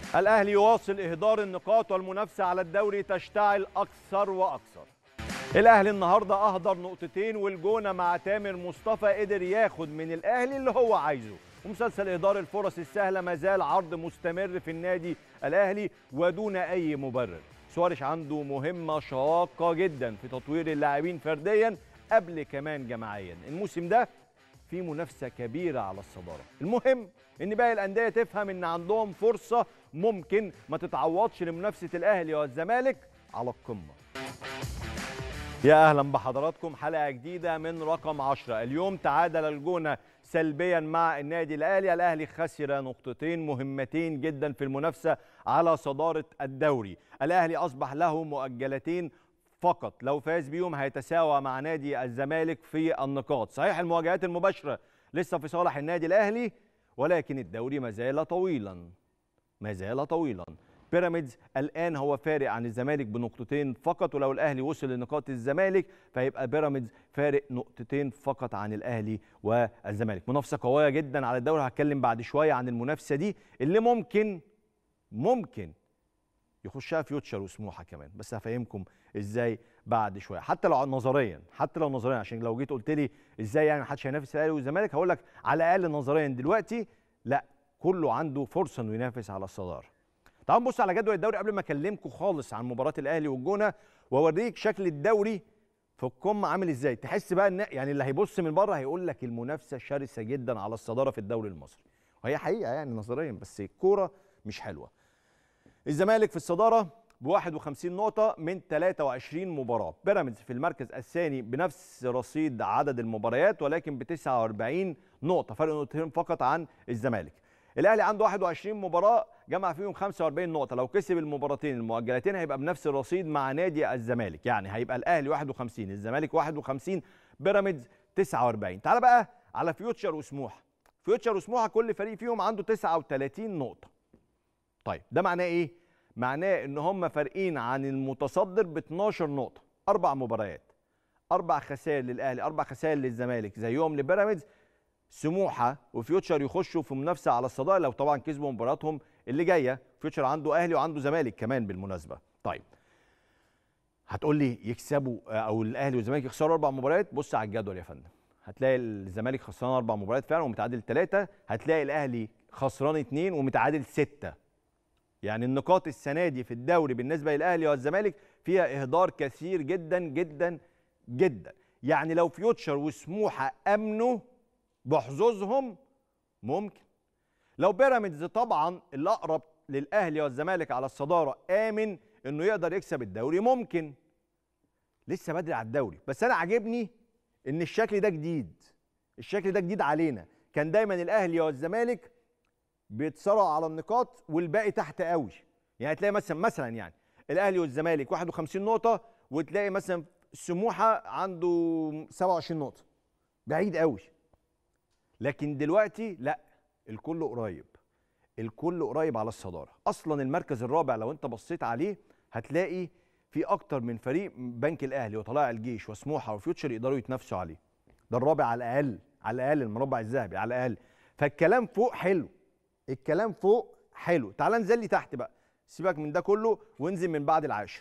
الأهلي يواصل إهدار النقاط والمنافسة على الدوري تشتعل أكثر وأكثر الأهلي النهاردة أهدر نقطتين والجونة مع تامر مصطفى قدر ياخد من الأهلي اللي هو عايزه ومسلسل إهدار الفرص السهلة ما زال عرض مستمر في النادي الأهلي ودون أي مبرر سوارش عنده مهمة شاقة جدا في تطوير اللاعبين فرديا قبل كمان جماعيا الموسم ده في منافسة كبيرة على الصدارة المهم ان باقي الانديه تفهم ان عندهم فرصه ممكن ما تتعوضش لمنافسه الاهلي والزمالك على القمه يا اهلا بحضراتكم حلقه جديده من رقم 10 اليوم تعادل الجونه سلبيا مع النادي الاهلي الاهلي خسر نقطتين مهمتين جدا في المنافسه على صداره الدوري الاهلي اصبح له مؤجلتين فقط لو فاز بيهم هيتساوى مع نادي الزمالك في النقاط صحيح المواجهات المباشره لسه في صالح النادي الاهلي ولكن الدوري ما زال طويلا ما زال طويلا بيراميدز الان هو فارق عن الزمالك بنقطتين فقط ولو الاهلي وصل لنقاط الزمالك فيبقى بيراميدز فارق نقطتين فقط عن الاهلي والزمالك منافسه قويه جدا على الدوري هتكلم بعد شويه عن المنافسه دي اللي ممكن ممكن يخشها فيوتشر وسموحه كمان بس هفهمكم ازاي بعد شويه حتى لو نظريا حتى لو نظريا عشان لو جيت قلت لي ازاي يعني محدش هينافس الاهلي والزمالك هقول لك على الاقل نظريا دلوقتي لا كله عنده فرصه انه ينافس على الصداره تعالوا نبص على جدول الدوري قبل ما اكلمكم خالص عن مباراه الاهلي والجونه واوريك شكل الدوري في القمه عامل ازاي تحس بقى ان يعني اللي هيبص من بره هيقول لك المنافسه شرسه جدا على الصداره في الدوري المصري وهي حقيقه يعني نظريا بس الكوره مش حلوه الزمالك في الصداره ب 51 نقطة من 23 مباراة، بيراميدز في المركز الثاني بنفس رصيد عدد المباريات ولكن ب 49 نقطة، فرق نقطتين فقط عن الزمالك. الأهلي عنده 21 مباراة جمع فيهم 45 نقطة، لو كسب المباراتين المؤجلتين هيبقى بنفس الرصيد مع نادي الزمالك، يعني هيبقى الأهلي 51 الزمالك 51 بيراميدز 49. تعال بقى على فيوتشر وسموحة. فيوتشر وسموحة كل فريق فيهم عنده 39 نقطة. طيب ده معناه ايه؟ معناه ان هم فارقين عن المتصدر ب 12 نقطه اربع مباريات اربع خسائر للاهلي اربع خسائر للزمالك زيهم لبيراميدز سموحه وفيوتشر يخشوا في منافسه على الصداره لو طبعا كسبوا مباراتهم اللي جايه فيوتشر عنده اهلي وعنده زمالك كمان بالمناسبه طيب هتقول لي يكسبوا او الاهلي والزمالك يخسروا اربع مباريات بص على الجدول يا فندم هتلاقي الزمالك خسران اربع مباريات فعلا ومتعادل ثلاثه هتلاقي الاهلي خسران اثنين ومتعادل سته يعني النقاط السنه دي في الدوري بالنسبه للاهلي والزمالك فيها اهدار كثير جدا جدا جدا يعني لو فيوتشر وسموحه امنوا بحظوظهم ممكن لو بيراميدز طبعا اللي اقرب للاهلي والزمالك على الصداره امن انه يقدر يكسب الدوري ممكن لسه بدري على الدوري بس انا عاجبني ان الشكل ده جديد الشكل ده جديد علينا كان دايما الاهلي والزمالك بيتصارعوا على النقاط والباقي تحت قوي يعني تلاقي مثلا مثلا يعني الاهلي والزمالك 51 نقطه وتلاقي مثلا سموحه عنده 27 نقطه بعيد قوي لكن دلوقتي لا الكل قريب الكل قريب على الصداره اصلا المركز الرابع لو انت بصيت عليه هتلاقي في اكتر من فريق بنك الاهلي وطلائع الجيش وسموحه وفيوتشر يقدروا يتنافسوا عليه ده الرابع على الاقل على الاقل المربع الذهبي على الاقل فالكلام فوق حلو الكلام فوق حلو تعال ننزل لي تحت بقى سيبك من ده كله وانزل من بعد العاشر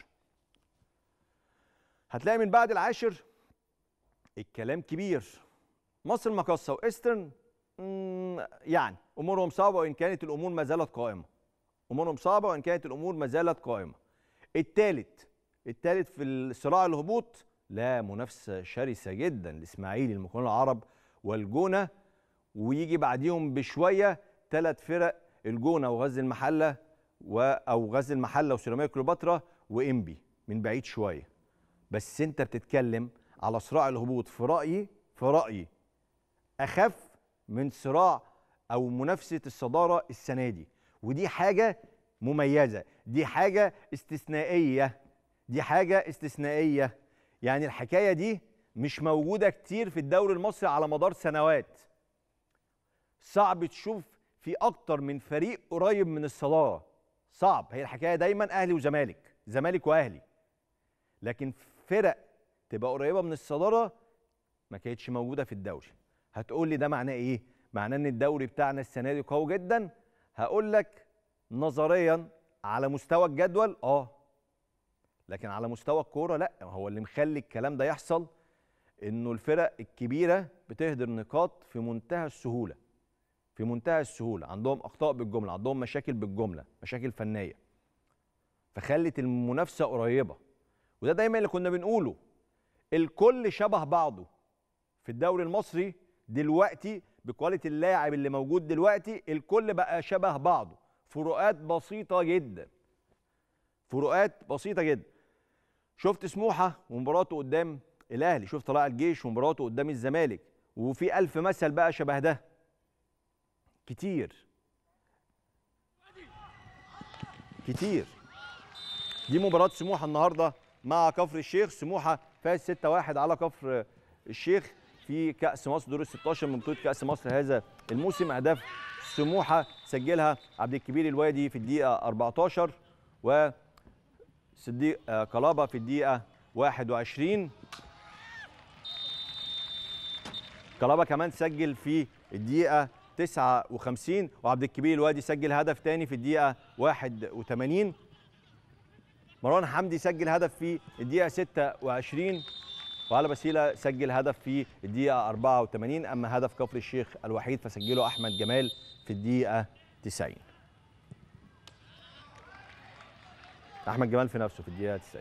هتلاقي من بعد العاشر الكلام كبير مصر المقاصة وايسترن يعني امورهم صعبه وان كانت الامور ما زالت قائمه امورهم صعبه وان كانت الامور ما زالت قائمه الثالث الثالث في الصراع الهبوط لا منافسه شرسه جدا الاسماعيلي المقاولون العرب والجونه ويجي بعديهم بشويه ثلاث فرق الجونه وغزل المحله و او غزل المحله وسيراميكا كليوباترا وانبي من بعيد شويه بس انت بتتكلم على صراع الهبوط في رايي في رايي اخف من صراع او منافسه الصداره السنه دي ودي حاجه مميزه دي حاجه استثنائيه دي حاجه استثنائيه يعني الحكايه دي مش موجوده كتير في الدوري المصري على مدار سنوات صعب تشوف في اكتر من فريق قريب من الصداره صعب هي الحكايه دايما اهلي وزمالك زمالك واهلي لكن فرق تبقى قريبه من الصداره ما كانتش موجوده في الدوري هتقول لي ده معناه ايه معناه ان الدوري بتاعنا السنه دي قوي جدا هقول لك نظريا على مستوى الجدول اه لكن على مستوى الكوره لا هو اللي مخلي الكلام ده يحصل انه الفرق الكبيره بتهدر نقاط في منتهى السهوله في منتهى السهوله عندهم اخطاء بالجمله عندهم مشاكل بالجمله مشاكل فنيه فخلت المنافسه قريبه وده دايما اللي كنا بنقوله الكل شبه بعضه في الدوري المصري دلوقتي بكواليتي اللاعب اللي موجود دلوقتي الكل بقى شبه بعضه فروقات بسيطه جدا فروقات بسيطه جدا شفت سموحه ومباراته قدام الاهلي شفت طلائع الجيش ومباراته قدام الزمالك وفي ألف مثل بقى شبه ده كتير كتير دي مباراة سموحة النهاردة مع كفر الشيخ سموحة فاز 6-1 على كفر الشيخ في كأس مصر دور ال 16 من بطولة كأس مصر هذا الموسم أهداف سموحة سجلها عبد الكبير الوادي في الدقيقة 14 و صديق قلابة في الدقيقة 21 قلابة كمان سجل في الدقيقة 59 وعبد الكبير الوادي سجل هدف تاني في الدقيقة 81 مروان حمدي سجل هدف في الدقيقة 26 وعلى بسيلة سجل هدف في الدقيقة 84 أما هدف كفر الشيخ الوحيد فسجله أحمد جمال في الدقيقة 90 أحمد جمال في نفسه في الدقيقة 90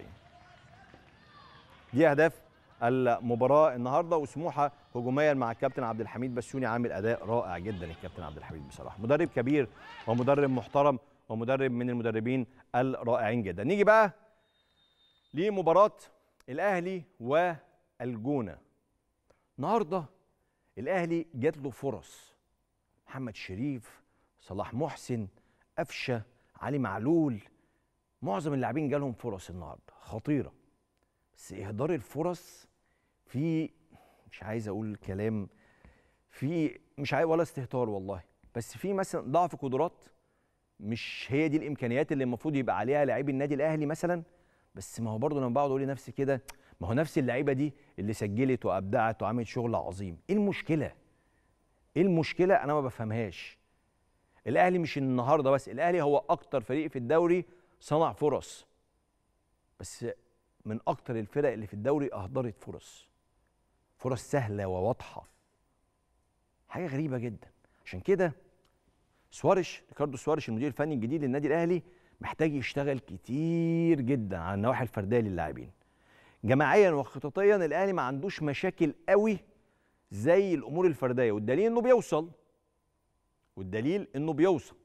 دي أهداف المباراة النهاردة وسموحة هجوميا مع الكابتن عبد الحميد بسيوني عامل أداء رائع جدا الكابتن عبد الحميد بصراحة مدرب كبير ومدرب محترم ومدرب من المدربين الرائعين جدا نيجي بقى لمباراة الأهلي والجونة النهاردة الأهلي جات له فرص محمد شريف صلاح محسن قفشة علي معلول معظم اللاعبين جالهم فرص النهارده خطيره بس اهدار الفرص في مش عايز اقول كلام في مش عايز ولا استهتار والله بس في مثلا ضعف قدرات مش هي دي الامكانيات اللي المفروض يبقى عليها لاعبي النادي الاهلي مثلا بس ما هو برضه لما بقعد اقول لنفسي كده ما هو نفس اللعيبه دي اللي سجلت وابدعت وعملت شغل عظيم ايه المشكله ايه المشكله انا ما بفهمهاش الاهلي مش النهارده بس الاهلي هو اكتر فريق في الدوري صنع فرص بس من اكتر الفرق اللي في الدوري اهدرت فرص فرص سهله وواضحه حاجه غريبه جدا عشان كده سوارش ريكاردو سوارش المدير الفني الجديد للنادي الاهلي محتاج يشتغل كتير جدا على النواحي الفرديه للاعبين جماعيا وخططيا الاهلي ما عندوش مشاكل قوي زي الامور الفرديه والدليل انه بيوصل والدليل انه بيوصل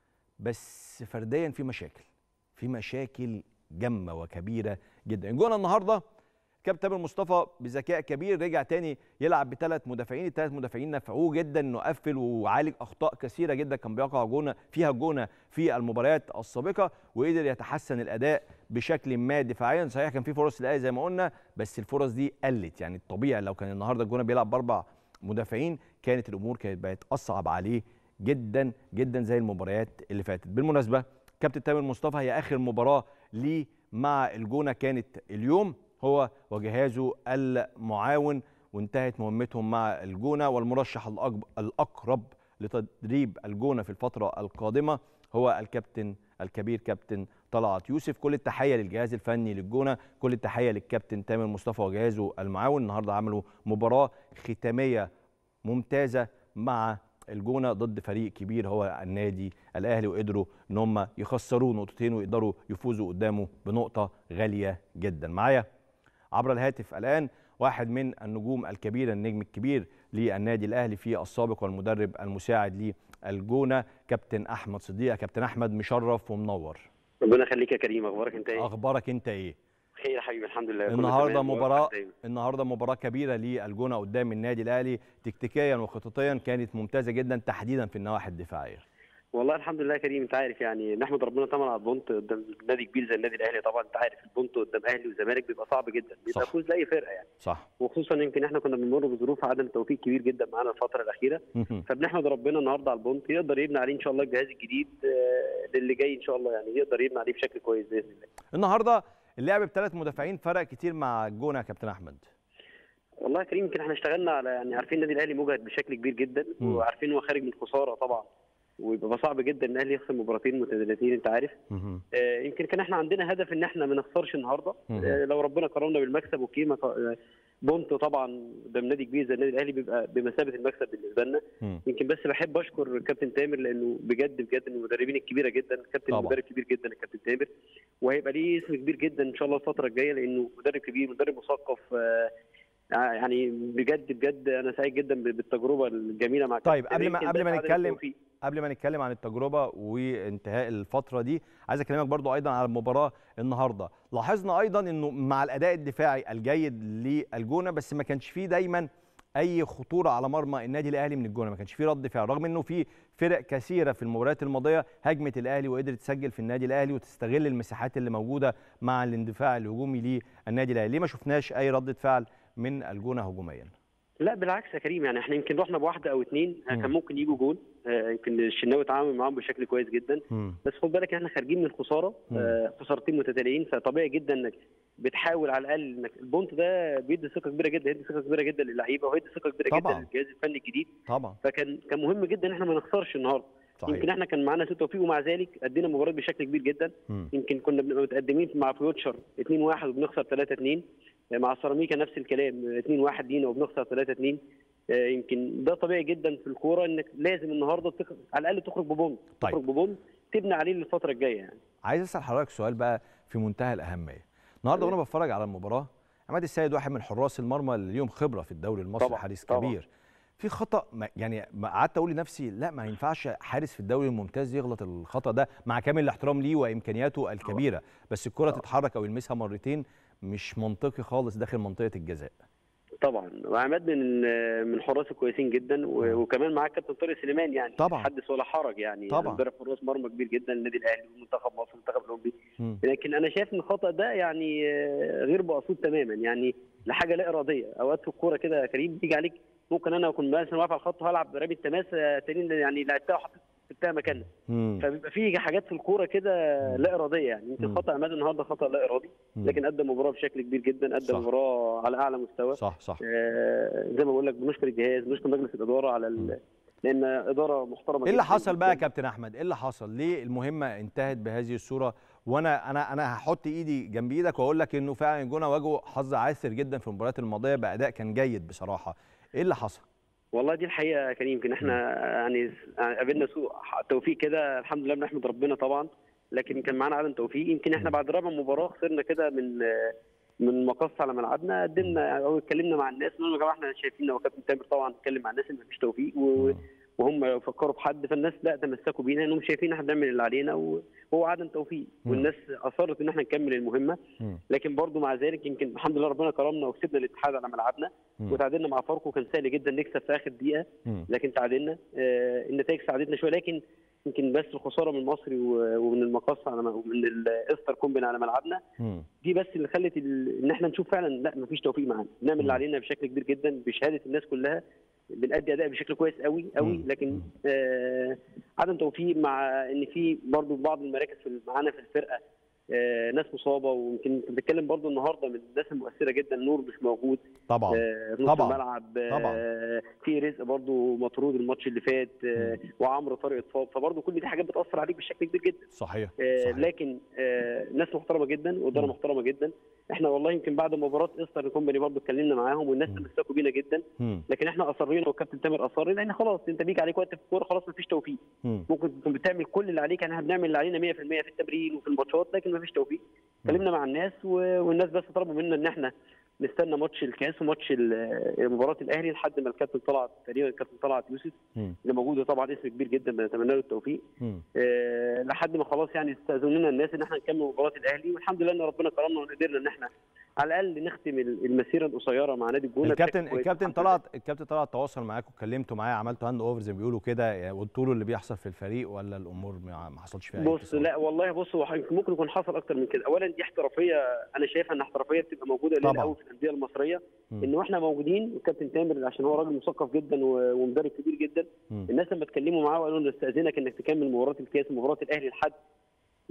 بس فرديا في مشاكل في مشاكل جمة وكبيرة جدا جونا النهاردة كابتن تامر مصطفى بذكاء كبير رجع تاني يلعب بثلاث مدافعين الثلاث مدافعين نفعوه جدا انه قفل وعالج اخطاء كثيره جدا كان بيقع جونه فيها جونه في المباريات السابقه وقدر يتحسن الاداء بشكل ما دفاعيا صحيح كان في فرص للاهلي زي ما قلنا بس الفرص دي قلت يعني الطبيعي لو كان النهارده الجونه بيلعب باربع مدافعين كانت الامور كانت بقت اصعب عليه جدا جدا زي المباريات اللي فاتت بالمناسبه كابتن تامر مصطفى هي اخر مباراه ليه مع الجونه كانت اليوم هو وجهازه المعاون وانتهت مهمتهم مع الجونه والمرشح الاقرب لتدريب الجونه في الفتره القادمه هو الكابتن الكبير كابتن طلعت يوسف كل التحيه للجهاز الفني للجونه كل التحيه للكابتن تامر مصطفى وجهازه المعاون النهارده عملوا مباراه ختاميه ممتازه مع الجونه ضد فريق كبير هو النادي الاهلي وقدروا ان هم يخسروه نقطتين ويقدروا يفوزوا قدامه بنقطه غاليه جدا معايا عبر الهاتف الان واحد من النجوم الكبيره النجم الكبير للنادي الاهلي في السابق والمدرب المساعد للجونه كابتن احمد صديق كابتن احمد مشرف ومنور ربنا يخليك يا كريم اخبارك انت ايه اخبارك انت ايه خير يا حبيبي الحمد لله النهارده مباراه النهارده مباراه كبيره للجونه قدام النادي الاهلي تكتيكيا وخططيا كانت ممتازه جدا تحديدا في النواحي الدفاعيه والله الحمد لله يا كريم انت عارف يعني نحمد ربنا طبعا على البونت قدام نادي كبير زي النادي الاهلي طبعا انت عارف البونت قدام اهلي وزمالك بيبقى صعب جدا بيبقى فوز لاي فرقه يعني صح وخصوصا يمكن احنا كنا بنمر بظروف عدم توفيق كبير جدا معانا الفتره الاخيره فبنحمد ربنا النهارده على البونت يقدر يبني عليه ان شاء الله الجهاز الجديد للي جاي ان شاء الله يعني يقدر يبني عليه بشكل كويس باذن الله النهارده اللعب بثلاث مدافعين فرق كتير مع الجونه يا كابتن احمد والله يا كريم يمكن احنا اشتغلنا على يعني عارفين النادي الاهلي مجهد بشكل كبير جدا م. وعارفين هو خارج من خساره طبعا ويبقى صعب جدا ان الاهلي يخسر مباراتين متتاليتين انت عارف مهم. آه، يمكن كان احنا عندنا هدف ان احنا ما نخسرش النهارده مهم. آه، لو ربنا كرمنا بالمكسب اوكي ما ك- آه، بونت طبعا قدام نادي كبير زي النادي الاهلي بيبقى بمثابه المكسب بالنسبه لنا مم. يمكن بس بحب اشكر كابتن تامر لانه بجد بجد من المدربين الكبيره جدا كابتن طبعا. مدرب كبير جدا الكابتن تامر وهيبقى ليه اسم كبير جدا ان شاء الله الفتره الجايه لانه مدرب كبير مدرب مثقف آه، يعني بجد بجد انا سعيد جدا بالتجربه الجميله مع طيب، كابتن قبل ما- يمكن قبل ده ما عدم نتكلم- التوفيق. قبل ما نتكلم عن التجربه وانتهاء الفتره دي عايز اكلمك برضو ايضا على المباراه النهارده لاحظنا ايضا انه مع الاداء الدفاعي الجيد للجونه بس ما كانش فيه دايما اي خطوره على مرمى النادي الاهلي من الجونه ما كانش فيه رد فعل رغم انه في فرق كثيره في المباريات الماضيه هجمت الاهلي وقدرت تسجل في النادي الاهلي وتستغل المساحات اللي موجوده مع الاندفاع الهجومي للنادي الاهلي ليه ما شفناش اي رده فعل من الجونه هجوميا لا بالعكس يا كريم يعني احنا يمكن رحنا بواحده او اثنين مم. كان ممكن يجوا جول آه، يمكن الشناوي اتعامل معاهم بشكل كويس جدا مم. بس خد بالك احنا خارجين من الخساره مم. آه، خسارتين متتاليين فطبيعي جدا انك بتحاول على الاقل انك البونت ده بيدي ثقه كبيره جدا هيدي ثقه كبيره جدا للعيبه وهيدي ثقه كبيره طبعاً. جدا للجهاز الفني الجديد طبعا فكان كان مهم جدا ان احنا ما نخسرش النهارده يمكن صحيح احنا كان معانا سوء توفيق ومع ذلك ادينا المباراه بشكل كبير جدا مم. يمكن كنا بنبقى متقدمين مع فيوتشر 2-1 وبنخسر 3-2 مع سيراميكا نفس الكلام 2-1 لينا وبنخسر 3-2 آه، يمكن ده طبيعي جدا في الكوره انك لازم النهارده تخ... على الاقل تخرج ببونت طيب. تخرج ببونت تبني عليه للفتره الجايه يعني عايز اسال حضرتك سؤال بقى في منتهى الاهميه النهارده وانا بتفرج على المباراه عماد السيد واحد من حراس المرمى اللي ليهم خبره في الدوري المصري طبعاً، حارس طبعاً. كبير في خطا ما- يعني ما قعدت اقول لنفسي لا ما ينفعش حارس في الدوري الممتاز يغلط الخطا ده مع كامل الاحترام ليه وامكانياته الكبيره بس الكره تتحرك او يلمسها مرتين مش منطقي خالص داخل منطقه الجزاء طبعا وعماد من آه، من الحراس الكويسين جدا و... مم. وكمان معاه كابتن طارق سليمان يعني طبعاً. حدث ولا حرج يعني طبعاً. مدرب حراس مرمى كبير جدا للنادي الاهلي ومنتخب مصر والمنتخب الاولمبي مم. لكن انا شايف ان الخطا ده يعني آه، غير مقصود تماما يعني لحاجه لا اراديه اوقات في الكوره كده يا كريم بيجي عليك ممكن انا اكون مثلا واقف على الخط وهلعب رامي التماس آه، تاني يعني لعبتها وحطيت سبتها مكانها مم. فبيبقى في حاجات في الكوره كده لا اراديه يعني مم. يمكن خطا عماد النهارده خطا لا ارادي مم. لكن قدم مباراه بشكل كبير جدا صح. قدم مباراه على اعلى مستوى صح صح آه، زي ما بقول لك بنشكر الجهاز بنشكر مجلس الاداره على ال... لان اداره محترمه ايه اللي جداً حصل بقى يا جداً. كابتن احمد ايه اللي حصل ليه المهمه انتهت بهذه الصوره وانا انا انا هحط ايدي جنب ايدك واقول لك انه فعلا الجونه واجهوا حظ عاثر جدا في المباريات الماضيه باداء كان جيد بصراحه ايه اللي حصل والله دي الحقيقه يا كريم يمكن احنا يعني قابلنا سوء توفيق كده الحمد لله بنحمد ربنا طبعا لكن كان معانا عدم توفيق يمكن احنا بعد رابع مباراه خسرنا كده من من مقص على ملعبنا قدمنا او اتكلمنا مع الناس قلنا يا جماعه احنا شايفين هو كابتن تامر طبعا اتكلم مع الناس ان مفيش توفيق و... مم. وهم فكروا بحد فالناس لا تمسكوا بينا انهم شايفين احنا بنعمل اللي علينا وهو عدم توفيق مم. والناس اصرت ان احنا نكمل المهمه مم. لكن برضو مع ذلك يمكن الحمد لله ربنا كرمنا وكسبنا الاتحاد على ملعبنا مم. وتعادلنا مع فاركو كان سهل جدا نكسب في اخر دقيقه مم. لكن تعادلنا آه النتائج ساعدتنا شويه لكن يمكن بس الخساره من المصري و- ومن المقص على ومن الاستر كومبين على ملعبنا مم. دي بس اللي خلت ال... ان احنا نشوف فعلا لا مفيش توفيق معانا بنعمل اللي علينا بشكل كبير جدا بشهاده الناس كلها بنأدي اداء بشكل كويس قوي قوي مم. لكن آه عدم توفيق مع ان في برضو بعض المراكز في معانا في الفرقه آه ناس مصابه ويمكن انت بتتكلم برضو النهارده من الناس المؤثره جدا نور مش موجود طبعا آه، في نص طبعاً. الملعب طبعاً. آه، في رزق برضو مطرود الماتش اللي فات آه، وعمرو طارق اتصاب فبرضو كل دي حاجات بتاثر عليك بشكل كبير جدا صحيح آه، صحيح لكن آه، ناس محترمه جدا واداره مم. محترمه جدا احنا والله يمكن بعد مباراه استر كومباني برضو اتكلمنا معاهم والناس مم. تمسكوا بينا جدا مم. لكن احنا اصرينا والكابتن تامر اصر لان خلاص انت بيجي عليك وقت في الكوره خلاص مفيش توفيق مم. ممكن تكون بتعمل كل اللي عليك يعني احنا بنعمل اللي علينا 100% في التمرين وفي الماتشات لكن مفيش توفيق اتكلمنا مع الناس و- والناس بس طلبوا منا ان احنا نستنى ماتش الكاس وماتش ال- مباراه الاهلي لحد ما الكابتن طلعت تقريبا الكابتن طلعت يوسف مم. اللي موجود طبعا اسم كبير جدا بنتمنى له التوفيق مم. أه لحد ما خلاص يعني استاذنوا لنا الناس ان احنا نكمل مباراه الاهلي والحمد لله ان ربنا كرمنا وقدرنا ان احنا على الاقل نختم ال- المسيره القصيره مع نادي الجونه الكابتن بشكل كويس. الكابتن الحمد لله. طلعت الكابتن طلعت تواصل معاك واتكلمتوا معاه عملتوا هاند اوفر زي ما بيقولوا كده يعني قلتوا له اللي بيحصل في الفريق ولا الامور ما ما حصلش فيها اي بص اتصال؟ لا والله بص هو يمكن ممكن يكون حصل اكتر من كده اولا دي احترافيه انا شايفها ان احترافيه بتبقى موجوده قليل طبعاً. قوي في الانديه المصريه مم. ان واحنا موجودين والكابتن تامر عشان هو راجل مثقف جدا و- ومدرب كبير جدا مم. الناس لما اتكلموا معاه وقالوا له نستاذنك انك تكمل مباراه الكاس ومباراه الاهلي لحد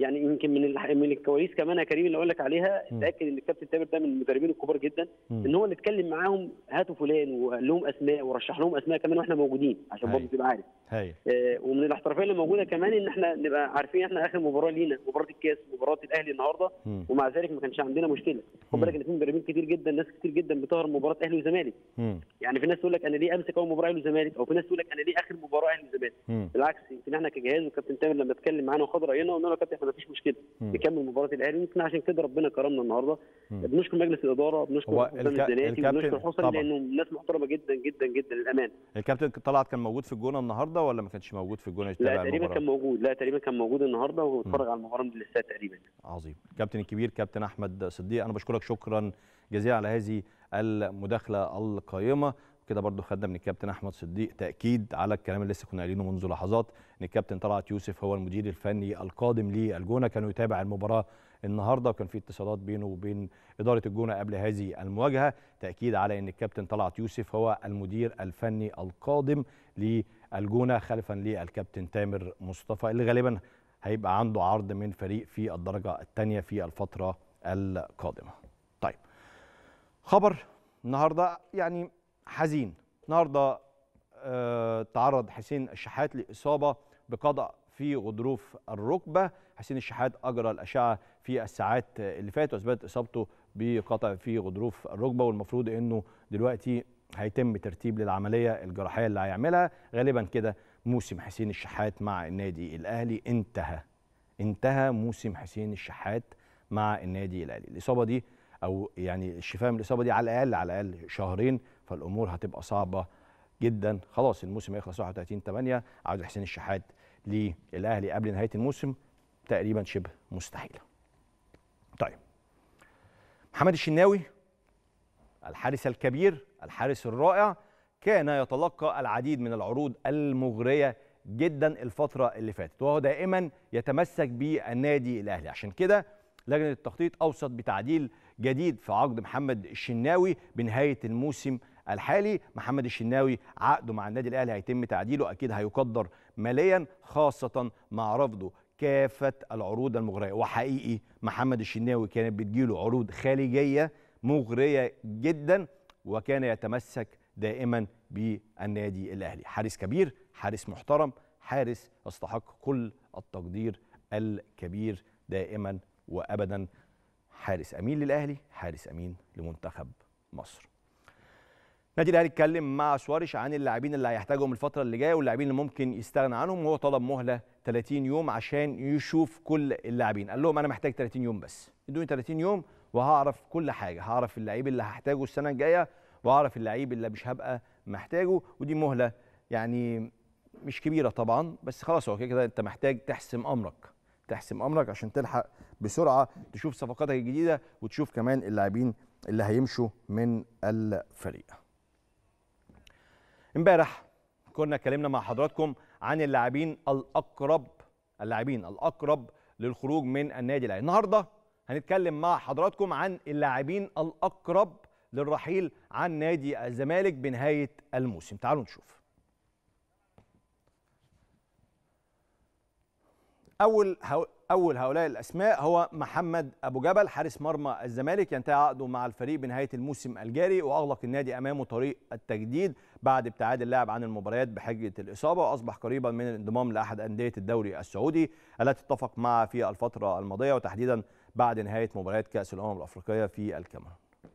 يعني يمكن من الح- من الكواليس كمان يا كريم اللي اقول لك عليها مم. اتاكد ان الكابتن تامر ده من المدربين الكبار جدا مم. ان هو اللي اتكلم معاهم هاتوا فلان وقال لهم اسماء ورشح لهم اسماء كمان واحنا موجودين عشان أيوة. برضه تبقى عارف هايل آه، ومن الاحترافيه اللي موجوده كمان ان احنا نبقى عارفين احنا اخر مباراه لينا مباراه الكاس مباراه الاهلي النهارده مم. ومع ذلك ما كانش عندنا مشكله خد مم. بالك ان في مدربين كتير جدا ناس كتير جدا بتهرب مباراه اهلي وزمالك مم. يعني في ناس تقول لك انا ليه امسك اول مباراه اهلي وزمالك او في ناس تقول لك انا ليه اخر مباراه اهلي وزمالك مم. بالعكس يمكن احنا كجهاز وكابتن تامر لما اتكلم معانا وخد راينا قلنا له يا كابتن احنا ما فيش مشكله مم. نكمل مباراه الاهلي يمكن عشان كده ربنا كرمنا النهارده مم. بنشكر مجلس الاداره بنشكر هو حسام الكا- الزناتي الكابتن بنشكر حسن طبعا. لانهم ناس محترمه جدا جدا جدا للامانه الكابتن طلعت كان موجود في الجونه النهارده ولا ما كانش موجود في الجونه لا يتابع تقريبا المباراه كان موجود لا تقريبا كان موجود النهارده واتفرج على المباراه من الاستاد تقريبا عظيم الكابتن الكبير كابتن احمد صديق انا بشكرك شكرا جزيلا على هذه المداخله القيمه كده برضو خدنا من الكابتن احمد صديق تاكيد على الكلام اللي لسه كنا قايلينه منذ لحظات ان الكابتن طلعت يوسف هو المدير الفني القادم للجونه كانوا يتابع المباراه النهارده وكان في اتصالات بينه وبين اداره الجونه قبل هذه المواجهه تاكيد على ان الكابتن طلعت يوسف هو المدير الفني القادم للجونه خلفا للكابتن تامر مصطفى اللي غالبا هيبقى عنده عرض من فريق في الدرجه الثانيه في الفتره القادمه. طيب خبر النهارده يعني حزين النهارده آه تعرض حسين الشحات لاصابه بقضاء في غضروف الركبه حسين الشحات اجرى الاشعه في الساعات اللي فاتت واثبتت اصابته بقطع في غضروف الركبه والمفروض انه دلوقتي هيتم ترتيب للعمليه الجراحيه اللي هيعملها غالبا كده موسم حسين الشحات مع النادي الاهلي انتهى انتهى موسم حسين الشحات مع النادي الاهلي الاصابه دي او يعني الشفاء من الاصابه دي على الاقل على الاقل شهرين فالامور هتبقى صعبه جدا خلاص الموسم هيخلص 31 8 عوده حسين الشحات للاهلي قبل نهايه الموسم تقريبا شبه مستحيله طيب محمد الشناوي الحارس الكبير الحارس الرائع كان يتلقى العديد من العروض المغريه جدا الفتره اللي فاتت وهو دائما يتمسك بالنادي الاهلي عشان كده لجنه التخطيط اوصت بتعديل جديد في عقد محمد الشناوي بنهايه الموسم الحالي محمد الشناوي عقده مع النادي الاهلي هيتم تعديله اكيد هيقدر ماليا خاصه مع رفضه كافه العروض المغريه وحقيقي محمد الشناوي كانت بتجيله عروض خارجيه مغريه جدا وكان يتمسك دائما بالنادي الاهلي حارس كبير حارس محترم حارس يستحق كل التقدير الكبير دائما وابدا حارس امين للاهلي حارس امين لمنتخب مصر النادي الاهلي اتكلم مع سواريش عن اللاعبين اللي هيحتاجهم الفتره اللي جايه واللاعبين اللي ممكن يستغنى عنهم وهو طلب مهله 30 يوم عشان يشوف كل اللاعبين قال لهم انا محتاج 30 يوم بس ادوني 30 يوم وهعرف كل حاجه هعرف اللعيب اللي هحتاجه السنه الجايه وهعرف اللعيب اللي مش هبقى محتاجه ودي مهله يعني مش كبيره طبعا بس خلاص هو كده كده انت محتاج تحسم امرك تحسم امرك عشان تلحق بسرعه تشوف صفقاتك الجديده وتشوف كمان اللاعبين اللي هيمشوا من الفريق امبارح كنا اتكلمنا مع حضراتكم عن اللاعبين الاقرب اللاعبين الاقرب للخروج من النادي الاهلي النهارده هنتكلم مع حضراتكم عن اللاعبين الاقرب للرحيل عن نادي الزمالك بنهايه الموسم تعالوا نشوف اول هو اول هؤلاء الاسماء هو محمد ابو جبل حارس مرمى الزمالك ينتهي عقده مع الفريق بنهايه الموسم الجاري واغلق النادي امامه طريق التجديد بعد ابتعاد اللاعب عن المباريات بحجه الاصابه واصبح قريبا من الانضمام لاحد انديه الدوري السعودي التي اتفق معها في الفتره الماضيه وتحديدا بعد نهايه مباريات كاس الامم الافريقيه في الكاميرون.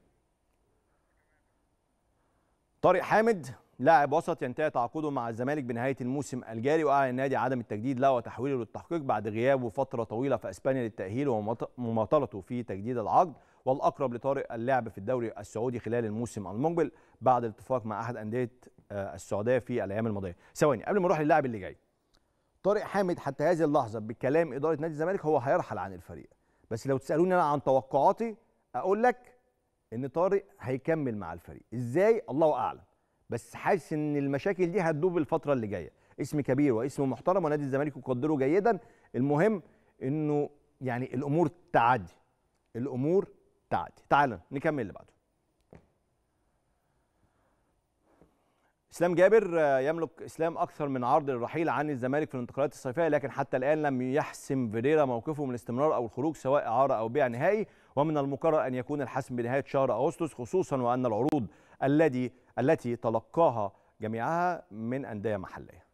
طارق حامد لاعب وسط ينتهي تعاقده مع الزمالك بنهايه الموسم الجاري واعلن النادي عدم التجديد له وتحويله للتحقيق بعد غيابه فتره طويله في اسبانيا للتاهيل ومماطلته في تجديد العقد والاقرب لطارق اللعب في الدوري السعودي خلال الموسم المقبل بعد الاتفاق مع احد انديه السعوديه في الايام الماضيه. ثواني قبل ما نروح للاعب اللي جاي. طارق حامد حتى هذه اللحظه بكلام اداره نادي الزمالك هو هيرحل عن الفريق. بس لو تسالوني انا عن توقعاتي اقول لك ان طارق هيكمل مع الفريق، ازاي؟ الله اعلم. بس حاسس ان المشاكل دي هتدوب الفتره اللي جايه اسم كبير واسم محترم ونادي الزمالك يقدره جيدا المهم انه يعني الامور تعدي الامور تعدي تعال نكمل اللي بعده اسلام جابر آه، يملك اسلام اكثر من عرض للرحيل عن الزمالك في الانتقالات الصيفيه لكن حتى الان لم يحسم فيريرا موقفه من الاستمرار او الخروج سواء اعاره او بيع نهائي ومن المقرر ان يكون الحسم بنهايه شهر اغسطس خصوصا وان العروض الذي التي تلقاها جميعها من انديه محليه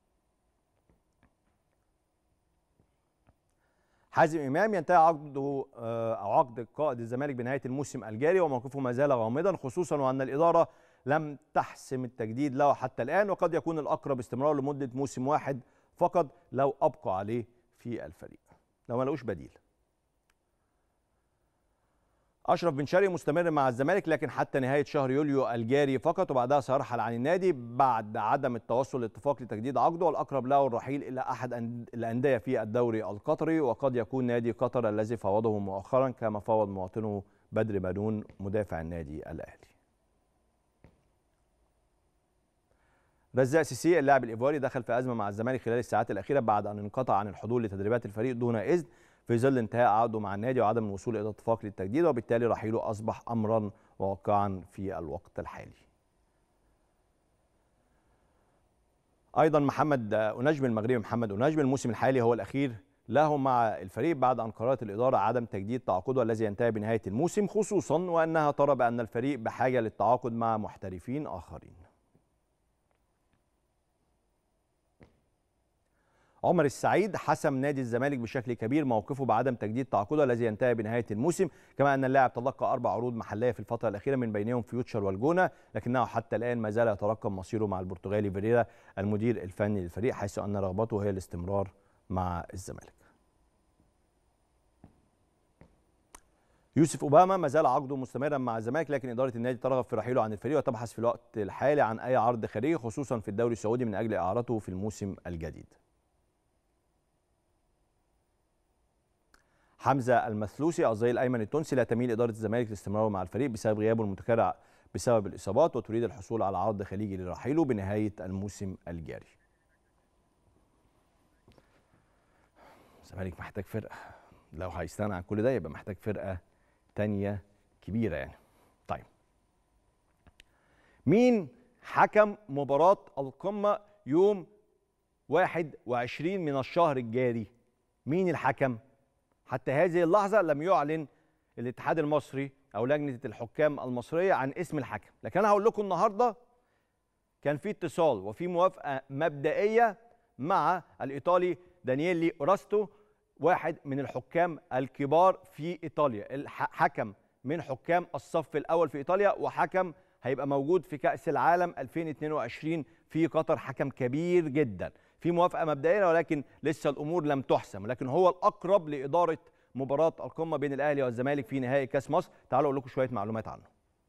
حازم امام ينتهي عقده آه، او عقد قائد الزمالك بنهايه الموسم الجاري وموقفه ما زال غامضا خصوصا وان الاداره لم تحسم التجديد له حتى الان وقد يكون الاقرب استمرار لمده موسم واحد فقط لو ابقى عليه في الفريق لو ما لقوش بديل اشرف بن شرقي مستمر مع الزمالك لكن حتى نهايه شهر يوليو الجاري فقط وبعدها سيرحل عن النادي بعد عدم التوصل لاتفاق لتجديد عقده والاقرب له الرحيل الى احد أن- الانديه في الدوري القطري وقد يكون نادي قطر الذي فاوضه مؤخرا كما فاوض مواطنه بدر بنون مدافع النادي الاهلي رزاق سيسي اللاعب الايفواري دخل في ازمه مع الزمالك خلال الساعات الاخيره بعد ان انقطع عن الحضور لتدريبات الفريق دون اذن في ظل انتهاء عقده مع النادي وعدم الوصول الى اتفاق للتجديد وبالتالي رحيله اصبح امرا واقعا في الوقت الحالي. ايضا محمد انجم المغربي محمد انجم الموسم الحالي هو الاخير له مع الفريق بعد ان قررت الاداره عدم تجديد تعاقده الذي ينتهي بنهايه الموسم خصوصا وانها ترى بان الفريق بحاجه للتعاقد مع محترفين اخرين. عمر السعيد حسم نادي الزمالك بشكل كبير موقفه بعدم تجديد تعاقده الذي ينتهي بنهايه الموسم كما ان اللاعب تلقى اربع عروض محليه في الفتره الاخيره من بينهم فيوتشر والجونه لكنه حتى الان ما زال يترقب مصيره مع البرتغالي فيريرا المدير الفني للفريق حيث ان رغبته هي الاستمرار مع الزمالك يوسف اوباما ما زال عقده مستمرا مع الزمالك لكن اداره النادي ترغب في رحيله عن الفريق وتبحث في الوقت الحالي عن اي عرض خارجي خصوصا في الدوري السعودي من اجل اعارته في الموسم الجديد حمزه المثلوسي الظهير الايمن التونسي لا تميل اداره الزمالك لاستمراره مع الفريق بسبب غيابه المتكرر بسبب الاصابات وتريد الحصول على عرض خليجي لرحيله بنهايه الموسم الجاري. الزمالك محتاج فرقه لو هيستغنى عن كل ده يبقى محتاج فرقه تانية كبيره يعني. طيب. مين حكم مباراه القمه يوم 21 من الشهر الجاري؟ مين الحكم؟ حتى هذه اللحظه لم يعلن الاتحاد المصري او لجنه الحكام المصريه عن اسم الحكم لكن انا هقول لكم النهارده كان في اتصال وفي موافقه مبدئيه مع الايطالي دانييلي اوراستو واحد من الحكام الكبار في ايطاليا الح- حكم من حكام الصف الاول في ايطاليا وحكم هيبقى موجود في كاس العالم 2022 في قطر حكم كبير جدا في موافقه مبدئيه ولكن لسه الامور لم تحسم لكن هو الاقرب لاداره مباراه القمه بين الاهلي والزمالك في نهائي كاس مصر تعالوا اقول لكم شويه معلومات عنه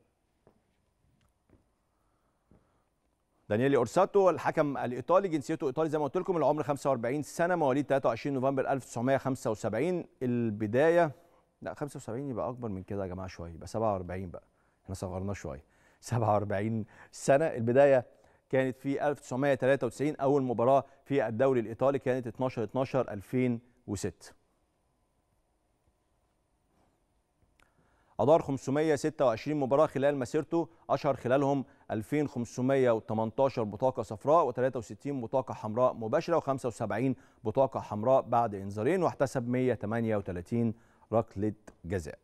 دانييلي اورساتو الحكم الايطالي جنسيته ايطالي زي ما قلت لكم العمر 45 سنه مواليد 23 نوفمبر 1975 البدايه لا 75 يبقى اكبر من كده يا جماعه شويه يبقى 47 بقى احنا صغرناه شويه 47 سنه البدايه كانت في 1993 اول مباراه في الدوري الايطالي كانت 12 12 2006 أدار 526 مباراة خلال مسيرته أشهر خلالهم 2518 بطاقة صفراء و63 بطاقة حمراء مباشرة و75 بطاقة حمراء بعد إنذارين واحتسب 138 ركلة جزاء.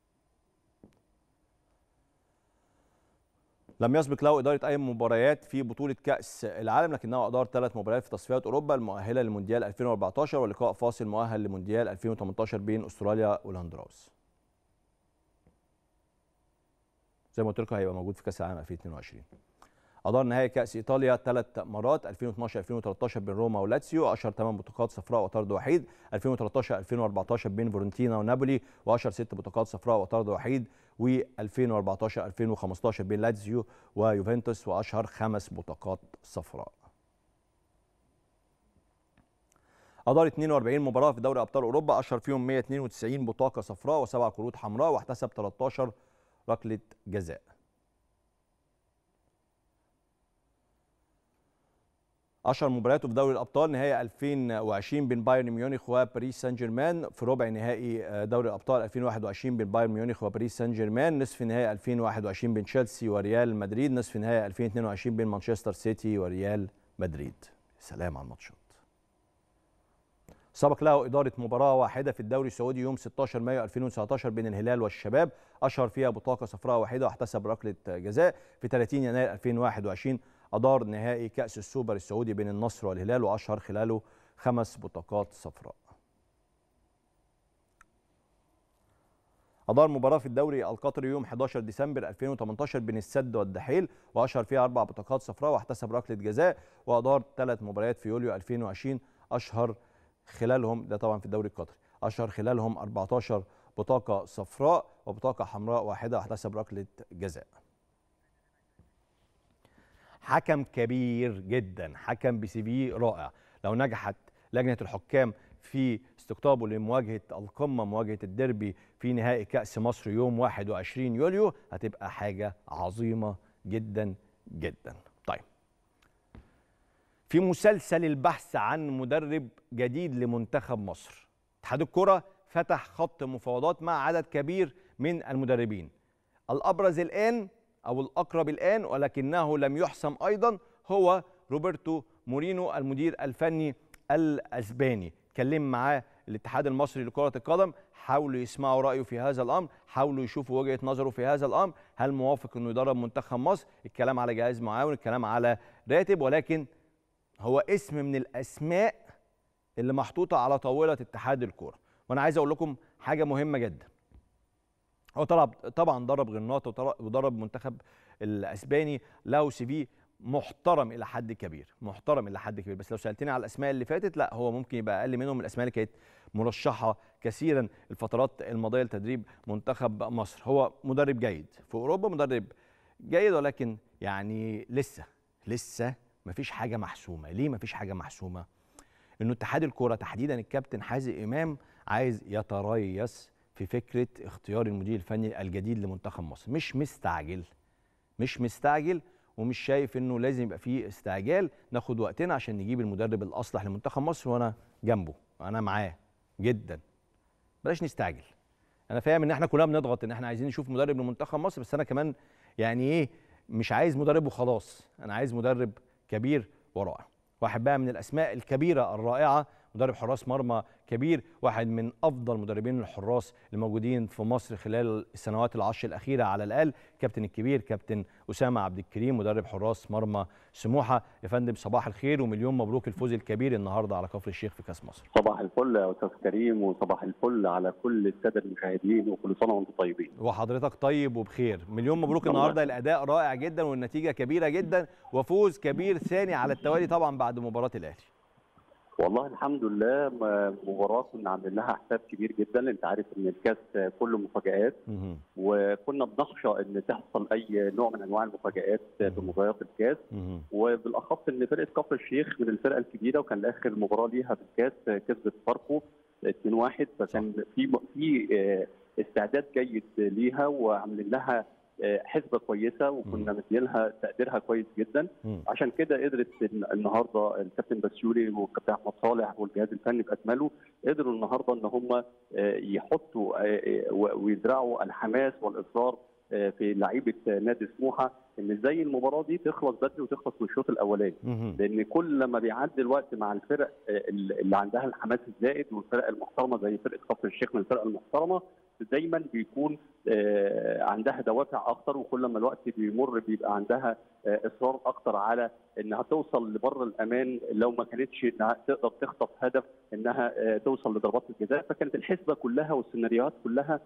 لم يسبق له إدارة أي مباريات في بطولة كأس العالم لكنه أدار ثلاث مباريات في تصفيات أوروبا المؤهلة لمونديال 2014 ولقاء فاصل مؤهل لمونديال 2018 بين أستراليا والهندراس. زي ما قلت لكم هيبقى موجود في كاس العالم 2022 ادار نهائي كاس ايطاليا ثلاث مرات 2012 2013 بين روما ولاتسيو اشهر ثمان بطاقات صفراء وطرد وحيد 2013 2014 بين فورنتينا ونابولي واشهر ست بطاقات صفراء وطرد وحيد و2014 2015 بين لاتسيو ويوفنتوس واشهر خمس بطاقات صفراء أدار 42 مباراة في دوري أبطال أوروبا أشهر فيهم 192 بطاقة صفراء وسبع كروت حمراء واحتسب 13 ركلة جزاء اشهر مبارياته في دوري الابطال نهائي 2020 بين بايرن ميونخ وباريس سان جيرمان في ربع نهائي آه، دوري الابطال 2021 بين بايرن ميونخ وباريس سان جيرمان نصف نهائي 2021 بين تشيلسي وريال مدريد نصف نهائي 2022 بين مانشستر سيتي وريال مدريد سلام على الماتشات سبق له إدارة مباراة واحدة في الدوري السعودي يوم 16 مايو 2019 بين الهلال والشباب أشهر فيها بطاقة صفراء واحدة واحتسب ركلة جزاء في 30 يناير 2021 أدار نهائي كأس السوبر السعودي بين النصر والهلال وأشهر خلاله خمس بطاقات صفراء أدار مباراة في الدوري القطري يوم 11 ديسمبر 2018 بين السد والدحيل وأشهر فيها أربع بطاقات صفراء واحتسب ركلة جزاء وأدار ثلاث مباريات في يوليو 2020 أشهر خلالهم ده طبعا في الدوري القطري أشهر خلالهم 14 بطاقة صفراء وبطاقة حمراء واحدة واحتسب ركلة جزاء حكم كبير جدا حكم بسي في رائع لو نجحت لجنه الحكام في استقطابه لمواجهه القمه مواجهه الديربي في نهائي كاس مصر يوم 21 يوليو هتبقى حاجه عظيمه جدا جدا طيب في مسلسل البحث عن مدرب جديد لمنتخب مصر اتحاد الكره فتح خط مفاوضات مع عدد كبير من المدربين الابرز الان او الاقرب الان ولكنه لم يحسم ايضا هو روبرتو مورينو المدير الفني الاسباني اتكلم معاه الاتحاد المصري لكره القدم حاولوا يسمعوا رايه في هذا الامر حاولوا يشوفوا وجهه نظره في هذا الامر هل موافق انه يدرب منتخب مصر الكلام على جهاز معاون الكلام على راتب ولكن هو اسم من الاسماء اللي محطوطه على طاوله اتحاد الكوره وانا عايز اقول لكم حاجه مهمه جدا هو طلب طبعا درب غرناطه ودرب منتخب الاسباني له سي في محترم الى حد كبير محترم الى حد كبير بس لو سالتني على الاسماء اللي فاتت لا هو ممكن يبقى اقل منهم الاسماء اللي كانت مرشحه كثيرا الفترات الماضيه لتدريب منتخب مصر هو مدرب جيد في اوروبا مدرب جيد ولكن يعني لسه لسه مفيش حاجه محسومه ليه مفيش حاجه محسومه انه اتحاد الكوره تحديدا الكابتن حازم امام عايز يتريث في فكره اختيار المدير الفني الجديد لمنتخب مصر مش مستعجل مش مستعجل ومش شايف انه لازم يبقى فيه استعجال ناخد وقتنا عشان نجيب المدرب الاصلح لمنتخب مصر وانا جنبه انا معاه جدا بلاش نستعجل انا فاهم ان احنا كلنا بنضغط ان احنا عايزين نشوف مدرب لمنتخب مصر بس انا كمان يعني ايه مش عايز مدرب وخلاص انا عايز مدرب كبير ورائع واحد بقى من الاسماء الكبيره الرائعه مدرب حراس مرمى كبير واحد من افضل مدربين الحراس الموجودين في مصر خلال السنوات العشر الاخيره على الاقل كابتن الكبير كابتن اسامه عبد الكريم مدرب حراس مرمى سموحه يا فندم صباح الخير ومليون مبروك الفوز الكبير النهارده على كفر الشيخ في كاس مصر صباح الفل يا استاذ كريم وصباح الفل على كل الساده المشاهدين وكل سنه وانتم طيبين وحضرتك طيب وبخير مليون مبروك النهارده الاداء رائع جدا والنتيجه كبيره جدا وفوز كبير ثاني على التوالي طبعا بعد مباراه الاهلي والله الحمد لله مباراه كنا عاملين لها حساب كبير جدا انت عارف ان الكاس كله مفاجات وكنا بنخشى ان تحصل اي نوع من انواع المفاجات في مباريات الكاس وبالاخص ان فرقه كفر الشيخ من الفرق الكبيره وكان اخر مباراه ليها في الكاس كسبت فاركو 2-1 فكان في في استعداد جيد ليها وعاملين لها حسبه كويسه وكنا مدينها تقديرها كويس جدا م. عشان كده قدرت النهارده الكابتن بسيوري والكابتن احمد صالح والجهاز الفني باكمله قدروا النهارده ان هم يحطوا ويزرعوا الحماس والاصرار في لعيبه نادي سموحه ان ازاي المباراه دي تخلص بدري وتخلص من الشوط الاولاني لان كل ما بيعدي الوقت مع الفرق اللي عندها الحماس الزائد والفرق المحترمه زي فرقه كفر الشيخ من الفرق المحترمه دايما بيكون عندها دوافع اكتر وكل ما الوقت بيمر بيبقى عندها اصرار اكتر على انها توصل لبر الامان لو ما كانتش انها تقدر تخطف هدف انها توصل لضربات الجزاء فكانت الحسبه كلها والسيناريوهات كلها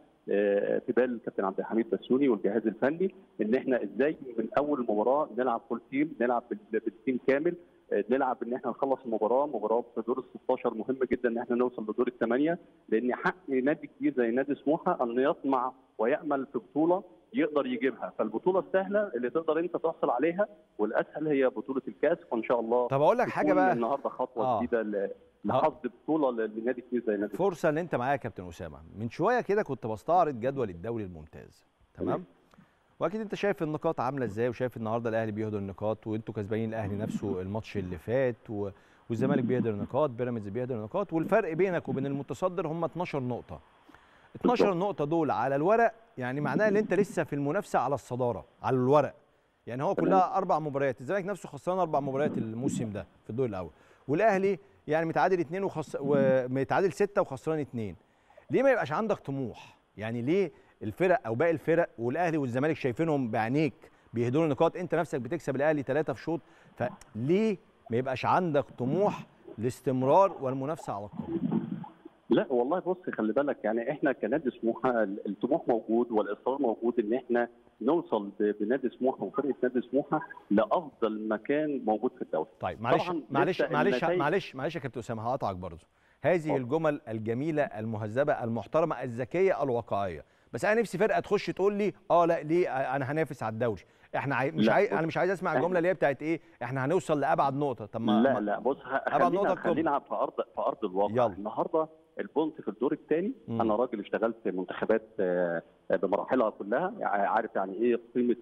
في بال الكابتن عبد الحميد بسيوني والجهاز الفني ان احنا ازاي من اول المباراه نلعب فول تيم نلعب بالتيم كامل نلعب ان احنا نخلص المباراه مباراه في دور ال 16 مهم جدا ان احنا نوصل لدور الثمانيه لان حق نادي كبير زي نادي سموحه ان يطمع ويامل في بطوله يقدر يجيبها فالبطوله السهله اللي تقدر انت تحصل عليها والاسهل هي بطوله الكاس وان شاء الله طب اقول لك حاجه بقى النهارده خطوه آه. جديده لحظ بطوله لنادي كبير زي نادي فرصه ان انت معايا يا كابتن اسامه من شويه كده كنت بستعرض جدول الدوري الممتاز تمام واكيد انت شايف النقاط عامله ازاي وشايف النهارده الاهلي بيهدر النقاط وانتوا كسبانين الاهلي نفسه الماتش اللي فات و... والزمالك بيهدر نقاط بيراميدز بيهدر نقاط والفرق بينك وبين المتصدر هم 12 نقطه 12 نقطه دول على الورق يعني معناها ان انت لسه في المنافسه على الصداره على الورق يعني هو كلها اربع مباريات الزمالك نفسه خسران اربع مباريات الموسم ده في الدور الاول والاهلي يعني متعادل اثنين وخس... ومتعادل سته وخسران اثنين ليه ما يبقاش عندك طموح يعني ليه الفرق او باقي الفرق والاهلي والزمالك شايفينهم بعينيك بيهدروا نقاط انت نفسك بتكسب الاهلي ثلاثه في شوط فليه ما يبقاش عندك طموح لاستمرار والمنافسه على القمه لا والله بص خلي بالك يعني احنا كنادي سموحه الطموح موجود والاصرار موجود ان احنا نوصل بنادي سموحه وفرقه نادي سموحه لافضل مكان موجود في الدوري. طيب معلش معلش معلش معلش معلش يا كابتن اسامه هقطعك برضه. هذه الجمل الجميله المهذبه المحترمه الذكيه الواقعيه بس انا نفسي فرقه تخش تقول لي اه لا ليه انا هنافس على الدوري احنا عاي... مش عاي... انا مش عايز اسمع الجمله اللي هي بتاعت ايه احنا هنوصل لابعد نقطه طب ما لا لا بص ابعد نقطه خلينا في ارض في ارض الواقع يلا. النهارده البونت في الدور الثاني انا راجل اشتغلت في منتخبات بمراحلها كلها عارف يعني ايه قيمه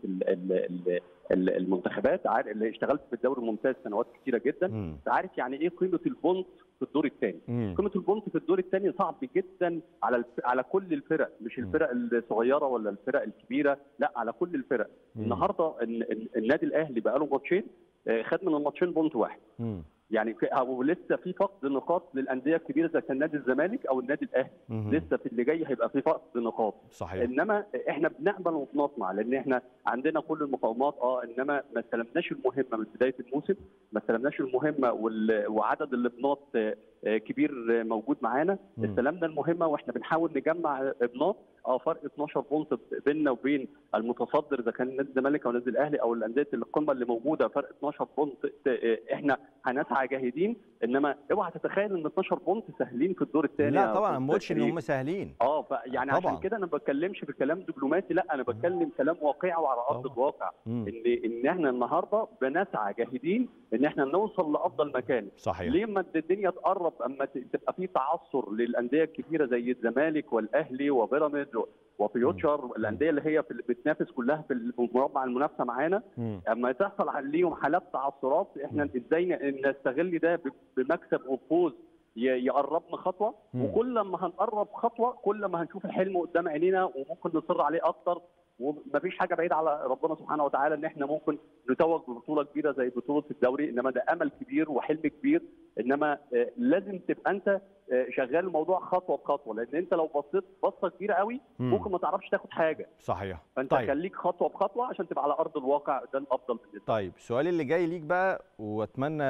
المنتخبات عارف اللي اشتغلت في الدوري الممتاز سنوات كثيره جدا عارف يعني ايه قيمه البونت في الدور الثاني قيمه البونت في الدور الثاني صعب جدا على على كل الفرق مش الفرق الصغيره ولا الفرق الكبيره لا على كل الفرق النهارده النادي الاهلي بقى له ماتشين خد من الماتشين بونت واحد مم. يعني ولسه في فقد نقاط للانديه الكبيره زي كان نادي الزمالك او النادي الاهلي لسه في اللي جاي هيبقى في فقد نقاط صحيح انما احنا بنقبل وبنطمع لان احنا عندنا كل المقاومات اه انما ما استلمناش المهمه من بدايه الموسم ما استلمناش المهمه وعدد الابناط كبير موجود معانا استلمنا المهمه واحنا بنحاول نجمع ابناط اه فرق 12 بونت بيننا وبين المتصدر اذا كان نادي الزمالك او نادي الاهلي او الانديه القمه اللي موجوده فرق 12 بونت احنا هنسعى جاهدين انما اوعى تتخيل ان 12 بونت سهلين في الدور الثاني لا طبعا ما بقولش ان هم سهلين اه يعني طبعا. عشان كده انا ما بتكلمش في كلام دبلوماسي لا انا بتكلم كلام واقعي وعلى ارض الواقع ان ان احنا النهارده بنسعى جاهدين ان احنا نوصل لافضل مكان صحيح ليه ما الدنيا تقرب اما تبقى في تعثر للانديه الكبيره زي الزمالك والاهلي وبيراميدز وفيوتشر الانديه اللي هي في بتنافس كلها في مربع المنافسه معانا اما تحصل ليهم حالات تعثرات احنا ازاي نستغل ده بمكسب وفوز يقربنا خطوه مم. وكل ما هنقرب خطوه كل ما هنشوف الحلم قدام عينينا وممكن نصر عليه اكتر ومفيش حاجه بعيده على ربنا سبحانه وتعالى ان احنا ممكن نتوج ببطوله كبيره زي بطوله الدوري انما ده امل كبير وحلم كبير انما لازم تبقى انت شغال الموضوع خطوه بخطوه لان انت لو بصيت بصه كبيره قوي ممكن ما تعرفش تاخد حاجه صحيح فانت طيب. خليك خطوه بخطوه عشان تبقى على ارض الواقع ده الافضل بالنسبه طيب السؤال اللي جاي ليك بقى واتمنى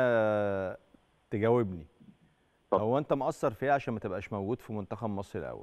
تجاوبني طب. هو انت مقصر في ايه عشان ما تبقاش موجود في منتخب مصر الاول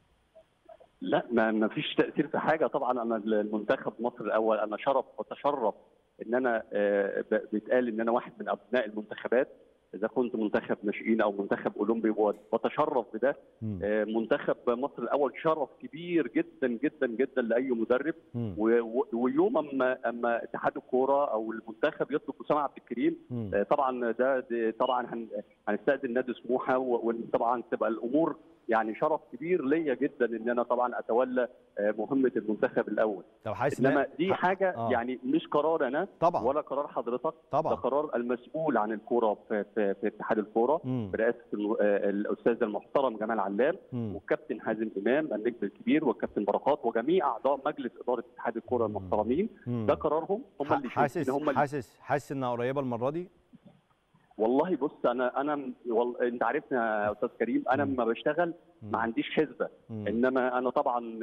لا ما ما فيش تاثير في حاجه طبعا انا المنتخب مصر الاول انا شرف وتشرف ان انا بيتقال ان انا واحد من ابناء المنتخبات اذا كنت منتخب ناشئين او منتخب اولمبي بتشرف بده منتخب مصر الاول شرف كبير جدا جدا جدا لاي مدرب ويوم اما اما اتحاد الكوره او المنتخب يطلب اسامه عبد الكريم طبعا ده, ده طبعا هنستاذن نادي سموحه وطبعا تبقى الامور يعني شرف كبير ليا جدا ان انا طبعا اتولى مهمه المنتخب الاول طب حاسس انما دي حاجه آه. يعني مش قرار انا طبعا ولا قرار حضرتك طبعا ده قرار المسؤول عن الكوره في, في, في اتحاد الكوره برئاسه الاستاذ المحترم جمال علام والكابتن حازم امام النجم الكبير والكابتن بركات وجميع اعضاء مجلس اداره اتحاد الكوره المحترمين ده قرارهم هم اللي حاسس هم حاسس حاسس انها قريبه المره دي والله بص انا انا وال... انت عارفني يا استاذ كريم انا لما بشتغل ما عنديش حسبه انما انا طبعا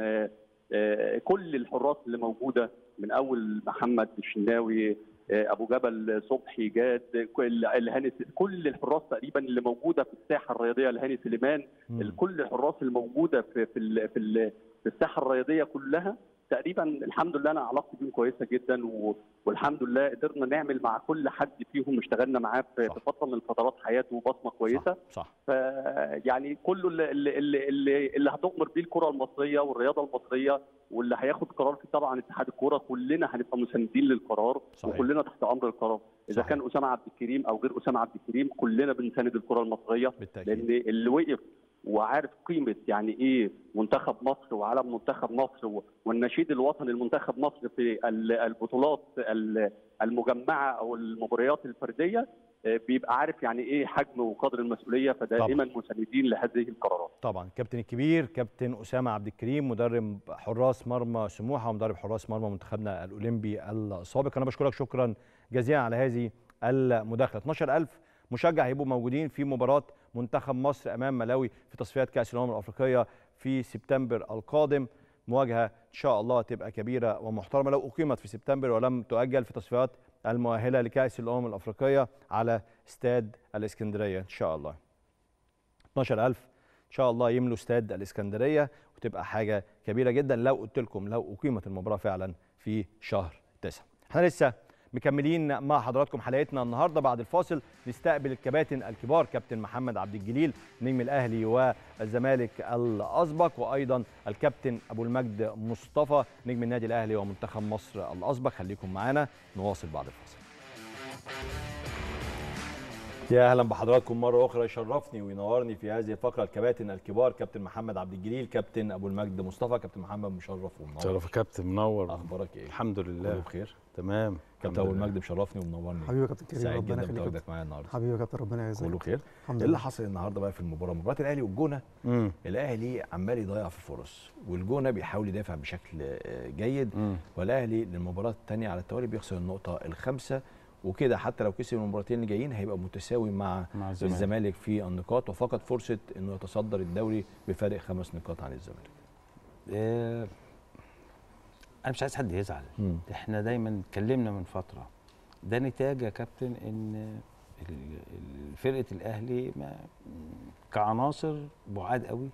كل الحراس اللي موجوده من اول محمد الشناوي ابو جبل صبحي جاد الهاني كل الحراس تقريبا اللي موجوده في الساحه الرياضيه الهاني سليمان كل الحراس الموجوده في في في, في الساحه الرياضيه كلها تقريبا الحمد لله انا علاقتي بيهم كويسه جدا و... والحمد لله قدرنا نعمل مع كل حد فيهم اشتغلنا معاه في صح. فتره من فترات حياته بصمه كويسه صح, صح. ف يعني كله اللي اللي اللي, اللي هتؤمر بيه الكره المصريه والرياضه المصريه واللي هياخد قرار في طبعا اتحاد الكوره كلنا هنبقى مساندين للقرار صحيح. وكلنا تحت امر القرار اذا صحيح. كان اسامه عبد الكريم او غير اسامه عبد الكريم كلنا بنساند الكره المصريه بالتأكيد. لان اللي وقف وعارف قيمه يعني ايه منتخب مصر وعلم منتخب مصر و- والنشيد الوطني لمنتخب مصر في ال- البطولات ال- المجمعه او المباريات الفرديه آه، بيبقى عارف يعني ايه حجم وقدر المسؤوليه فدائما مساندين لهذه القرارات طبعا كابتن الكبير كابتن اسامه عبد الكريم مدرب حراس مرمى سموحه ومدرب حراس مرمى منتخبنا الاولمبي السابق انا بشكرك شكرا جزيلا على هذه المداخله 12000 مشجع هيبقوا موجودين في مباراه منتخب مصر امام ملاوي في تصفيات كاس الامم الافريقيه في سبتمبر القادم مواجهه ان شاء الله تبقى كبيره ومحترمه لو اقيمت في سبتمبر ولم تؤجل في تصفيات المؤهله لكاس الامم الافريقيه على استاد الاسكندريه ان شاء الله 12000 ان شاء الله يملوا استاد الاسكندريه وتبقى حاجه كبيره جدا لو قلت لكم لو اقيمت المباراه فعلا في شهر 9 احنا لسه مكملين مع حضراتكم حلقتنا النهارده بعد الفاصل نستقبل الكباتن الكبار كابتن محمد عبد الجليل نجم الاهلي والزمالك الاسبق وايضا الكابتن ابو المجد مصطفى نجم النادي الاهلي ومنتخب مصر الاسبق خليكم معانا نواصل بعد الفاصل يا اهلا بحضراتكم مره اخرى يشرفني وينورني في هذه الفقره الكباتن الكبار كابتن محمد عبد الجليل كابتن ابو المجد مصطفى كابتن محمد مشرف ومنور شرف يا كابتن منور اخبارك ايه الحمد كله لله بخير تمام كابتن ابو المجد مشرفني ومنورني حبيبي يا كابتن كريم سعيد ربنا جدا يخليك يا بتواجدك كابتن. معايا النهارده حبيبي يا كابتن ربنا يعزك كله خير الحمد ايه اللي لله حصل النهارده بقى في المباراه مباراه الاهلي والجونه امم الاهلي عمال يضيع في فرص والجونه بيحاول يدافع بشكل آه، جيد امم والاهلي للمباراه الثانيه على التوالي بيخسر النقطه الخامسه وكده حتى لو كسب المباراتين اللي جايين هيبقى متساوي مع مع الزمالك الزمالك في النقاط وفقد فرصه انه يتصدر الدوري بفارق خمس نقاط عن الزمالك آه انا مش عايز حد يزعل مم. احنا دايما اتكلمنا من فتره ده نتاج يا كابتن ان ال- ال- فرقه الاهلي ما كعناصر بعاد قوي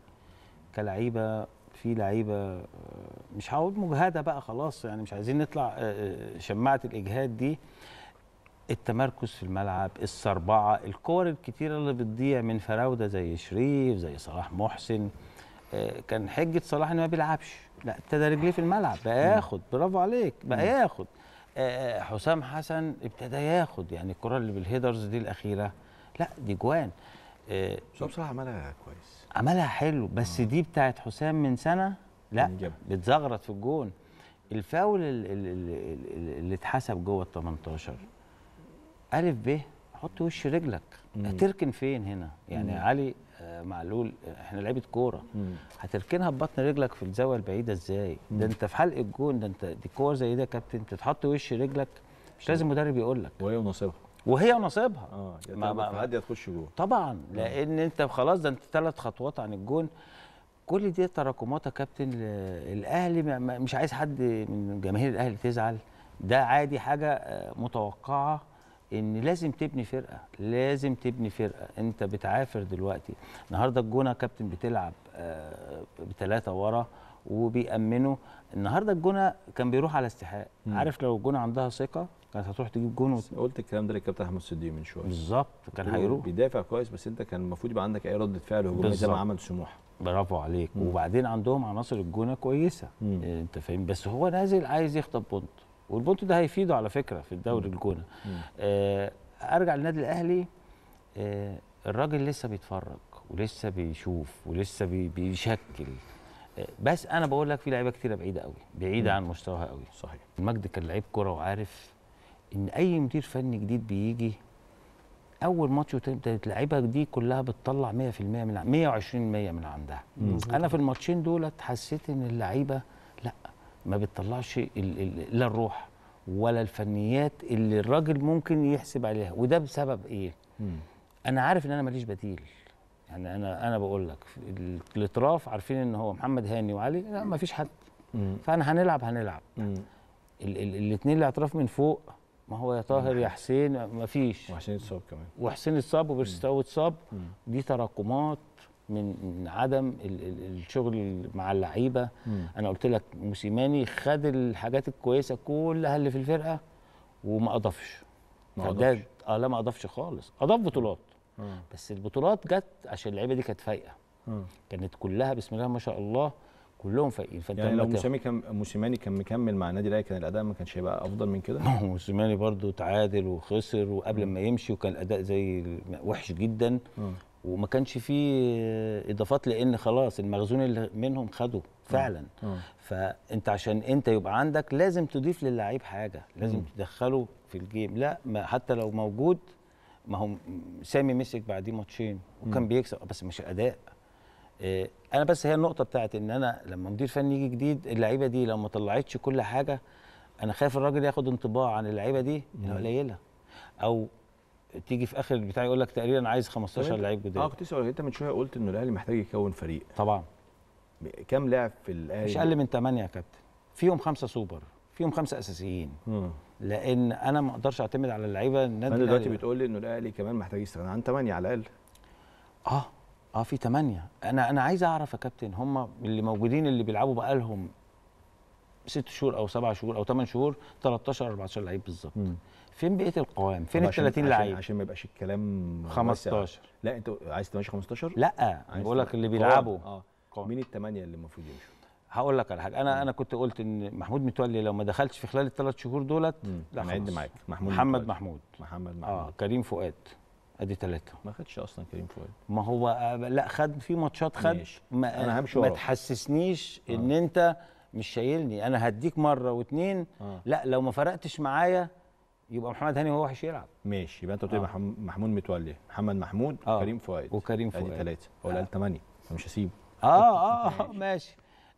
كلعيبه في لعيبه آه، مش هقول مجهده بقى خلاص يعني مش عايزين نطلع آه، آه، شماعه الاجهاد دي التمركز في الملعب السربعه الكور الكتيره اللي بتضيع من فراوده زي شريف زي صلاح محسن آه، كان حجه صلاح انه ما بيلعبش لا ابتدى رجليه في الملعب بقى ياخد برافو عليك بقى ياخد آه، حسام حسن ابتدى ياخد يعني الكره اللي بالهيدرز دي الاخيره لا دي جوان آه، بس هو بصراحه عملها كويس عملها حلو بس دي بتاعت حسام من سنه لا من جاب. بتزغرط في الجون الفاول ال- ال- ال- ال- اللي اتحسب جوه ال 18 الف ب حط وش رجلك مم. هتركن فين هنا يعني مم. علي آه، معلول آه، احنا لعيبه كوره مم. هتركنها ببطن رجلك في الزاويه البعيده ازاي ده انت في حلق الجون ده انت دي كور زي ده يا كابتن تتحط وش رجلك مش لازم مدرب يقول لك وهي ونصيبها وهي نصيبها اه يا ما- ما ما- تعدي هتخش جوه طبعا لان انت خلاص ده انت ثلاث خطوات عن الجون كل دي تراكمات يا كابتن ل- الاهلي ما- ما- مش عايز حد من جماهير الاهلي تزعل ده عادي حاجه آه، متوقعه ان لازم تبني فرقه لازم تبني فرقه انت بتعافر دلوقتي النهارده الجونه يا كابتن بتلعب آه، بثلاثه ورا وبيأمنوا النهارده الجونه كان بيروح على استحقاق مم. عارف لو الجونه عندها ثقه كانت هتروح تجيب جون وت- قلت الكلام ده للكابتن احمد صديق من شويه بالظبط كان قلت له هيروح بيدافع كويس بس انت كان المفروض يبقى عندك اي رده فعل هجومي زي بالظبط. ما عمل سموحه برافو عليك مم. وبعدين عندهم عناصر الجونه كويسه مم. إيه، انت فاهم بس هو نازل عايز يخطب بونت والبونت ده هيفيده على فكره في الدوري الجونه مم. آه ارجع للنادي الاهلي آه الراجل لسه بيتفرج ولسه بيشوف ولسه بي بيشكل آه بس انا بقول لك في لعيبه كتيره بعيده قوي بعيده مم. عن مستواها قوي صحيح المجد كان لعيب كرة وعارف ان اي مدير فني جديد بيجي اول ماتش وتبدا اللعيبه دي كلها بتطلع 100% من ع- 120 من عندها مم. انا في الماتشين دولت حسيت ان اللعيبه لا ما بتطلعش ال- ال- لا الروح ولا الفنيات اللي الراجل ممكن يحسب عليها وده بسبب ايه مم. انا عارف ان انا ماليش بديل يعني انا انا بقول لك في ال- الاطراف عارفين ان هو محمد هاني وعلي لا ما فيش حد مم. فانا هنلعب هنلعب مم. الاثنين اللي اعتراف من فوق ما هو يا طاهر يا حسين ما فيش وحسين اتصاب كمان وحسين اتصاب وبيرستاو اتصاب مم. دي تراكمات من من عدم ال- ال- الشغل مع اللعيبه مم. انا قلت لك موسيماني خد الحاجات الكويسه كلها اللي في الفرقه وما اضافش ما فده- أضافش. اه لا ما اضافش خالص اضاف بطولات آه. بس البطولات جت عشان اللعيبه دي كانت فايقه آه. كانت كلها بسم الله ما شاء الله كلهم فايقين فانت يعني لما لو تاخد- موسيماني كان موسيماني كان مكمل مع النادي الاهلي كان الاداء ما كانش هيبقى افضل من كده موسيماني برضو تعادل وخسر وقبل ما يمشي وكان الاداء زي الم- وحش جدا آه. وما كانش فيه اضافات لان خلاص المخزون اللي منهم خدوا فعلا آه. فانت عشان انت يبقى عندك لازم تضيف للعيب حاجه لازم مم. تدخله في الجيم لا ما حتى لو موجود ما هو سامي مسك بعديه ماتشين وكان مم. بيكسب بس مش اداء آه، انا بس هي النقطه بتاعت ان انا لما مدير فني يجي جديد اللعيبه دي لو ما طلعتش كل حاجه انا خايف الراجل ياخد انطباع عن اللعيبه دي انها قليله او تيجي في اخر البتاع يقول لك تقريبا عايز 15 لعيب اه جداد كنت لسه انت من شويه قلت انه الاهلي محتاج يكون فريق طبعا كام لاعب في الاهلي مش اقل من 8 يا كابتن فيهم خمسه سوبر فيهم خمسه اساسيين مم. لان انا ما اقدرش اعتمد على اللعيبه النادي فانت دلوقتي الأهلي. بتقول لي انه الاهلي كمان محتاج يستغنى عن 8 على الاقل اه اه في ثمانية انا انا عايز اعرف يا كابتن هم اللي موجودين اللي بيلعبوا بقالهم ست شهور او سبع شهور او ثمان شهور 13 14 لعيب بالظبط مم. فين بقيه القوام فين طب ال عشان- 30 عشان- لعيب عشان ما يبقاش الكلام واسع. 15 لا انت عايز تمشي 15 لا عايز انا بقول لك اللي قوام. بيلعبوا اه قوام. مين الثمانيه اللي المفروض يمشوا هقول لك على حاجه انا انا كنت قلت ان محمود متولي لو ما دخلش في خلال الثلاث شهور دولت مم. لا هنعد خلاص. معاك محمود محمد متولي. محمود محمد محمود اه كريم فؤاد ادي ثلاثه ما خدش اصلا كريم فؤاد ما هو آه، لا خد في ماتشات خد ماشي. ما أنا همشي ما وراك. تحسسنيش ان انت مش شايلني انا هديك مره واتنين آه. لا لو ما فرقتش معايا يبقى محمد هاني هو وحش يلعب ماشي يبقى انت قلت لي آه. محم- محمود متولي محمد محمود آه. كريم فؤاد وكريم ادي فؤاد. ثلاثه هو قال ثمانيه فمش هسيبه اه اه ماشي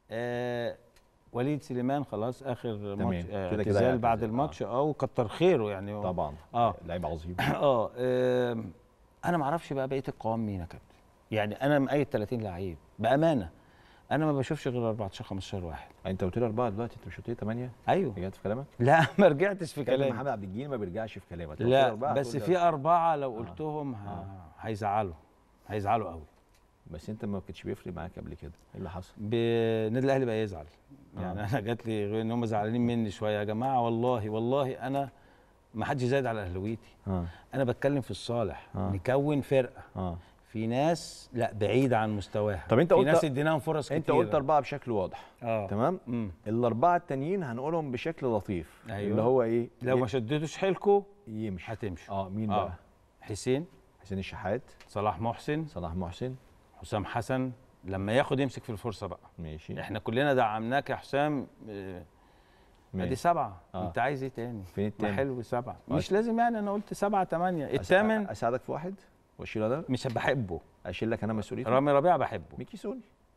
آه وليد سليمان خلاص اخر ماتش آه كده كده اعتزال هيعتزل. بعد آه. الماتش اه وكتر خيره يعني هو- طبعا اه لعيب عظيم اه آم، انا ما اعرفش بقى بقيه القوام مين يا كابتن يعني انا مقيد 30 لعيب بامانه انا ما بشوفش غير 14 15 واحد انت قلت لي اربعه دلوقتي انت مش قلت لي ثمانيه ايوه رجعت في كلامك لا ما رجعتش في كلام كلامي محمد عبد الجليل ما بيرجعش في كلامك لو قلت لي لا أربعة بس هتقول لي في أربعة لو آه. قلتهم ه- آه. هيزعلوا هيزعلوا قوي بس انت ما كانش بيفرق معاك قبل كده ايه اللي حصل؟ النادي الاهلي بقى يزعل يعني آه. انا جات لي غير ان هم زعلانين مني شويه يا جماعه والله والله انا ما حدش زايد على اهلاويتي اه انا بتكلم في الصالح آه. نكون فرقه اه في ناس لا بعيده عن مستواها طب انت في قلت- ناس اديناهم فرص انت كتير قلت اربعه بشكل واضح اه تمام امم الاربعه التانيين هنقولهم بشكل لطيف أيوة. اللي هو ايه لو ما شدتوش حيلكوا يمشي هتمشي اه مين آه. بقى حسين حسين الشحات صلاح محسن صلاح محسن حسام حسن لما ياخد يمسك في الفرصه بقى ماشي احنا كلنا دعمناك يا حسام آه، ادي ماشي. سبعه آه. انت عايز ايه تاني فين ما التاني حلو سبعه آه. مش لازم يعني انا قلت سبعه ثمانيه أس- الثامن اساعدك في واحد واشيل انا مش بحبه اشيل لك انا مسؤوليته رامي ربيعه بحبه ميكي سوني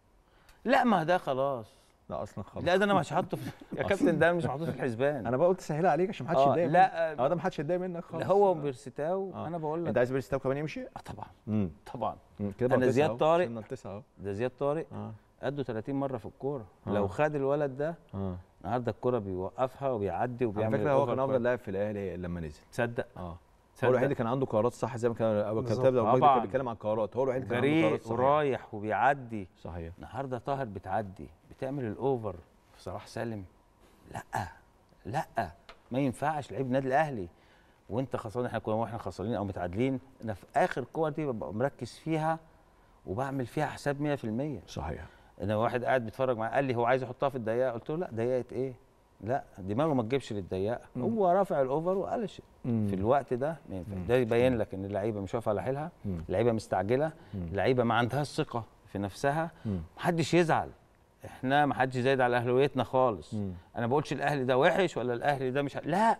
لا ما ده خلاص لا اصلا خلاص لا ده انا مش حاطه في يا كابتن ده أنا مش محطوط في الحسبان انا بقى قلت سهلها عليك عشان محدش آه، يتضايق لا، منك. اه ده محدش يتضايق منك خالص لا هو آه. وبيرستاو آه. انا بقول انت لك عايز بيرستاو كمان يمشي؟ آه طبعا امم طبعا كده بقى أنا تسعة زياد أهو. طارق. وصلنا لتسعة اهو ده زياد طارق اه قده 30 مره في الكوره آه. لو خد الولد ده اه النهارده الكوره بيوقفها وبيعدي على وبيعمل فكره هو الأوفر كان افضل كويس. لاعب في الاهلي لما نزل تصدق اه هو تصدق الوحيد اللي كان عنده قرارات صح زي ما كان ابو بالظبط. كتاب لو مجدي طبعاً. كان بيتكلم عن قرارات هو الوحيد اللي كان عنده قرارات جريء صحيحه ورايح وبيعدي صحيح النهارده طاهر بتعدي بتعمل الاوفر في صلاح سالم لا لا ما ينفعش لعيب النادي الاهلي وانت خسران احنا كنا واحنا خسرانين او متعادلين انا في اخر كور دي ببقى مركز فيها وبعمل فيها حساب 100% صحيح انا واحد قاعد بيتفرج معايا قال لي هو عايز يحطها في الضيقه قلت له لا ضيقه ايه لا دماغه ما تجيبش للضيقه هو رافع الاوفر وقلش في الوقت ده ما ينفع ده يبين لك ان اللعيبه مش واقفه على حيلها مم. اللعيبه مستعجله مم. اللعيبه ما عندهاش ثقه في نفسها مم. محدش يزعل احنا محدش زايد على اهلاويتنا خالص مم. انا بقولش الاهلي ده وحش ولا الاهلي ده مش ح- لا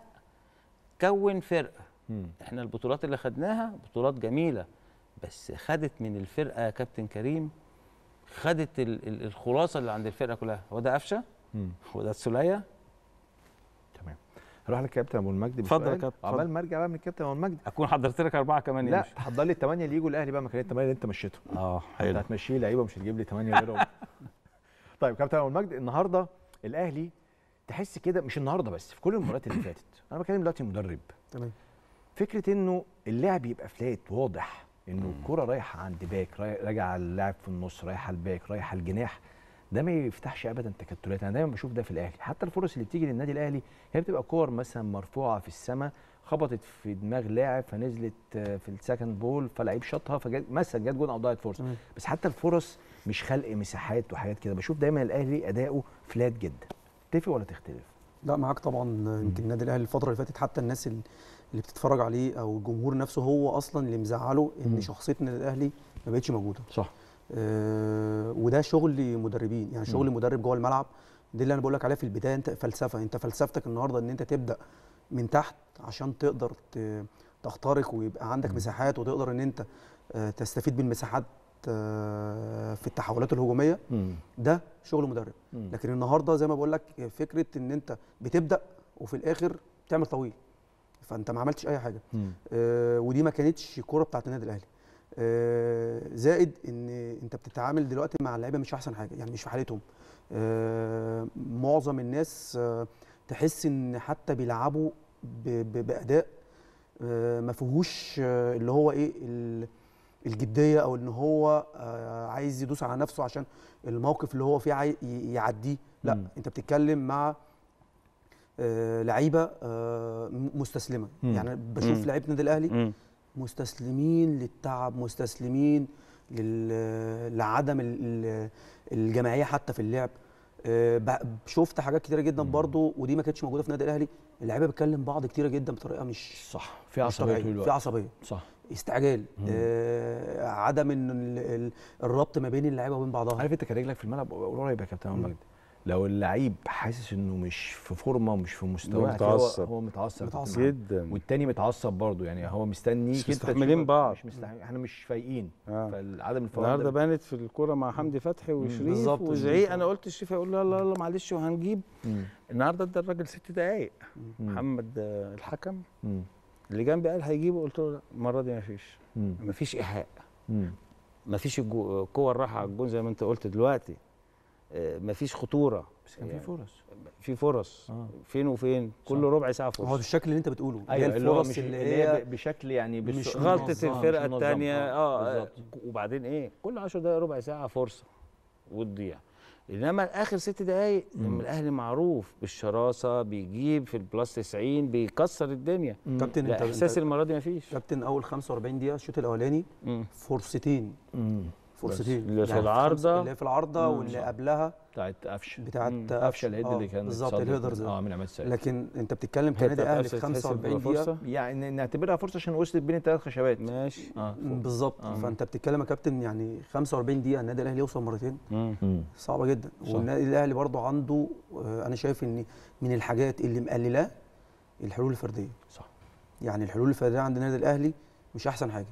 كون فرقه مم. احنا البطولات اللي خدناها بطولات جميله بس خدت من الفرقه يا كابتن كريم خدت ال- ال- الخلاصه اللي عند الفرقه كلها هو ده قفشه مم. هو ده السوليه تمام هروح للكابتن ابو المجد اتفضل يا بسؤال. كابتن، عقبال اتفضل. ما ارجع بقى من الكابتن ابو المجد اكون حضرت لك اربعه كمان لا يمشوا. تحضر لي الثمانيه اللي يجوا الاهلي بقى مكان الثمانيه اللي انت مشيتهم اه انت حلو هتمشيه لعيبه مش هتجيب لي ثمانيه غيرهم طيب كابتن ابو المجد النهارده الاهلي تحس كده مش النهارده بس في كل المباريات اللي فاتت انا بكلم دلوقتي مدرب تمام فكره انه اللعب يبقى فلات واضح انه الكره رايحه عند باك راي- راجعه على اللاعب في النص رايحه الباك رايحه الجناح ده ما يفتحش ابدا تكتلات انا دايما بشوف ده في الاهلي حتى الفرص اللي بتيجي للنادي الاهلي هي بتبقى كور مثلا مرفوعه في السماء خبطت في دماغ لاعب فنزلت آه، في السكند بول فلعيب شاطها فجت مثلا جت جون او ضاعت فرصه تمام. بس حتى الفرص مش خلق مساحات وحاجات كده بشوف دايما الاهلي اداؤه فلات جدا تتفق ولا تختلف لا معاك طبعا يمكن النادي الاهلي الفتره اللي فاتت حتى الناس ال- اللي بتتفرج عليه او الجمهور نفسه هو اصلا اللي مزعله ان مم. شخصيه النادي الاهلي ما بقتش موجوده صح آه، وده شغل مدربين يعني شغل مدرب جوه الملعب دي اللي انا بقول لك عليها في البدايه انت فلسفه انت فلسفتك النهارده ان انت تبدا من تحت عشان تقدر ت- تخترق ويبقى عندك مساحات وتقدر ان انت آه، تستفيد بالمساحات آه، في التحولات الهجوميه مم. ده شغل مدرب مم. لكن النهارده زي ما بقول لك فكره ان انت بتبدا وفي الاخر تعمل طويل فانت ما عملتش اي حاجه مم. آه، ودي ما كانتش الكوره بتاعت النادي الاهلي آه، زائد ان انت بتتعامل دلوقتي مع اللعيبه مش احسن حاجه يعني مش في حالتهم آه، معظم الناس آه، تحس ان حتى بيلعبوا ب- ب- باداء آه، ما فيهوش آه، اللي هو ايه ال- الجديه او ان هو آه، عايز يدوس على نفسه عشان الموقف اللي هو فيه عاي- ي- يعديه لا مم. انت بتتكلم مع آه، لعيبه آه، م- مستسلمه مم. يعني بشوف مم. لعيبه النادي الاهلي مم. مستسلمين للتعب مستسلمين لل- لعدم ال- ال- الجماعيه حتى في اللعب آه، ب- شفت حاجات كتيره جدا برضو ودي ما كانتش موجوده في النادي الاهلي اللعيبه بتكلم بعض كتيره جدا بطريقه مش صح في مش عصبيه طبيعية، طول في الوقت عصبيه صح استعجال آه عدم ان ال- ال- الربط ما بين اللعيبه وبين بعضها عارف انت كان رجلك في الملعب قريب يا كابتن محمد مجدي لو اللعيب حاسس انه مش في فورمه ومش في مستواه هتلاقيه هو- متعصب. هو متعصب يا كابتن متعصب. محمد. جدا والتاني متعصب برضه يعني هو مستنيك مش انت مستحملين تشوفك- بعض. مش مستحمل احنا مش فايقين آه. فعدم الفوائد النهارده ده بانت في الكوره مع حمدي فتحي وشريف بالظبط. وزعيق انا قلت شريف هيقول لا لا لا معلش وهنجيب مم. النهارده ادى الراجل ست دقايق مم. محمد آه، الحكم مم. اللي جنبي قال هيجيبه قلت له لا المره دي مفيش مم. مفيش ايحاء مم. مفيش الجو- كور راحه على الجون زي ما انت قلت دلوقتي آه، مفيش خطوره بس كان في يعني فرص في فرص آه. فين وفين كل ربع ساعه هو فرصه بالشكل اللي انت بتقوله هي ايوه اللي هو الفرص مش اللي اللي هي هي ب- بشكل يعني مش بس- غلطه منظم، الفرقه مش منظم. الثانيه اه بالظبط. وبعدين ايه كل 10 دقائق ربع ساعه فرصه وتضيع انما اخر ست دقائق لما الاهلي معروف بالشراسه بيجيب في البلاس 90 بيكسر الدنيا كابتن لا انت احساس انت- المره دي مفيش كابتن اول 45 دقيقه الشوط الاولاني فرصتين مم. فرصتين اللي في يعني العارضة. خمسة- اللي في العارضه مم. واللي قبلها بتاعت قفشه بتاعت مم. قفشه الهيد آه، اللي كان بالظبط اتصدت. الهيدرز اه من عماد سعيد لكن انت بتتكلم هي كنادي بتاعت اهلي قفشة في تحسب 45 دقيقه فرصة؟ يعني نعتبرها فرصه عشان وصلت بين الثلاث خشبات ماشي اه بالظبط آه. فانت بتتكلم يا كابتن يعني 45 دقيقه النادي الاهلي يوصل مرتين مم. مم. صعبه جدا صح. والنادي الاهلي برضه عنده آه، انا شايف ان من الحاجات اللي مقللاه الحلول الفرديه صح يعني الحلول الفرديه عند النادي الاهلي مش احسن حاجه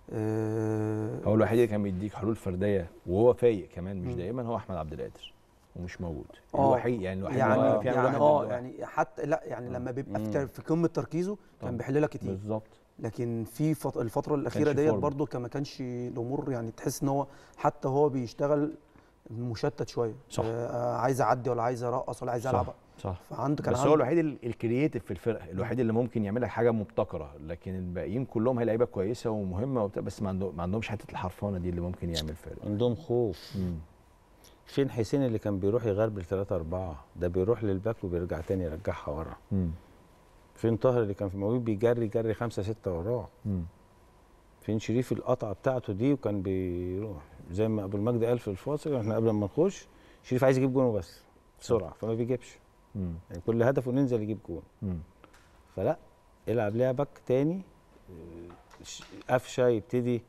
آه، هو الوحيد اللي كان بيديك حلول فرديه وهو فايق كمان مش مم. دايما هو احمد عبد القادر ومش موجود آه. الوحيد يعني الوحيد يعني اللي هو فعلا يعني واحد اه ضد واحد. يعني حتى لا يعني لما بيبقى في مم. تر- في قمه تركيزه طبعا. كان بيحل لك كتير بالظبط لكن في فط... الفتره الاخيره كانش ديت فورمة. برضه كان ما كانش الامور يعني تحس ان هو حتى هو بيشتغل مشتت شويه صح. آه عايز اعدي ولا عايز ارقص ولا عايز العب صح صح فعنده كان بس عنده هو الوحيد ال- الكرييتيف في الفرقه الوحيد اللي ممكن يعمل لك حاجه مبتكره لكن الباقيين كلهم هي لعيبه كويسه ومهمه وبتاع بس ما, عنده ما عندهمش حته الحرفانه دي اللي ممكن يعمل فرق عندهم خوف مم. فين حسين اللي كان بيروح يغربل 3 4 ده بيروح للباك وبيرجع تاني يرجعها ورا مم. فين طاهر اللي كان في الموجود بيجري جري 5 6 وراه مم. فين شريف القطعه بتاعته دي وكان بيروح زي ما ابو المجد قال في الفاصل احنا قبل ما نخش شريف عايز يجيب جون بس بسرعه فما بيجيبش مم. يعني كل هدفه ننزل يجيب جون مم. فلا العب لعبك تاني آه، ش- قفشه يبتدي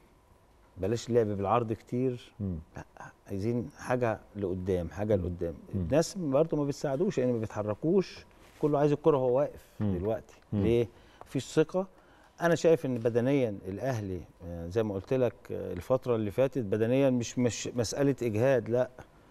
بلاش لعب بالعرض كتير مم. عايزين حاجه لقدام حاجه لقدام مم. الناس برضه ما بتساعدوش يعني ما بيتحركوش كله عايز الكره وهو واقف مم. دلوقتي مم. ليه مفيش ثقه انا شايف ان بدنيا الاهلي آه، زي ما قلت لك آه، الفتره اللي فاتت بدنيا مش مش مساله اجهاد لا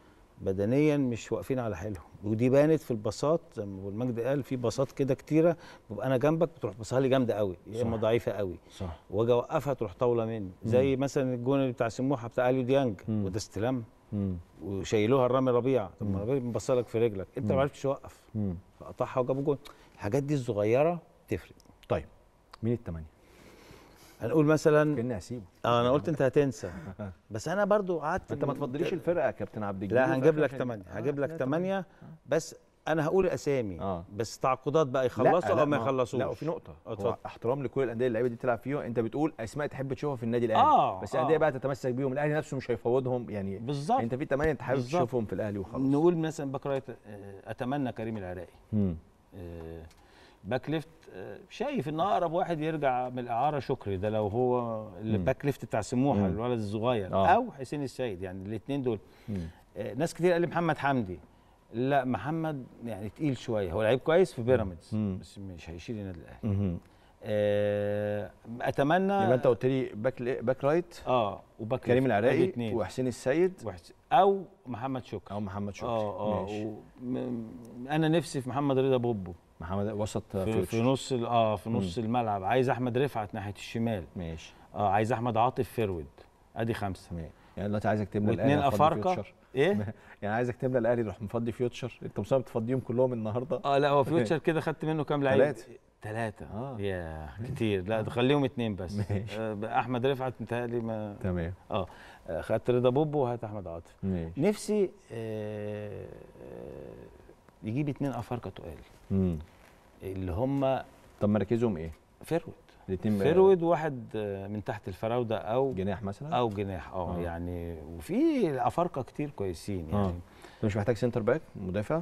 بدنيا مش واقفين على حيلهم ودي بانت في الباصات زي ما أبو المجد قال في باصات كده كتيره ببقى انا جنبك بتروح باصها لي جامده قوي يا اما صح. ضعيفه قوي صح واجي اوقفها تروح طاوله مني زي مثلا الجون اللي بتاع سموحه بتاع اليو ديانج مم. وده استلام مم. وشايلوها الرامي ربيع طب ما ربيع مبصلك في رجلك انت مم. ما عرفتش توقف مم. فقطعها وجابوا جون الحاجات دي الصغيره تفرق طيب مين الثمانيه؟ هنقول مثلا كاني هسيبه اه انا قلت انت هتنسى بس انا برضو قعدت انت ما تفضليش الفرقه يا كابتن عبد الجليل لا وفي هنجيب الآخر لك عشان- 8 آه، هجيب لك لا، 8 بس انا هقول اسامي آه. بس تعاقدات بقى لا، يخلصوا لا، او ما هو- يخلصوش لا وفي نقطه اه، هو اتفضل. احترام لكل الانديه اللعيبه دي تلعب فيهم انت بتقول اسماء تحب تشوفها في النادي الاهلي آه، بس آه. الانديه بقى تتمسك بيهم الاهلي نفسه مش هيفوضهم يعني بالظبط انت في ثمانيه انت حابب بالظبط. تشوفهم في الاهلي وخلاص نقول مثلا باك رايت آه، اتمنى كريم العراقي مم. آه، باك ليفت آه، شايف ان اقرب واحد يرجع من الاعاره شكري ده لو هو الباك ليفت بتاع سموحه مم. الولد الصغير آه. او حسين السيد يعني الاثنين دول مم. آه، ناس كتير قال لي محمد حمدي لا محمد يعني تقيل شويه هو لعيب كويس في بيراميدز مم. بس مش هيشيل النادي الاهلي مهم. آه، اتمنى يبقى انت قلت لي باك لي- باك رايت اه وباك كريم ليفت، العراقي الاتنين. وحسين السيد وحس- او محمد شكري او محمد شكري اه اه ماشي. و- م- انا نفسي في محمد رضا بوبو محمد وسط في, في فيوتشر. نص ال- اه في نص الملعب عايز احمد رفعت ناحيه الشمال ماشي اه عايز احمد عاطف فيرود ادي خمسه تمام يعني دلوقتي عايزك تملى واثنين الاهلي هتفضي افارقه فيوتشر. ايه يعني عايزك تملى الاهلي تروح مفضي فيوتشر انت مصاب تفضيهم كلهم النهارده اه لا هو فيوتشر كده خدت منه كام لعيب تلاتة. ثلاثة آه. يا كتير لا ده خليهم اتنين بس ماشي. آه احمد رفعت متهيألي ما تمام اه آه، خدت رضا بوبو وهات احمد عاطف ماشي نفسي آه آه يجيب اتنين افارقه تقال مم. اللي هم طب مراكزهم ايه؟ فيرود الاثنين فيرود واحد آه، من تحت الفراوده او جناح مثلا او جناح اه آه. يعني وفي افارقه كتير كويسين يعني اه انت مش محتاج سنتر باك مدافع؟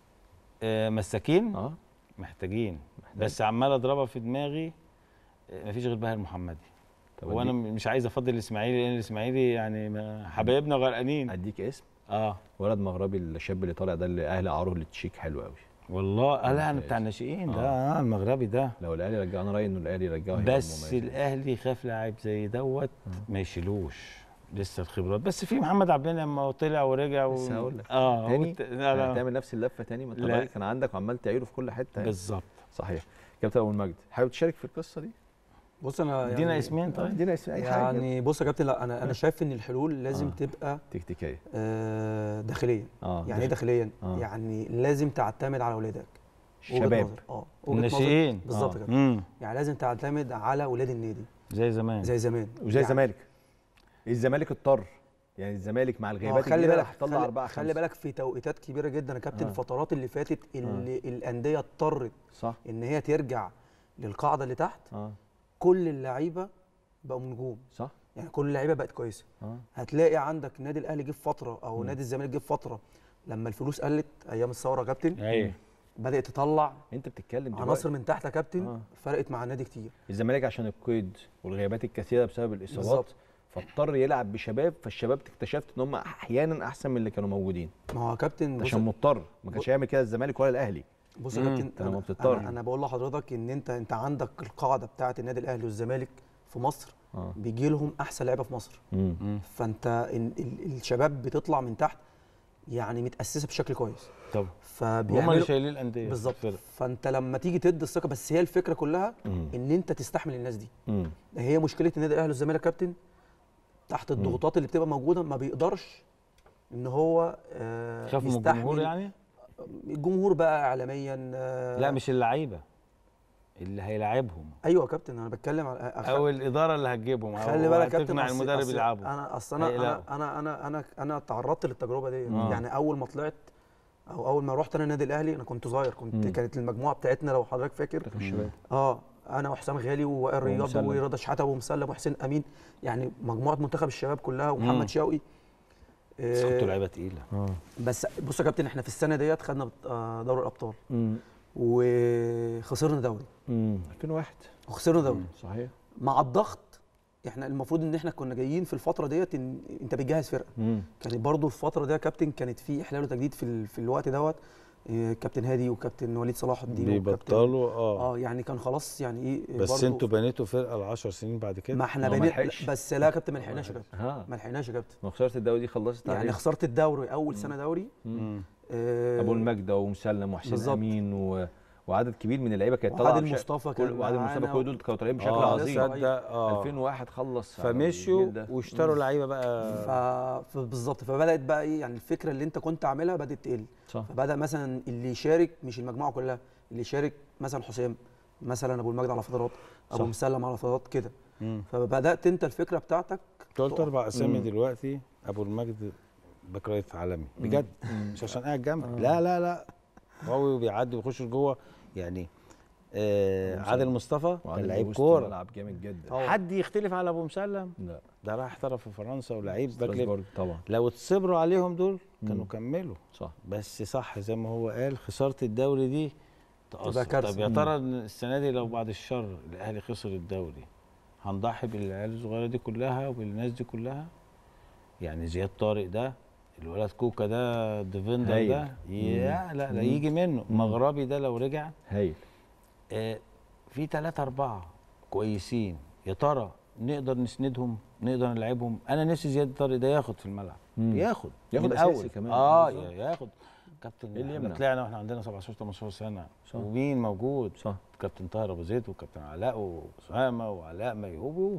آه مساكين اه محتاجين بس عمال اضربها في دماغي آه، مفيش غير باهر محمدي طب وانا أديك- مش عايز افضل الاسماعيلي لان الاسماعيلي يعني ما- حبايبنا غرقانين اديك اسم اه ولد مغربي الشاب اللي طالع ده اللي اهلي عاره للتشيك حلو قوي والله آه لا انا ممتاز. بتاع الناشئين ده اه المغربي ده لو الاهلي رجعه انا رايي انه الاهلي يرجعه هيبقى بس مميز. الاهلي يخاف لاعب زي دوت ما يشيلوش لسه الخبرات بس في محمد عبد المنعم لما طلع ورجع و... لسه هقول لك. اه تاني؟ وت- لا يعني لا تعمل نفس اللفه تاني ما انت لا. الراجل كان عندك وعمال تعيره في كل حته يعني. بالظبط صحيح كابتن ابو المجد حابب تشارك في القصه دي؟ بص انا ادينا يعني اسمين طيب ادينا اسم اي حاجه يعني بص يا كابتن لا انا انا شايف ان الحلول لازم آه. تبقى تكتيكيه آه، داخليا اه يعني ايه داخليا آه. يعني لازم تعتمد على اولادك وجهة شباب نظر. اه وجهة نظر. الناشئين بالظبط آه. كده امم يعني لازم تعتمد على اولاد النادي زي زمان زي زمان وزي يعني الزمالك الزمالك اضطر يعني الزمالك مع آه، الغيبات خلي الكبيرة بالك طلع خلي, أربعة خلي خمسة. بالك في توقيتات كبيره جدا يا كابتن آه. الفترات اللي فاتت اللي الانديه اضطرت صح ان هي ترجع للقاعده اللي تحت اه كل اللعيبه بقوا نجوم صح يعني كل اللعيبه بقت كويسه اه هتلاقي عندك نادي الاهلي جه في فتره او مم. نادي الزمالك جه في فتره لما الفلوس قلت ايام الثوره يا كابتن ايوه بدات تطلع انت بتتكلم دلوقتي عناصر من تحت يا كابتن آه. فرقت مع النادي كتير الزمالك عشان القيد والغيابات الكثيره بسبب الاصابات بالظبط. فاضطر يلعب بشباب فالشباب اكتشفت ان هم احيانا احسن من اللي كانوا موجودين ما هو يا كابتن بص عشان مضطر ما كانش هيعمل كده الزمالك ولا الاهلي بص يا مم. كابتن أنت لما انا, بتضطر. أنا, أنا بقول لحضرتك ان انت انت عندك القاعده بتاعه النادي الاهلي والزمالك في مصر اه بيجي لهم احسن لعيبه في مصر امم فانت ال ال الشباب بتطلع من تحت يعني متاسسه بشكل كويس طب هم اللي فبيعملوا شايلين الانديه بالظبط الفرق. فانت لما تيجي تدي الثقه بس هي الفكره كلها مم. ان انت تستحمل الناس دي امم هي مشكله النادي الاهلي والزمالك يا كابتن تحت الضغوطات اللي بتبقى موجوده ما بيقدرش ان هو آه خاف من يستحمل الجمهور يعني الجمهور بقى اعلاميا آه لا مش اللعيبه اللي هيلاعبهم ايوه يا كابتن انا بتكلم على أخ... او الاداره اللي هتجيبهم او خلي بالك يا كابتن تقنع أصل- المدرب أصل يلعبهم انا اصل انا هيقلقوا. انا انا انا انا, أنا تعرضت للتجربه دي آه. يعني اول ما طلعت او اول ما رحت انا النادي الاهلي انا كنت صغير كنت مم. كانت المجموعه بتاعتنا لو حضرتك فاكر منتخب الشباب اه انا وحسام غالي ووائل رياض ومسلم. ورضا شحاته ومسلم وحسين امين يعني مجموعه منتخب الشباب كلها مم. ومحمد شوقي بس كنتوا آه لعيبه تقيله اه بس بص يا كابتن احنا في السنه ديت خدنا بط- آه، دوري الابطال امم وخسرنا دوري امم 2001 وخسرنا دوري صحيح مع الضغط احنا المفروض ان احنا كنا جايين في الفتره ديت ان انت بتجهز فرقه امم كانت برضو الفتره دي يا كابتن كانت في احلال وتجديد في ال... في الوقت دوت إيه، كابتن هادي وكابتن وليد صلاح الدين وكابتن- بيبطلوا اه اه يعني كان خلاص يعني ايه بس برضو انتوا بنيتوا فرقه ل 10 سنين بعد كده ما احنا ما هو بنيت ملحقش. بس لا يا كابتن ما لحقناش يا كابتن ها ما لحقناش يا كابتن ما خساره الدوري دي خلصت يعني عليه. خسرت الدوري اول سنه دوري مم. آه ابو المجده ومسلم وحسين بالظبط. امين و... وعدد كبير من اللعيبه كانت طالعه وعادل بش- مصطفى كل كان وعادل مصطفى معانا كل دول كانوا طالعين بشكل آه، عظيم تصدق اه 2001 خلص على فمشوا الجيل ده. واشتروا لعيبه بقى ف- فبالظبط فبدات بقى ايه يعني الفكره اللي انت كنت عاملها بدات تقل صح فبدا مثلا اللي يشارك مش المجموعه كلها اللي يشارك مثلا حسام مثلا ابو المجد على فترات ابو صح. مسلم على فترات كده مم. فبدات انت الفكره بتاعتك انت قلت تقف. اربع اسامي مم. دلوقتي ابو المجد باك رايت عالمي بجد مش عشان قاعد جنبك آه. لا لا لا قوي وبيعدي ويخش جوه يعني آه أبو عادل مسلم. مصطفى كان وعادل لعيب وسط كوره ملعب جامد جدا طبعا. حد يختلف على ابو مسلم لا ده راح احترف في فرنسا ولعيب باك ليفت ستراسبورج طبعا لو اتصبروا عليهم دول مم. كانوا كملوا صح بس صح زي ما هو قال خساره الدوري دي تأثر كارثة. طب يا ترى إن السنه دي لو بعد الشر الاهلي خسر الدوري هنضحي بالعيال الصغيره دي كلها وبالناس دي كلها يعني زياد طارق ده الولد كوكا ده ديفندر هايل. ده يا لا لا مم. يجي منه مم. مغربي ده لو رجع هايل آه، في ثلاثة أربعة كويسين يا ترى نقدر نسندهم نقدر نلعبهم أنا نفسي زياد طارق ده ياخد في الملعب مم. ياخد ياخد من أساسي الأول. كمان. اه بالظبط. يا- ياخد كابتن إيه اللي احنا يمنع؟ طلعنا واحنا عندنا 17 18 سنة صح. ومين موجود صح كابتن طاهر ابو زيد وكابتن علاء واسامه وعلاء ميهوب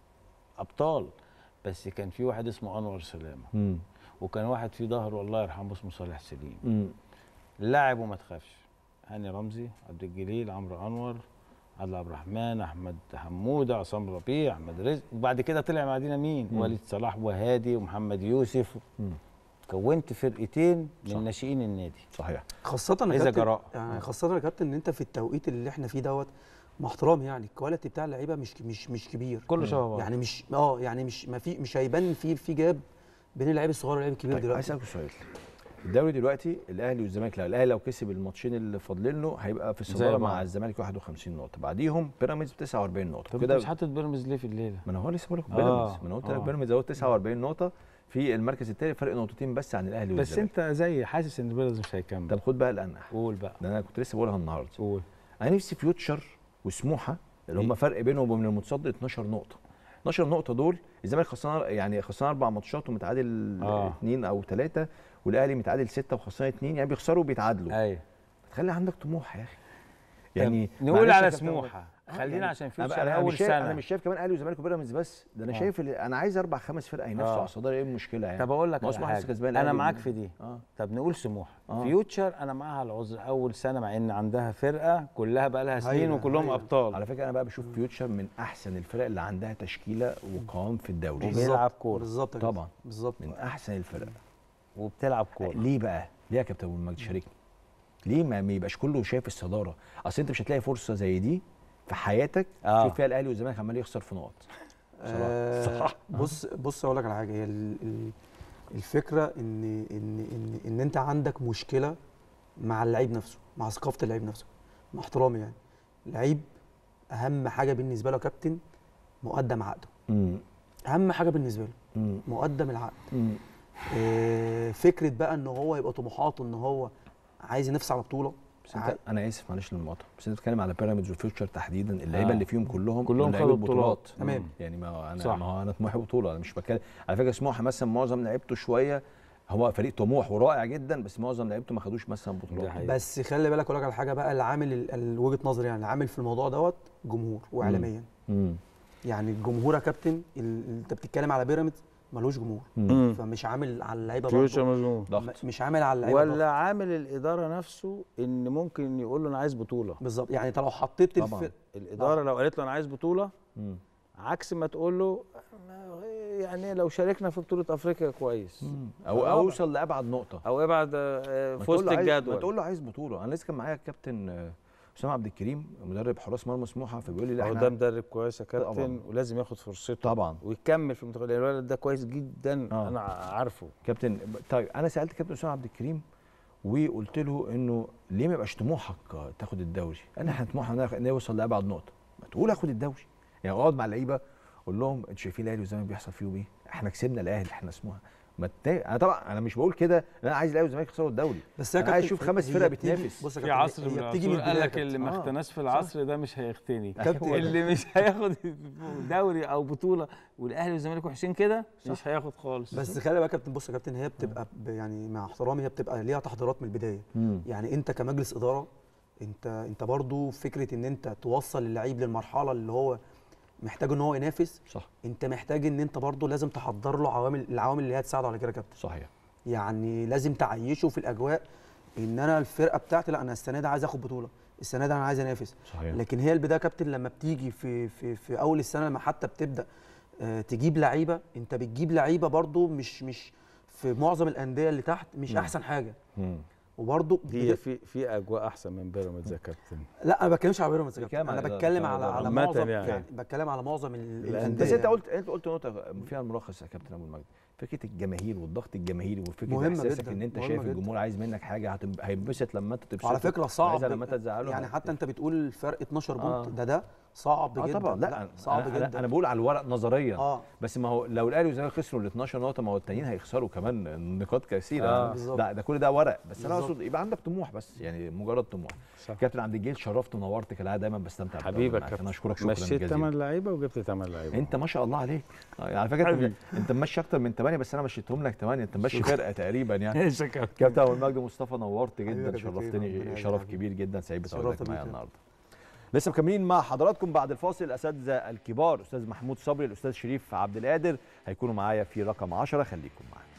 ابطال بس كان في واحد اسمه انور سلامه مم. وكان واحد في ظهره الله يرحمه اسمه صالح سليم مم. لاعب وما تخافش هاني رمزي عبد الجليل عمرو انور عادل عبد الرحمن احمد حموده عصام ربيع احمد رزق وبعد كده طلع معدينا مين مم. وليد صلاح وهادي ومحمد يوسف مم. كونت فرقتين صح. من ناشئين النادي صحيح خاصة يا إذا كابتن جراء. يعني خاصة يا كابتن ان انت في التوقيت اللي احنا فيه دوت مع احترامي يعني الكواليتي بتاع اللعيبه مش مش مش كبير كله شبه بعض يعني مش اه يعني مش ما في مش هيبان في في جاب بين اللعيب الصغير واللعيب الكبير طيب عايز دلوقتي اسالك سؤال الدوري دلوقتي الاهلي والزمالك لا الاهلي لو كسب الماتشين اللي فاضلين له هيبقى في زي الصداره بعض. مع الزمالك 51 نقطه بعديهم بيراميدز ب 49 نقطه طب كده انت مش حاطط بيراميدز ليه في الليله؟ ما انا هو لسه بقول لك آه، بيراميدز ما انا قلت لك آه. بيراميدز اهو 49 نقطه في المركز الثاني فرق نقطتين بس عن الاهلي بس والزمالك انت زي حاسس ان بيراميدز مش هيكمل طب خد بقى الانح قول بقى ده انا كنت لسه بقولها النهارده قول انا نفسي فيوتشر وسموحه اللي هم إيه؟ فرق بينهم وبين المتصدر 12 نقطه 12 نقطه دول الزمالك خسران يعني خسران اربع ماتشات ومتعادل آه. اثنين او ثلاثه والاهلي متعادل سته وخسران اثنين يعني بيخسروا وبيتعادلوا ايوه تخلي عندك طموح يا اخي يعني يعني نقول معلش على يا كابتن سموحه آه، خلينا يعني عشان في أنا- سنة انا اول مش شايف انا سنه مش شايف كمان اهلي وزمالك وبيراميدز بس ده انا آه. شايف اللي انا عايز اربع خمس فرق ينافسوا آه. على الصداره ايه المشكله يعني طب اقول لك ما هو على سموحة لسه حاجه كسبان انا الأهلي معاك وال- في دي اه طب نقول سموحه آه. فيوتشر انا معاها العذر اول سنه مع ان عندها فرقه كلها بقى لها سنين هايلة، وكلهم هايلة. ابطال على فكره انا بقى بشوف فيوتشر من احسن الفرق اللي عندها تشكيله وقوام في الدوري وبيلعب بيلعب كورة. بالظبط يا كابتن. طبعا بالظبط من احسن الفرق وبتلعب كوره ليه بقى ليه يا كابتن ابو المجد شاركني ليه ما ما يبقاش كله شايف الصداره اصل انت مش هتلاقي فرصه زي دي في حياتك آه. شوف فيها الاهلي والزمالك عمال يخسر في نقط آه صح. بص بص اقول لك على حاجه هي ال- ال- الفكره ان ان ان ان انت عندك مشكله مع اللعيب نفسه مع ثقافه اللعيب نفسه مع احترامي يعني لعيب اهم حاجه بالنسبه له يا كابتن مقدم عقده امم اهم حاجه بالنسبه له امم مقدم العقد امم آه فكره بقى ان هو يبقى طموحاته ان هو عايز ينافس على بطوله بس انت انا اسف معلش للمقاطعه بس انت بتتكلم على بيراميدز وفيوتشر تحديدا اللعيبه آه. اللي فيهم كلهم كلهم لعيبة خدوا بطولات. تمام. يعني ما هو انا صح. ما هو انا طموحي بطوله انا مش بتكلم على فكره سموحه مثلا معظم لعيبته شويه هو فريق طموح ورائع جدا بس معظم لعيبته ما خدوش مثلا ده بطولات حقيقي. بس خلي بالك اقول لك على حاجه بقى العامل ال- ال- وجهه نظري يعني العامل في الموضوع دوت جمهور واعلاميا امم يعني الجمهور يا كابتن ال- انت بتتكلم على بيراميدز ملوش جمهور مم. فمش عامل على اللعيبه فيوتشر برضه مجنون ضغط م- مش عامل على اللعيبه ضغط. ولا عامل الاداره نفسه ان ممكن يقول له انا عايز بطوله بالظبط يعني انت لو حطيت طبعاً. الفرق الاداره لو قالت له انا عايز بطوله امم عكس ما تقول له يعني لو شاركنا في بطوله افريقيا كويس او آه. او اوصل لابعد نقطه او ابعد آه، ما في تقول وسط له عايز- ما الجدول تقول له عايز بطوله انا لسه كان معايا الكابتن آه، اسامه عبد الكريم مدرب حراس مرمى سموحه فبيقول لي لا هو احنا ده مدرب كويس يا كابتن طبعاً. ولازم ياخد فرصته طبعا ويكمل في المنتخب لأن الولد ده كويس جدا آه. انا عارفه كابتن طيب انا سالت كابتن اسامه عبد الكريم وقلت له انه ليه ما يبقاش طموحك تاخد الدوري؟ قال لي احنا طموحنا ناخ- نوصل لابعد نقطه ما تقول اخد الدوري يعني اقعد مع اللعيبه اقول لهم انتوا شايفين الاهلي والزمالك بيحصل فيهم ايه؟ احنا كسبنا الاهلي احنا سموحه ما التا- انا طبعا انا مش بقول كده انا عايز الاهلي والزمالك يخسروا الدوري بس يا أنا عايز كابتن اشوف خمس هي فرق بتيجي- بتنافس بص يا في كابتن عصر هي من بتيجي من العصور قال البدايه لك يا اللي ما آه. اختناش في العصر ده مش هيختني كابتن. اللي مش هياخد دوري او بطوله والاهلي والزمالك وحشين كده مش هياخد خالص بس خلي بالك يا كابتن بص يا كابتن هي بتبقى ب- يعني مع احترامي هي بتبقى ليها تحضيرات من البدايه مم. يعني انت كمجلس اداره انت انت برضو فكره ان انت توصل اللعيب للمرحله اللي هو محتاج ان هو ينافس صح انت محتاج ان انت برضو لازم تحضر له عوامل العوامل اللي هي تساعده على كده يا كابتن صحيح يعني لازم تعيشه في الاجواء ان انا الفرقه بتاعتي لا انا السنه دي عايز اخد بطوله السنه دي انا عايز انافس صحيح لكن هي البدايه يا كابتن لما بتيجي في في في اول السنه لما حتى بتبدا آه، تجيب لعيبه انت بتجيب لعيبه برضو مش مش في معظم الانديه اللي تحت مش مم. احسن حاجه مم. وبرضو هي بت- في في اجواء احسن من بيراميدز يا كابتن لا انا ما بتكلمش على بيراميدز يا بتكلم كابتن. انا على- بتكلم على- على على عامة معظم يعني. يعني بتكلم على معظم ال- الأندية. الانديه بس انت يعني. قلت انت قلت نقطه فيها الملخص يا كابتن ابو المجد فكره الجماهير والضغط الجماهيري وفكره مهمة احساسك جداً، ان انت مهمة شايف جداً. الجمهور عايز منك حاجه هتب- هينبسط لما انت تبسطه وعلى فكره صعب وعايزها لما انت تزعله يعني حتى انت بتقول فرق 12 بونت آه. ده ده صعب اه جدا طبعا لا, صعب أنا, جدا أنا, انا بقول على الورق نظريا اه بس ما هو لو الاهلي والزمالك خسروا ال 12 نقطه ما هو التانيين هيخسروا كمان نقاط كثيره آه. آه. بالظبط. ده, ده كل ده ورق بس انا بالظبط. اقصد يبقى عندك طموح بس يعني مجرد طموح صح. كابتن عبد الجليل شرفت ونورت كالعاده دايما بستمتع بالتواجد حبيبك معاك. كابتن. انا اشكرك شكرا مشيت جزيلا 8 لعيبه وجبت 8 لعيبه انت ما شاء الله عليك آه، على فكره انت, انت ممشي اكتر من 8 بس انا مشيتهم لك 8 انت ماشي فرقه تقريبا يعني ايش يا كابتن كابتن ابو المجد مصطفى نورت حبيبي جدا يا كابتن، ربنا شرفتني يعزك شرف حبيبي. كبير جدا سعيد شرفت بتواجدك بيك معايا يا النهارده لسه مكملين مع حضراتكم بعد الفاصل الاساتذه الكبار استاذ محمود صبري الاستاذ شريف عبد القادر هيكونوا معايا في رقم 10 خليكم معانا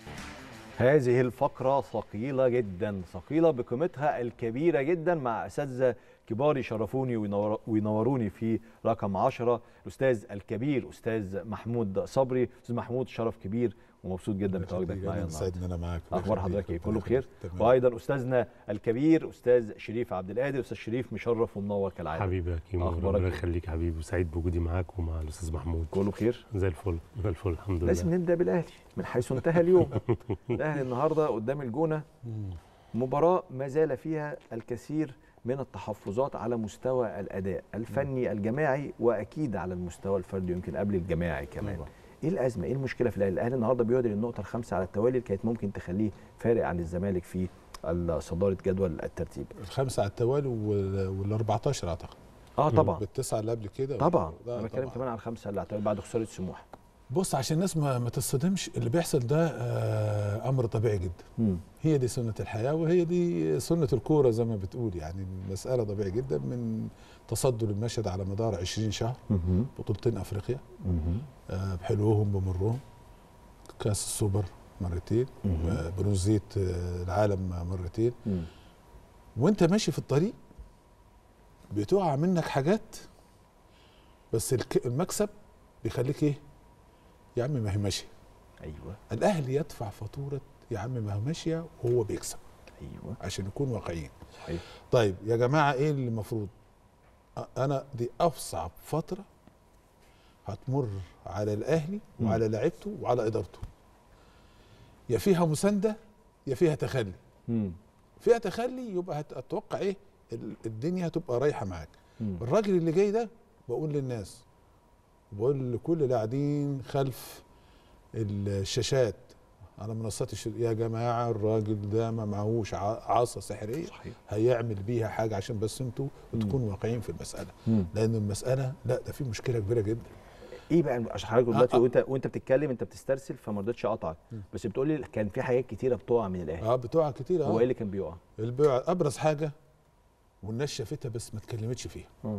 هذه الفقرة ثقيلة جدا ثقيلة بقيمتها الكبيرة جدا مع أساتذة كبار يشرفوني وينور- وينوروني في رقم 10 الأستاذ الكبير أستاذ محمود صبري أستاذ محمود شرف كبير ومبسوط جدا بتواجدك معايا النهارده سعيد ان انا معاك الله اخبار يخليك، حضرتك ايه ربنا كله بخير يخليك. تمام. وايضا استاذنا الكبير استاذ شريف عبد القادر استاذ شريف مشرف ومنور كالعاده حبيبي يا كيمو أخبارك ربنا إيه؟ يخليك حبيبي وسعيد بوجودي معاك ومع الاستاذ محمود كله بخير زي الفل زي الفل الحمد لله لازم نبدا بالاهلي من حيث انتهى اليوم الاهلي النهارده قدام الجونه مباراه ما زال فيها الكثير من التحفظات على مستوى الاداء الفني الجماعي واكيد على المستوى الفردي يمكن قبل الجماعي كمان ايه الازمه ايه المشكله في الاهلي الاهلي النهارده بيعدل النقطه الخامسه على التوالي اللي كانت ممكن تخليه فارق عن الزمالك في صداره جدول الترتيب الخمسه على التوالي وال 14 اعتقد اه طبعا بالتسعه اللي قبل كده طبعا لا، انا بتكلم طبعاً. كمان على الخمسه اللي على التوالي بعد خساره سموحه بص عشان الناس ما, ما تصدمش اللي بيحصل ده آه امر طبيعي جدا مم. هي دي سنه الحياه وهي دي سنه الكوره زي ما بتقول يعني المساله طبيعيه جدا من تصدر المشهد على مدار 20 شهر مهم. بطولتين افريقيا مهم. آه بحلوهم بمرهم كاس السوبر مرتين مهم. آه برونزيه آه العالم مرتين مم. وانت ماشي في الطريق بتقع منك حاجات بس الك- المكسب بيخليك ايه يا عم ما هي ماشيه ايوه الاهلي يدفع فاتوره يا عم ما هي ماشيه وهو بيكسب ايوه عشان نكون واقعيين صحيح طيب يا جماعه ايه اللي المفروض أ- انا دي اصعب فتره هتمر على الاهلي مم. وعلى لعيبته وعلى ادارته يا فيها مسانده يا فيها تخلي مم. فيها تخلي يبقى هت- هتتوقع ايه ال- الدنيا هتبقى رايحه معاك مم. الراجل اللي جاي ده بقول للناس بقول لكل اللي قاعدين خلف الشاشات على منصات الش... يا جماعه الراجل ده ما معهوش ع- عصا سحريه صحيح هيعمل بيها حاجه عشان بس انتوا تكونوا واقعيين في المساله مم. لان المساله لا ده في مشكله كبيره جدا ايه بقى عشان حضرتك دلوقتي آه، آه. وانت وانت بتتكلم انت بتسترسل فما رضيتش اقطعك بس بتقول لي كان في حاجات كتيره بتقع من الاهلي اه بتوع كتير هو ايه اه اللي كان بيقع؟ البيع ابرز حاجه والناس شافتها بس ما اتكلمتش فيها مم.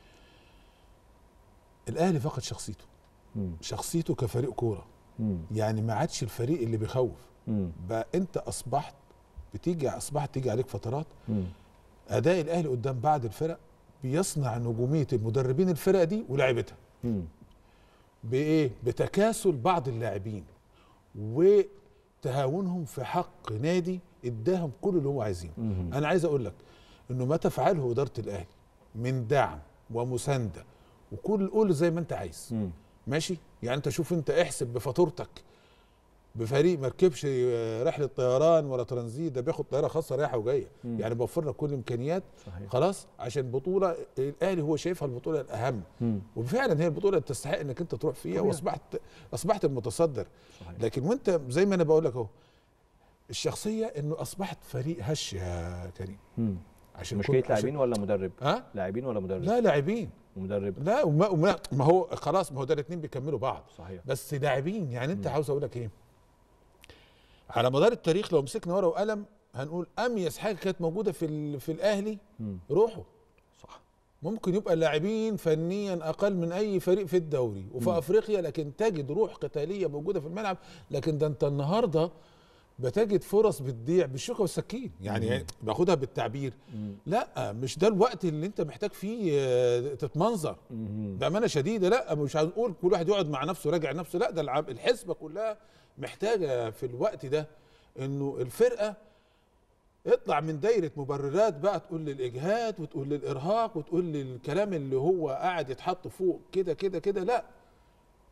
الاهلي فقد شخصيته مم. شخصيته كفريق كوره مم. يعني ما عادش الفريق اللي بيخوف مم. بقى انت اصبحت بتيجي اصبحت تيجي عليك فترات مم. اداء الاهلي قدام بعض الفرق بيصنع نجوميه المدربين الفرق دي ولاعيبتها مم. بايه بتكاسل بعض اللاعبين وتهاونهم في حق نادي اداهم كل اللي هو عايزينه مم. انا عايز اقول لك انه ما تفعله اداره الاهلي من دعم ومسانده وكل قول زي ما انت عايز مم. ماشي يعني انت شوف انت احسب بفاتورتك بفريق ما ركبش آه، رحله طيران ولا ترانزيت ده بياخد طياره خاصه رايحه وجايه مم. يعني بوفر لك كل الامكانيات صحيح خلاص عشان بطوله الاهلي هو شايفها البطوله الاهم مم. وفعلا هي البطوله اللي تستحق انك انت تروح فيها طبيعي. واصبحت اصبحت المتصدر صحيح لكن وانت زي ما انا بقول لك اهو الشخصيه انه اصبحت فريق هش يا كريم مم. عشان مشكله يكون- عشان- لاعبين ولا مدرب؟ ها لاعبين ولا مدرب؟ لا لاعبين مدرب لا وما, وما ما هو خلاص ما هو ده الاثنين بيكملوا بعض صحيح بس لاعبين يعني انت مم. عاوز اقول لك ايه على مدار التاريخ لو مسكنا ورقه وقلم هنقول اميز حاجه كانت موجوده في ال- في الاهلي مم. روحه صح ممكن يبقى اللاعبين فنيا اقل من اي فريق في الدوري وفي مم. افريقيا لكن تجد روح قتاليه موجوده في الملعب لكن ده انت النهارده بتجد فرص بتضيع بالشوكه والسكين يعني مم. باخدها بالتعبير مم. لا مش ده الوقت اللي انت محتاج فيه آه، تتمنظر مم. بامانه شديده لا مش هنقول كل واحد يقعد مع نفسه راجع نفسه لا ده العب- الحسبه كلها محتاجه في الوقت ده انه الفرقه اطلع من دايره مبررات بقى تقول للاجهاد وتقول للارهاق وتقول للكلام اللي هو قاعد يتحط فوق كده كده كده لا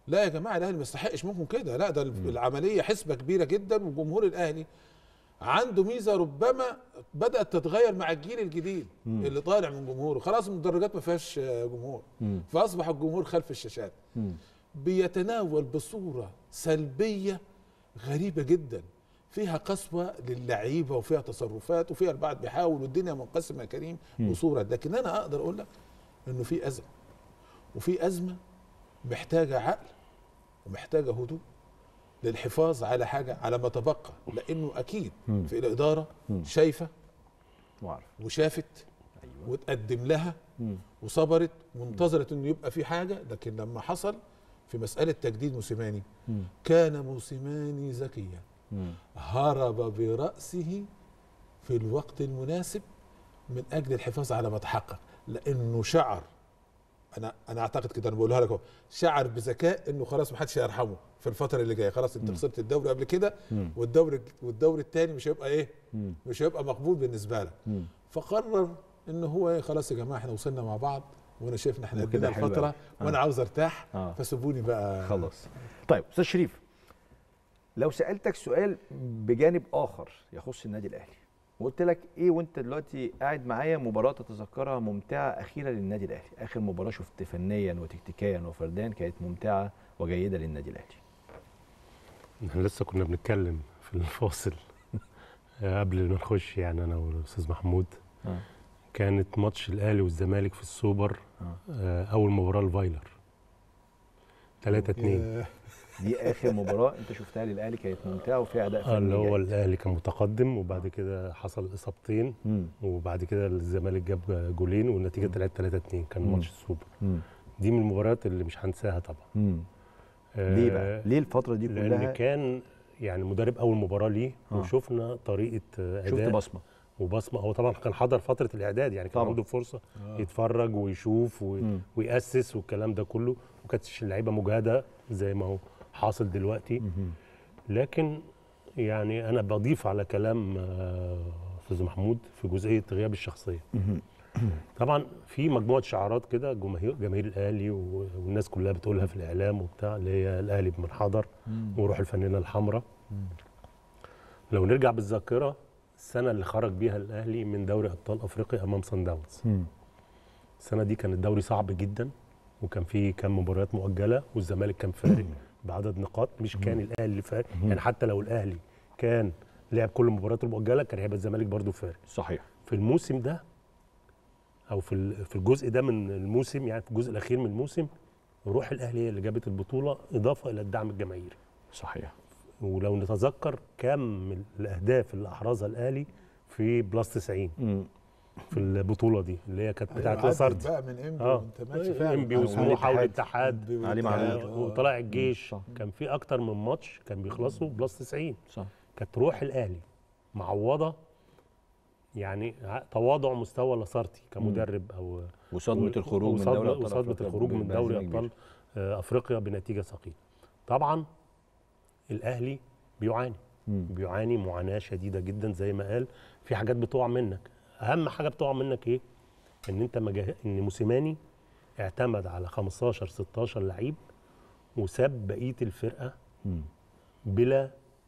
لا يا جماعه الاهلي ما يستحقش منكم كده لا ده العمليه حسبه كبيره جدا وجمهور الاهلي عنده ميزه ربما بدات تتغير مع الجيل الجديد مم. اللي طالع من جمهوره خلاص المدرجات ما فيهاش آه، جمهور مم. فاصبح الجمهور خلف الشاشات مم. بيتناول بصوره سلبيه غريبه جدا فيها قسوه للعيبه وفيها تصرفات وفيها البعض بيحاول والدنيا منقسمه يا كريم مم. بصوره لكن انا اقدر اقول لك انه في ازمه وفي ازمه محتاجه عقل ومحتاجه هدوء للحفاظ على حاجه على ما تبقى لانه اكيد مم. في الاداره مم. شايفه وعارف وشافت ايوه وتقدم لها مم. وصبرت وانتظرت انه يبقى في حاجه لكن لما حصل في مساله تجديد موسيماني مم. كان موسيماني ذكيا مم. هرب براسه في الوقت المناسب من اجل الحفاظ على ما تحقق لانه شعر انا انا اعتقد كده انا بقولها لك اهو شعر بذكاء انه خلاص ما حدش هيرحمه في الفتره اللي جايه خلاص انت مم. خسرت الدوري قبل كده مم. والدوري والدوري الثاني مش هيبقى ايه مم. مش هيبقى مقبول بالنسبه لك مم. فقرر ان هو ايه خلاص يا جماعه احنا وصلنا مع بعض وانا شايف ان احنا وكده قدنا حلو الفتره أوي. وانا آه. عاوز ارتاح اه فسيبوني بقى خلاص طيب استاذ شريف لو سالتك سؤال بجانب اخر يخص النادي الاهلي وقلت لك ايه وانت دلوقتي قاعد معايا مباراه تتذكرها ممتعه اخيره للنادي الاهلي اخر مباراه شفت فنيا وتكتيكيا وفرديا كانت ممتعه وجيده للنادي الاهلي احنا لسه كنا بنتكلم في الفاصل قبل ما نخش يعني انا والاستاذ محمود آه. كانت ماتش الاهلي والزمالك في السوبر آه. آه، اول مباراه الفايلر 3 2 ياه. دي اخر مباراه انت شفتها للاهلي كانت ممتعه وفيها اداء فني اللي هو جيد. الاهلي كان متقدم وبعد كده حصل اصابتين مم. وبعد كده الزمالك جاب جولين والنتيجه طلعت 3 2 كان مم. ماتش السوبر مم. دي من المباريات اللي مش هنساها طبعا مم. ليه بقى ليه الفتره دي لان كلها كان يعني مدرب اول مباراه ليه آه. وشفنا طريقه آه، شفت اداء بصمه وبصمه هو طبعا كان حضر فتره الاعداد يعني كان طبعاً. عنده فرصه آه. يتفرج ويشوف و... مم. ويأسس والكلام ده كله وما كانتش اللعيبه مجهده زي ما هو حاصل دلوقتي مم. لكن يعني انا بضيف على كلام آه، استاذ محمود في جزئيه غياب الشخصيه مم. طبعا في مجموعه شعارات كده جماهير جماهير الاهلي و- والناس كلها بتقولها في الاعلام وبتاع اللي هي الاهلي بمنحدر مم. وروح الفانله الحمراء لو نرجع بالذاكره السنه اللي خرج بيها الاهلي من دوري ابطال افريقيا امام صن داونز مم. السنه دي كان الدوري صعب جدا وكان فيه كام مباريات مؤجله والزمالك كان فارق بعدد نقاط مش كان الاهلي اللي فارق يعني حتى لو الاهلي كان لعب كل المباريات المؤجله كان هيبقى الزمالك برضو فارق صحيح في الموسم ده او في ال- في الجزء ده من الموسم يعني في الجزء الاخير من الموسم روح الاهلي هي اللي جابت البطوله اضافه الى الدعم الجماهيري صحيح ولو نتذكر كم الاهداف اللي احرزها الاهلي في بلس 90 مم. في البطوله دي اللي هي كانت أيوة، بتاعت عدت لاسارتي بقى من انبي اه وانت ماشي فعلا انبي على وسموحه والاتحاد. والاتحاد علي معلول. آه، وطلع الجيش صح. كان في اكتر من ماتش كان بيخلصوا بلس 90 صح كانت روح الاهلي معوضه يعني ع- تواضع مستوى لاسارتي كمدرب او وصدمه و- الخروج من وصدمة- دوري ابطال وصدمه أفريقيا الخروج من بهزيمة دوري كبيرة. ابطال آه، افريقيا بنتيجه ثقيله طبعا الاهلي بيعاني مم. بيعاني معاناه شديده جدا زي ما قال في حاجات بتقع منك اهم حاجه بتقع منك ايه ان انت مجه... ان موسيماني اعتمد على 15 16 لعيب وساب بقيه الفرقه مم. بلا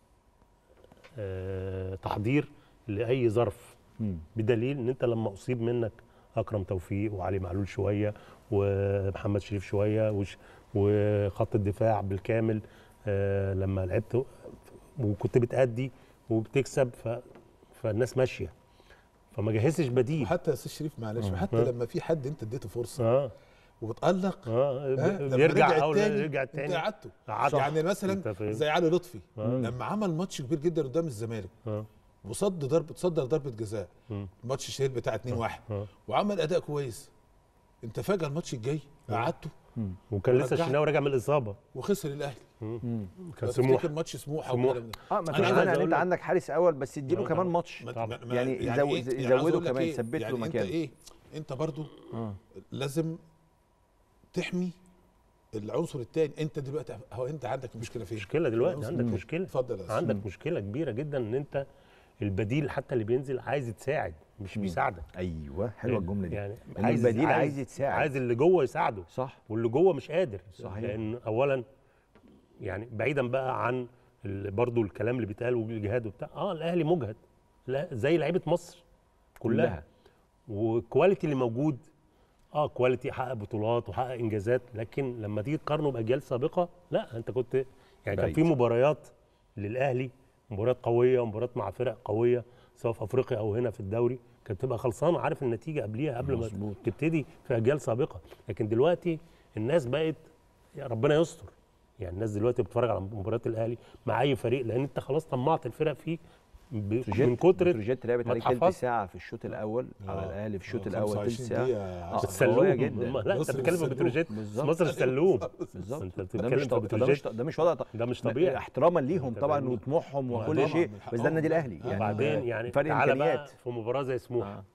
آه تحضير لاي ظرف مم. بدليل ان انت لما اصيب منك اكرم توفيق وعلي معلول شويه ومحمد شريف شويه وش وخط الدفاع بالكامل آه لما لعبت وكنت بتأدي وبتكسب ف فالناس ماشيه فما جهزتش بديل وحتى يا استاذ شريف معلش آه. حتى آه. لما في حد انت اديته فرصه اه وبتألق اه ها، ب- لما بيرجع رجع او التاني يرجع انت التاني قعدته قعدت. يعني انت مثلا فاهم؟ زي علي لطفي آه. لما عمل ماتش كبير جدا قدام الزمالك اه وصد ضربه صدر ضربه جزاء مم. الماتش الشهير بتاع 2 1 اه وعمل اداء كويس انت فجاه الماتش الجاي قعدته وكان لسه رجعت. الشناوي راجع من الاصابه وخسر الاهلي مم. كان لو سموحه تفتكر ماتش سموحه سموحة. والكلام ده. اه ما أنا فيش عايز مانع ان أقول انت لك- عندك حارس اول بس اديله آه كمان طبعاً. ماتش ما- طبعا. ما- ما- يعني إيه؟ زو- يعني زوده عاوز أقول لك كمان، إيه؟ ثبت له يعني مكانه. انت ايه انت برضو اه لازم تحمي العنصر الثاني انت دلوقتي هو انت عندك مشكله فين مشكله دلوقتي العنصر عندك التاني. مشكله اتفضل يا أستاذ. عندك مشكله كبيره جدا ان انت البديل حتى اللي بينزل عايز يتساعد مش بيساعدك ايوه حلوه الجمله دي يعني إن البديل عايز يتساعد. عايز اللي جوه يساعده صح واللي جوه مش قادر صحيح. لان اولا يعني بعيدا بقى عن ال- برضو الكلام اللي بيتقال والجهاد وبتاع اه الاهلي مجهد لا زي لعيبه مصر كلها, كلها. والكواليتي اللي موجود اه كواليتي حقق بطولات وحقق انجازات لكن لما تيجي تقارنه باجيال سابقه لا انت كنت يعني كان بعيد. في مباريات للاهلي مباريات قويه ومباريات مع فرق قويه سواء في افريقيا او هنا في الدوري كانت تبقى خلصانه عارف النتيجه قبليها قبل ما مظبوط. تبتدي في اجيال سابقه لكن دلوقتي الناس بقت يا ربنا يستر يعني الناس دلوقتي بتتفرج على مباريات الاهلي مع اي فريق لان انت خلاص طمعت الفرق فيك ب- من كتر بتروجيت لعبت ما عليك تلت اتحفظت. ساعه في الشوط الاول على آه. الاهلي في الشوط آه، الاول تلت 25 ساعه دقيقة آه، عشان السلوم قوية جدا. ما- لا انت مصر بتتكلم في السلوم. بتروجيت بالظبط. مصر السلوم بالظبط انت ده بتتكلم مش في طب- ده مش بتروجيت ده مش وضع ده مش طبيعي احتراما ليهم انت طبعا فاهمني؟ وطموحهم آه، وكل طبعاً، شيء من بس ده حقهم. النادي الاهلي آه، يعني وبعدين آه، يعني فرق تعالى بقى امكانيات في مباراه زي سموحه آه.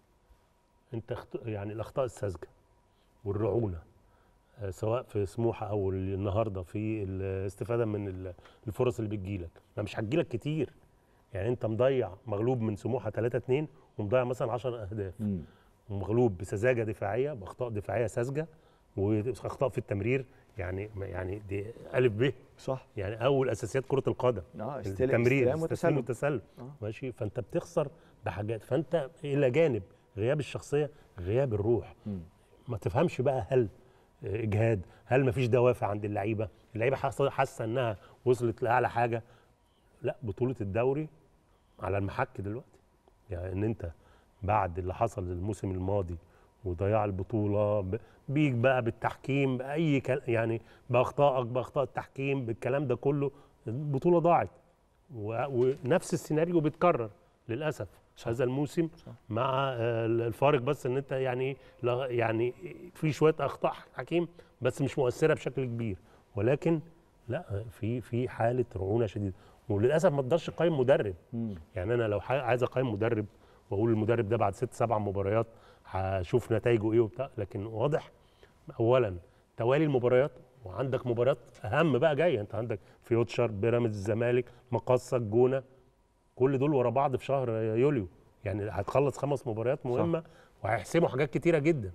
انت اخت... يعني الاخطاء الساذجه والرعونه آه، سواء في سموحه او النهارده في الاستفاده من ال- الفرص اللي بتجيلك ما مش هتجيلك كتير يعني انت مضيع مغلوب من سموحه 3 2 ومضيع مثلا 10 اهداف مم. ومغلوب بسذاجه دفاعيه باخطاء دفاعيه ساذجه واخطاء في التمرير يعني يعني دي الف ب صح يعني اول اساسيات كره القدم اه استلام التمرير استلام التسليم وتسلم والتسلل آه. ماشي فانت بتخسر بحاجات فانت الى جانب غياب الشخصيه غياب الروح مم. ما تفهمش بقى هل آه، اجهاد هل ما فيش دوافع عند اللعيبه اللعيبه حاسه حاسه انها وصلت لاعلى حاجه لا بطوله الدوري على المحك دلوقتي يعني ان انت بعد اللي حصل الموسم الماضي وضياع البطوله ب- بيك بقى بالتحكيم باي كل يعني باخطائك باخطاء التحكيم بالكلام ده كله البطوله ضاعت و- ونفس السيناريو بيتكرر للاسف هذا الموسم مع آه، الفارق بس ان انت يعني لا- يعني في شويه اخطاء حكيم بس مش مؤثره بشكل كبير ولكن لا في في حاله رعونه شديده وللاسف ما تقدرش تقيم مدرب مم. يعني انا لو ح- عايز اقيم مدرب واقول المدرب ده بعد ست سبع مباريات هشوف نتائجه ايه وبتاع لكن واضح اولا توالي المباريات وعندك مباريات اهم بقى جايه انت عندك فيوتشر بيراميدز الزمالك مقصه الجونه كل دول ورا بعض في شهر يوليو يعني هتخلص خمس مباريات مهمه وهيحسموا حاجات كتيره جدا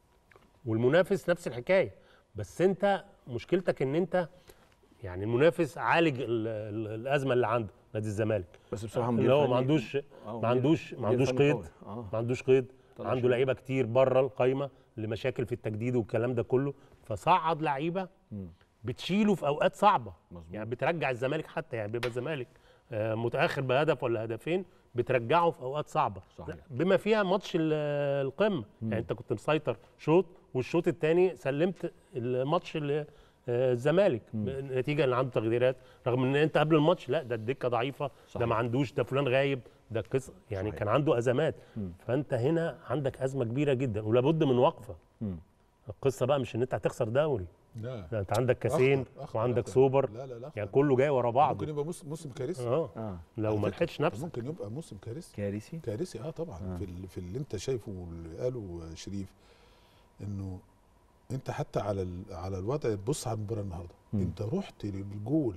والمنافس نفس الحكايه بس انت مشكلتك ان انت يعني المنافس عالج ال- ال- الازمه اللي عنده نادي الزمالك بس بصراحه اللي مدير هو فني- ما عندوش آه، ما مدير- عندوش ما مدير عندوش فني قيد قوي. اه ما عندوش قيد طلع عنده شباب. لعيبه كتير بره القايمه لمشاكل في التجديد والكلام ده كله فصعد لعيبه مم. بتشيله في اوقات صعبه مظبوط. يعني بترجع الزمالك حتى يعني بيبقى الزمالك آه، متاخر بهدف ولا هدفين بترجعه في اوقات صعبه صحيح. بما فيها ماتش ال- القمه يعني انت كنت مسيطر شوط والشوط الثاني سلمت الماتش ل- آه، الزمالك نتيجه ان عنده تغييرات رغم ان انت قبل الماتش لا ده الدكه ضعيفه ده صحيح. ما عندوش ده فلان غايب ده قصه يعني صحيح. كان عنده ازمات فانت هنا عندك ازمه كبيره جدا ولابد من وقفه مم. القصه بقى مش ان انت هتخسر دوري لا ده انت عندك كاسين أخطر- أخطر- وعندك أخطر. سوبر لا لا لا يعني أخطر. كله جاي ورا بعض ممكن يبقى موسم موسم كارثي اه اه لو على ما فكرة، لحقتش نفسك ممكن يبقى موسم كارثي كارثي كارثي اه طبعا آه. في ال- في اللي انت شايفه واللي قاله شريف انه انت حتى على ال- على الوضع بص على المباراه النهارده مم. انت رحت للجول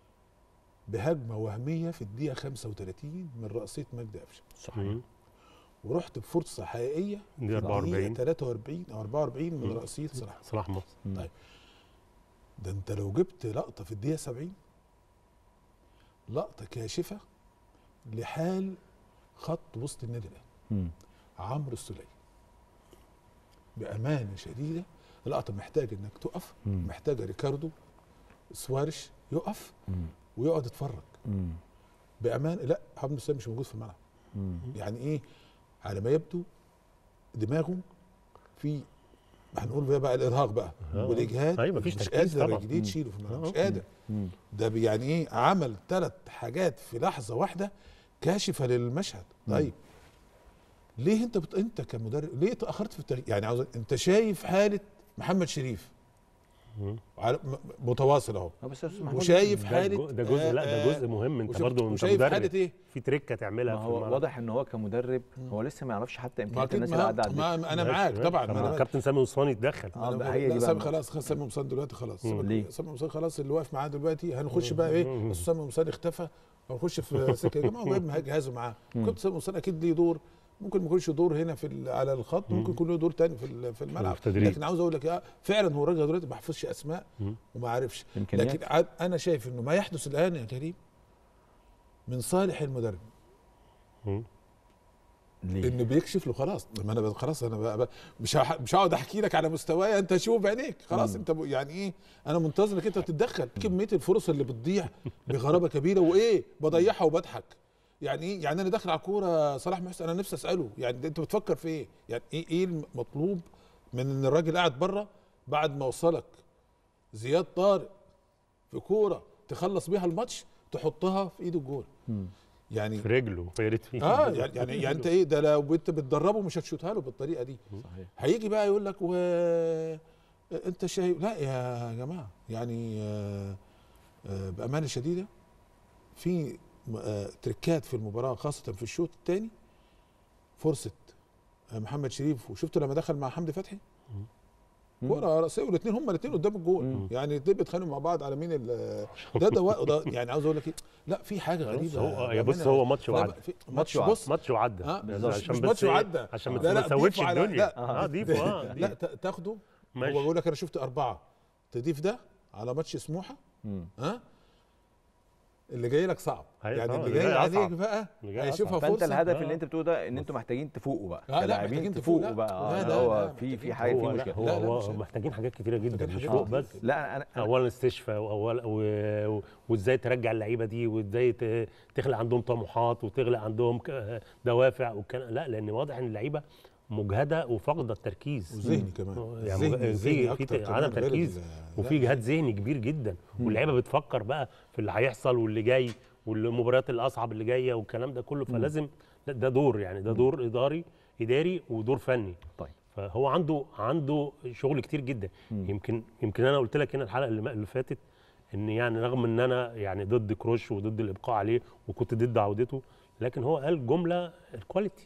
بهجمه وهميه في الدقيقه 35 من راسيه مجدي قفشه مم. ورحت بفرصه حقيقيه في دي 44 الدقيقه 43 او 44 من مم. راسيه صلاح صلاح مصر طيب ده انت لو جبت لقطه في الدقيقه 70 لقطه كاشفه لحال خط وسط النادي الاهلي مم. عمرو السولية بأمانة شديدة اللقطة محتاجة إنك تقف مم. محتاجة ريكاردو سوارش يقف مم. ويقعد يتفرج مم. بأمانة لا عمرو السولية مش موجود في الملعب مم. يعني إيه على ما يبدو دماغه في هنقول بقى, بقى الإرهاق بقى آه. والإجهاد أيوة، مفيش مش تركيز قادر طبعا. رجليه تشيله في الملعب مش آه. قادر مم. ده بي- يعني إيه عمل ثلاث حاجات في لحظة واحدة كاشفة للمشهد مم. طيب ليه انت بت... انت كمدرب ليه تاخرت في التغيير يعني عاوز انت شايف حاله محمد شريف مم. على م- متواصل اهو اه بس يا أستاذ محمود، وشايف ده حاله جو- ده جزء لا ده آه، جزء مهم انت وشفت- برضه انت وشايف حاله مدرب ايه في تريكه تعملها ما في هو الملعب. واضح ان هو كمدرب هو لسه ما يعرفش حتى ما امكانيات اكيد الناس اللي قاعده على ما, الدكة. ما انا ماشي، معاك ماشي. طبعا طب ما ما انا كابتن سامي وصاني اتدخل اه أنا بقى بقول- هي لا دي سامي بقى خلاص خلاص سامي قمصان دلوقتي خلاص مم. سامي- ليه؟ سامي قمصان خلاص اللي واقف معاه دلوقتي هنخش بقى ايه مم. بس سامي قمصان اختفى هنخش في سكه يا جماعه هو جايب معاه جهازه معاه كابتن سامي قمصان اكيد ليه دور ممكن ما يكونش دور هنا في ال- على الخط ممكن يكون له دور تاني في ال- في الملعب في التدريب. لكن عاوز اقول لك آه، فعلا هو الراجل دلوقتي ما حفظش اسماء مم. وما عارفش إمكانيات. لكن عاد- انا شايف انه ما يحدث الان يا كريم من صالح المدرب مم. ليه؟ انه بيكشف له خلاص ما انا ب- خلاص انا بقى بقى مش هح- مش هقعد احكي لك على مستواي انت شوف بعينيك خلاص انت ب- يعني ايه انا منتظر انك انت تتدخل كميه الفرص اللي بتضيع بغرابه كبيره وايه بضيعها وبضحك يعني ايه يعني انا داخل على الكوره صلاح محسن انا نفسي اساله يعني انت بتفكر في ايه يعني ايه ايه المطلوب من ان الراجل قاعد بره بعد ما وصلك زياد طارق في كوره تخلص بيها الماتش تحطها في ايد الجول يعني في رجله يا ريت فيه اه يعني يعني, يعني انت ايه ده لو انت بتدربه مش هتشوتها له بالطريقه دي صحيح هيجي بقى يقول لك و انت شايف لا يا جماعه يعني آه، آه، بامانه شديده في م- آه، تريكات في المباراه خاصه في الشوط الثاني فرصه آه، محمد شريف وشفته لما دخل مع حمدي فتحي كوره راسيه والاثنين هم الاثنين قدام الجول يعني الاثنين بيتخانقوا مع بعض على مين ال- ده ده, ده يعني عاوز اقول لك ايه لا في حاجه غريبه هو يا بص بأمانة. هو ماتش وعدى في- ماتش ماتش وعدى. بص ماتش وعدى اه بس مش عشان مش بس ماتش إيه، وعدى عشان ما لا، لا، تسويتش ضيفوا على- الدنيا لا اه ضيفوا اه لا ضيف. تا- تاخده ماشي. هو بيقول لك انا شفت اربعه تضيف ده على ماتش سموحه مم. ها اللي جاي لك صعب أيوة يعني طبعا، اللي اللي جاي جاي عليك أصعب. بقى اللي جاي هيشوفها أصعب. فانت فرصه الهدف آه. اللي انت بتقوله ده ان انتوا محتاجين تفوقوا بقى لا، كلاعبين محتاجين تفوقوا تفوق، لا. بقى اه لا، اللي لا، هو لا، في في محتاجين حاجه في تفوق. مشكله هو لا، لا، هو مش- محتاجين حاجات كتيره جدا محتاجين مش حاجات فوق كتير. بس لا انا أنا- اولا استشفاء واول و- وازاي ترجع اللعيبه دي وازاي ت- تخلق عندهم طموحات وتخلق عندهم ك- دوافع والكلام لا لان واضح ان اللعيبه مجهده وفاقده التركيز وذهني كمان يعني ذهني- في ذهني في أكتر ت- كمان عدم غير تركيز ال- وفي لا، جهاد ذهني كبير جدا واللعيبه بتفكر بقى في اللي هيحصل واللي جاي والمباريات الاصعب اللي جايه والكلام ده كله فلازم لا، ده دور يعني ده دور اداري اداري ودور فني طيب فهو عنده عنده شغل كتير جدا يمكن يمكن انا قلت لك هنا الحلقه اللي اللي فاتت ان يعني رغم ان انا يعني ضد كروش وضد الابقاء عليه وكنت ضد عودته لكن هو قال جمله الكواليتي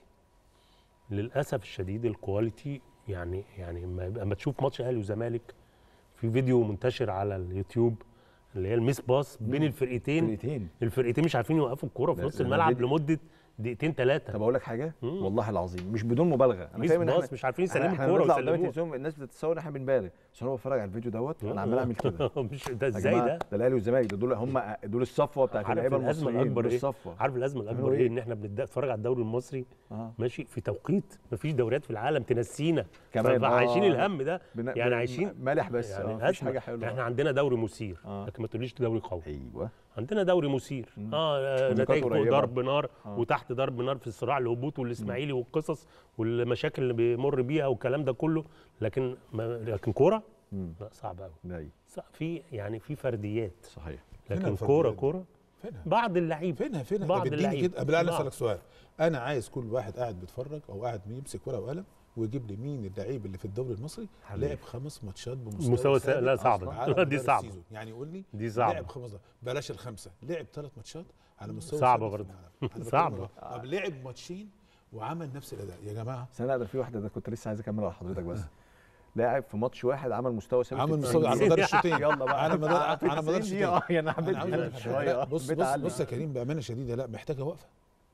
للاسف الشديد الكواليتي يعني يعني اما يبقى- اما تشوف ماتش اهلي وزمالك في فيديو منتشر على اليوتيوب اللي هي الميس باص بين الفرقتين فرقتين الفرقتين مش عارفين يوقفوا الكوره في لا، نص لا، الملعب فيديو. لمده دقيقتين ثلاثه طب اقول لك حاجه مم. والله العظيم مش بدون مبالغه انا ميس فاهم ان احنا باص مش عارفين احنا يسلموا احنا الكوره بنطلع قدام ويسلموها التلفزيون الناس بتتصور ان احنا بنبالغ بس انا بتفرج على الفيديو دوت انا عمال اعمل كده مش ده يا ازاي جماعة، ده ده الاهلي والزمالك ده دول هم دول الصفوه بتاعت عارف اللعيبه الازمه المصريين الاكبر دول ايه الصفوه عارف الازمه الاكبر عملوا ايه إيه؟ ان احنا بنتفرج على الدوري المصري اه ماشي في توقيت مفيش دوريات في العالم تنسينا كمان، فعايشين آه. الهم ده بن- يعني بن- عايشين مالح بس يعني يعني مفيش أزمة. حاجه حلوه احنا عندنا دوري مثير آه. لكن ما تقوليش دوري قوي ايوه عندنا دوري مثير مم. اه آه، ونقاط نتائج فوق قريبة. ضرب نار آه. وتحت ضرب نار في الصراع الهبوط والاسماعيلي والقصص والمشاكل اللي بيمر بيها والكلام ده كله لكن ما لكن كوره مم. لا صعب قوي ده في يعني في فرديات صحيح لكن الفرديات كوره دي؟ كوره فينها بعض اللعيبه فينها فينها بعض بعض بيديني اللعيبة. كده قبل انا بعض. اسالك سؤال انا عايز كل واحد قاعد بيتفرج او قاعد يمسك ورقه وقلم ويجيب لي مين اللعيب اللي في الدوري المصري حريف. لعب خمس ماتشات بمستوى مستوى سا- لا، ثابت صعبة. على دي مدار صعبة. السيزون. يعني يقول لي دي صعبة. لعب خمس بلاش الخمسه لعب ثلاث ماتشات على مستوى صعبة ثابت في برضه. الملعب. أنا صعبة. بتكلم على- طب لعب ماتشين وعمل نفس الاداء يا جماعه بس انا ده في واحده ده كنت لسه عايز اكمل على حضرتك بس لاعب في ماتش واحد عمل مستوى ثابت عمل في مستوى على 90 مدار الشوطين يلا بقى على مدار على في مدار 90 الشوطين دقيقة. اه يعني انا انا حبيت عاوز اقول أقلل لك شويه حاجة. اه بص حبيت بص أعلق. بص يا كريم بامانه شديده لا محتاجه وقفه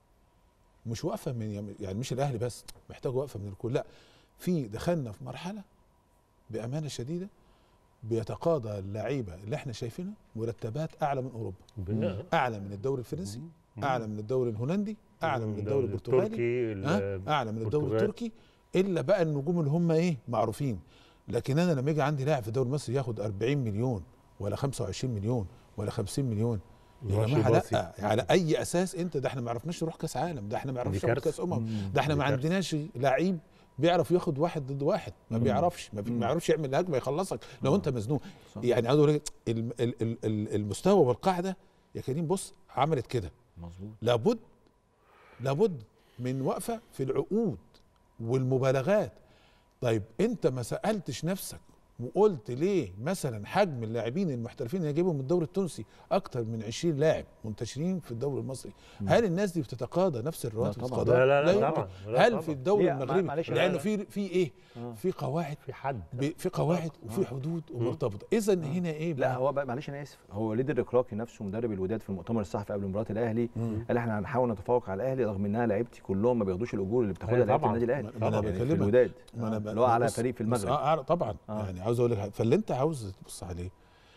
مش وقفه من يعني مش الاهلي بس محتاجه وقفه من الكل لا في دخلنا في مرحله بامانه شديده بيتقاضى اللعيبه اللي احنا شايفينها مرتبات اعلى من اوروبا بن- اعلى من الدوري الفرنسي اعلى من الدوري الهولندي اعلى من الدوري البرتغالي التركي ها؟ ال- اعلى من الدوري البرتغال. التركي الا بقى النجوم اللي هم ايه معروفين لكن انا لما يجي عندي لاعب في الدوري المصري ياخد 40 مليون ولا 25 مليون ولا 50 مليون يا ماشي جماعه باصي. لا على اي اساس انت ده احنا ما عرفناش نروح كاس عالم ده احنا ما عرفناش دي ناخد كارثة. كاس امم ده احنا دي ما كارثة. عندناش لعيب بيعرف ياخد واحد ضد واحد ما بيعرفش ما, بي... ما يعرفش يعمل هجمه يخلصك لو انت مزنوق يعني عاوز اقول لك الم- ال- ال- ال- المستوى والقاعده يا كريم بص عملت كده مظبوط لابد لابد من وقفه في العقود والمبالغات طيب انت ما سالتش نفسك وقلت ليه مثلا حجم اللاعبين المحترفين اللي جايبهم من الدوري التونسي اكتر من 20 لاعب منتشرين في الدوري المصري هل الناس دي بتتقاضى نفس الرواتب لا طبعاً. بتتقاضى؟ لا لا لا يمكن. طبعاً. لا هل طبعاً. في الدوري ليه؟ ما- المغربي معلش، لانه لا. في في ايه آه. في قواعد في حد ب- في قواعد وفي حدود ومرتبطه اذا هنا ايه لا بقى هو بقى معلش انا اسف هو وليد الركراكي نفسه مدرب الوداد في المؤتمر الصحفي قبل مباراه الاهلي قال احنا هنحاول نتفوق على الاهلي رغم انها لعيبتي كلهم ما بياخدوش الاجور اللي بتاخدها أيوة لعيبه طبعاً. النادي الاهلي ما أنا يعني في بكلمك. الوداد ما أنا ب- اللي هو على بص- فريق في بص- المغرب آه آه طبعا آه. يعني عاوز اقول لك حاجة. فاللي انت عاوز تبص عليه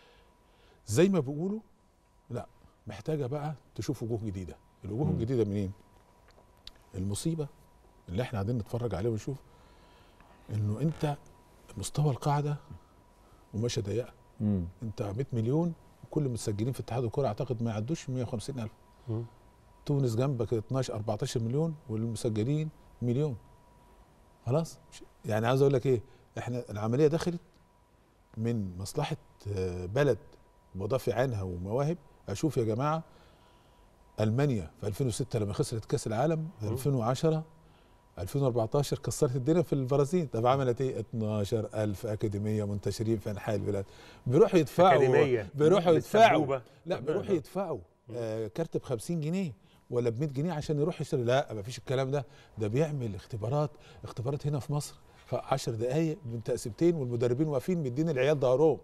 زي ما بيقولوا لا محتاجه بقى تشوف وجوه جديده الوجوه مم. الجديده منين المصيبه اللي احنا قاعدين نتفرج عليه ونشوف انه انت مستوى القاعده وماشيه ضيقه مم. انت 100 مليون كل المسجلين في اتحاد الكره اعتقد ما يعدوش 150 الف مم. تونس جنبك 12 14 مليون والمسجلين مليون خلاص مش- يعني عاوز اقول لك ايه احنا العمليه دخلت من مصلحه آه، بلد مضافي عنها ومواهب اشوف يا جماعه المانيا في 2006 لما خسرت كاس العالم مم. 2010 2014 كسرت الدنيا في البرازيل طب عملت ايه 12000 اكاديميه منتشرين في انحاء البلاد بيروحوا يدفعوا أكاديمية بيروحوا يدفعوا بالسبوبة. لا بيروحوا يدفعوا آه كارت ب 50 جنيه ولا ب 100 جنيه عشان يروح يشتري لا ما فيش الكلام ده ده بيعمل اختبارات اختبارات هنا في مصر في 10 دقائق من تقسيمتين والمدربين واقفين مدين العيال ظهرهم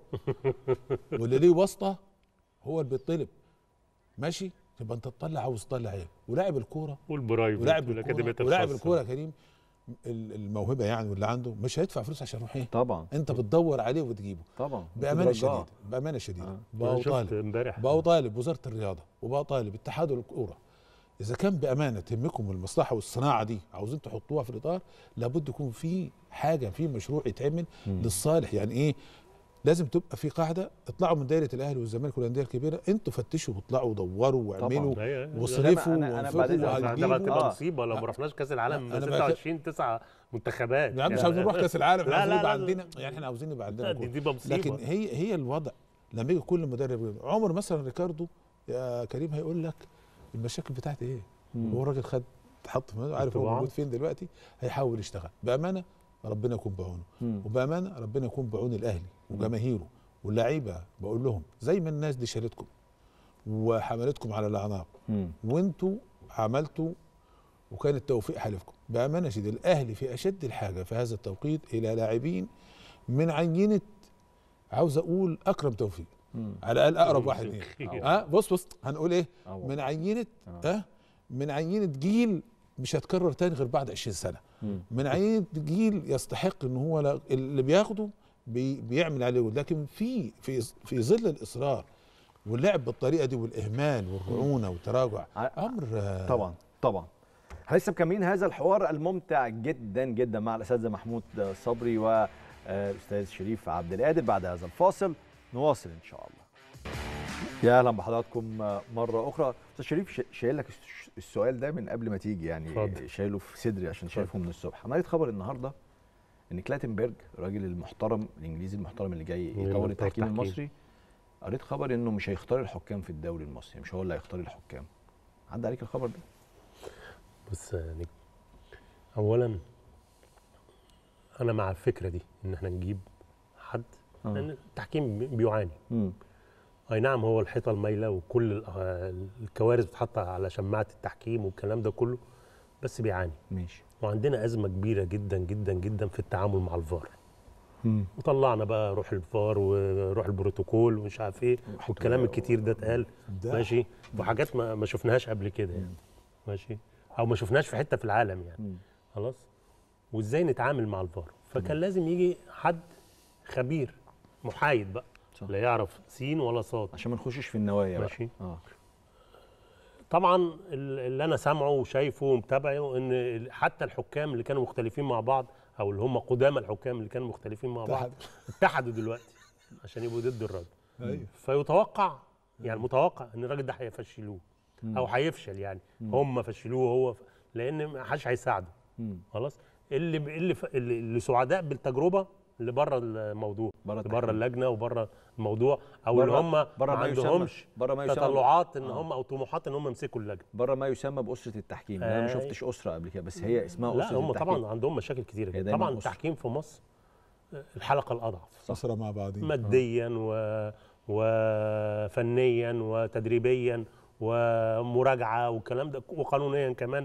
واللي ليه واسطه هو اللي بيطلب ماشي يبقى انت تطلع عاوز تطلع ايه ولاعب الكوره والبرايفت ولاعب والاكاديميات الكوره ولاعب الخاصة. الكوره يا كريم ال- الموهبه يعني واللي عنده مش هيدفع فلوس عشان يروح ايه طبعا انت بتدور عليه وتجيبه طبعا بامانه وترجعه. شديده بامانه شديده آه. بقى أنا شفت طالب امبارح بقى طالب وزاره الرياضه وبقى طالب اتحاد الكوره اذا كان بامانه تهمكم المصلحه والصناعه دي عاوزين تحطوها في الاطار لابد يكون في حاجه في مشروع يتعمل مم. للصالح يعني ايه لازم تبقى في قاعده اطلعوا من دايره الاهلي والزمالك والانديه الكبيره انتوا فتشوا واطلعوا ودوروا واعملوا أيوة، أيوة. واصرفوا أنا- أنا بعدين- وانفقوا ده هتجيبوا- هتبقى آه. مصيبه لو ما رحناش كاس العالم أنا بقى- 26 9 منتخبات يا عم مش عاوزين نروح كاس العالم احنا لا، عاوزين لا، يبقى لا. عندنا يعني احنا عاوزين يبقى عندنا لا، دي كورة. دي بقى مصيبه لكن هي هي الوضع لما يجي كل مدرب يقول- عمر مثلا ريكاردو يا كريم هيقول لك المشاكل بتاعتي ايه مم. هو الراجل خد اتحط في عارف هو طبعاً. موجود فين دلوقتي هيحاول يشتغل بامانه ربنا يكون بعونه مم. وبامانه ربنا يكون بعون الاهلي وجماهيره واللعيبه بقول لهم زي ما الناس دي شالتكم وحملتكم على الاعناق مم. وانتوا عملتوا وكان التوفيق حلفكم بامانه شديده الاهلي في اشد الحاجه في هذا التوقيت الى لاعبين من عينه عاوز اقول اكرم توفيق مم. على الاقل اقرب واحد ليه ها بص بص هنقول ايه أهو. من عينه آه. اه من عينه جيل مش هتكرر تاني غير بعد 20 سنه مم. من عينه جيل يستحق ان هو لا- اللي بياخده بي بيعمل عليه ود. لكن في في في ظل الاصرار واللعب بالطريقه دي والاهمال والرعونه والتراجع ع- امر آه، طبعا طبعا احنا لسه مكملين هذا الحوار الممتع جدا جدا مع الاساتذه محمود صبري والاستاذ شريف عبد القادر بعد هذا الفاصل نواصل ان شاء الله يا اهلا بحضراتكم مره اخرى استاذ شريف ش- شايل لك الس- السؤال ده من قبل ما تيجي يعني اتفضل. شايله في صدري عشان شايفه من الصبح عملت خبر النهارده ان كلاتنبرج الراجل المحترم الانجليزي المحترم اللي جاي اللي يطور بتاع التحكيم التحكيم. المصري قريت خبر انه مش هيختار الحكام في الدوري المصري مش هو اللي هيختار الحكام عدى عليك الخبر ده بص يا نجم اولا انا مع الفكره دي ان احنا نجيب حد آه. لان التحكيم بي- بيعاني مم. اي نعم هو الحيطه المايله وكل ال- آه، الكوارث بتتحط على شماعه التحكيم والكلام ده كله بس بيعاني ماشي وعندنا ازمه كبيره جدا جدا جدا في التعامل مع الفار مم. وطلعنا بقى روح الفار وروح البروتوكول ومش عارف ايه والكلام الكتير ده اتقال ده ماشي وحاجات ما, ما شفناهاش قبل كده يعني ماشي او ما شفناهاش في حته في العالم يعني مم. خلاص وازاي نتعامل مع الفار فكان لازم يجي حد خبير محايد بقى صح. لا يعرف سين ولا صاد عشان ما نخشش في النوايا بقى ماشي. اه طبعا ال- اللي انا سامعه وشايفه ومتابعه ان ال- حتى الحكام اللي كانوا مختلفين مع بعض او اللي هم قدامى الحكام اللي كانوا مختلفين مع بعض اتحدوا دلوقتي عشان يبقوا ضد الراجل ايوه فيتوقع يعني متوقع ان الراجل ده هيفشلوه او هيفشل يعني هم فشلوه هو ف... لان ما حدش هيساعده مم. خلاص اللي ب... اللي, ف... اللي اللي سعداء بالتجربه اللي بره الموضوع بره اللي بره التحكيم. اللجنه وبره الموضوع او اللي بره- هم بره ما ما يسمى- عندهمش بره ما يسمى- تطلعات ان آه. هم او طموحات ان هم يمسكوا اللجنه بره ما يسمى باسره التحكيم انا ما أي. شفتش اسره قبل كده بس هي اسمها لا اسره هم التحكيم طبعا عندهم مشاكل كتيره هي جدا دايماً طبعا أسرة. التحكيم في مصر الحلقه الاضعف اسره مع بعضين ماديا و... وفنيا وتدريبيا ومراجعه والكلام ده وقانونيا كمان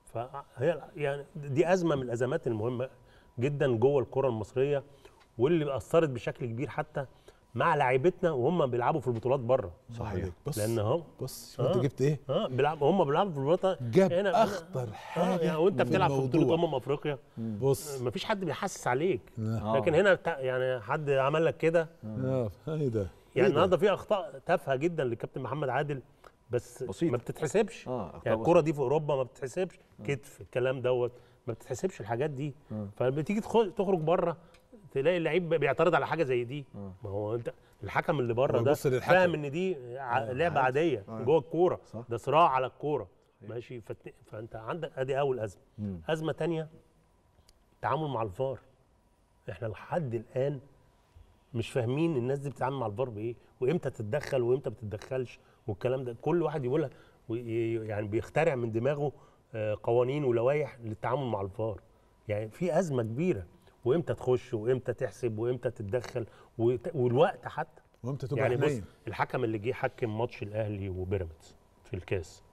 فهي يعني دي ازمه من الازمات المهمه جدا جوه الكره المصريه واللي اثرت بشكل كبير حتى مع لاعيبتنا وهم بيلعبوا في البطولات بره صحيح بص لان هم بص شوف انت آه. جبت ايه اه بيلعبوا هم بيلعبوا في البطولات جاب هنا- اخطر اه حاجه يعني وانت في بتلعب في بطوله الموضوع. امم افريقيا بص مفيش حد بيحسس عليك لا. لكن هنا بتاع يعني حد عمل لك كده اه ايه ده يعني إيه ده؟ النهارده في اخطاء تافهه جدا للكابتن محمد عادل بس بسيطة. ما بتتحسبش اه أخطاء يعني الكره دي في اوروبا ما بتتحسبش كتف الكلام دوت ما بتتحسبش الحاجات دي فلما تيجي تخ- تخرج بره تلاقي اللعيب بيعترض على حاجه زي دي ما هو انت الحكم اللي بره هو ده يبص للحكم. فاهم ان دي ع- لعبه عاديه جوه الكوره ده صراع على الكوره ماشي فت- فانت عندك ادي اول ازمه ازمه تانية التعامل مع الفار احنا لحد الان مش فاهمين الناس دي بتتعامل مع الفار بايه وامتى تتدخل وامتى ما تتدخلش والكلام ده كل واحد يقولها وي- يعني بيخترع من دماغه آه، قوانين ولوائح للتعامل مع الفار يعني في ازمه كبيره وامتى تخش وامتى تحسب وامتى تتدخل وت- والوقت حتى وامتى تبقى يعني بص حنين الحكم اللي جه حكم ماتش الاهلي وبيراميدز في الكاس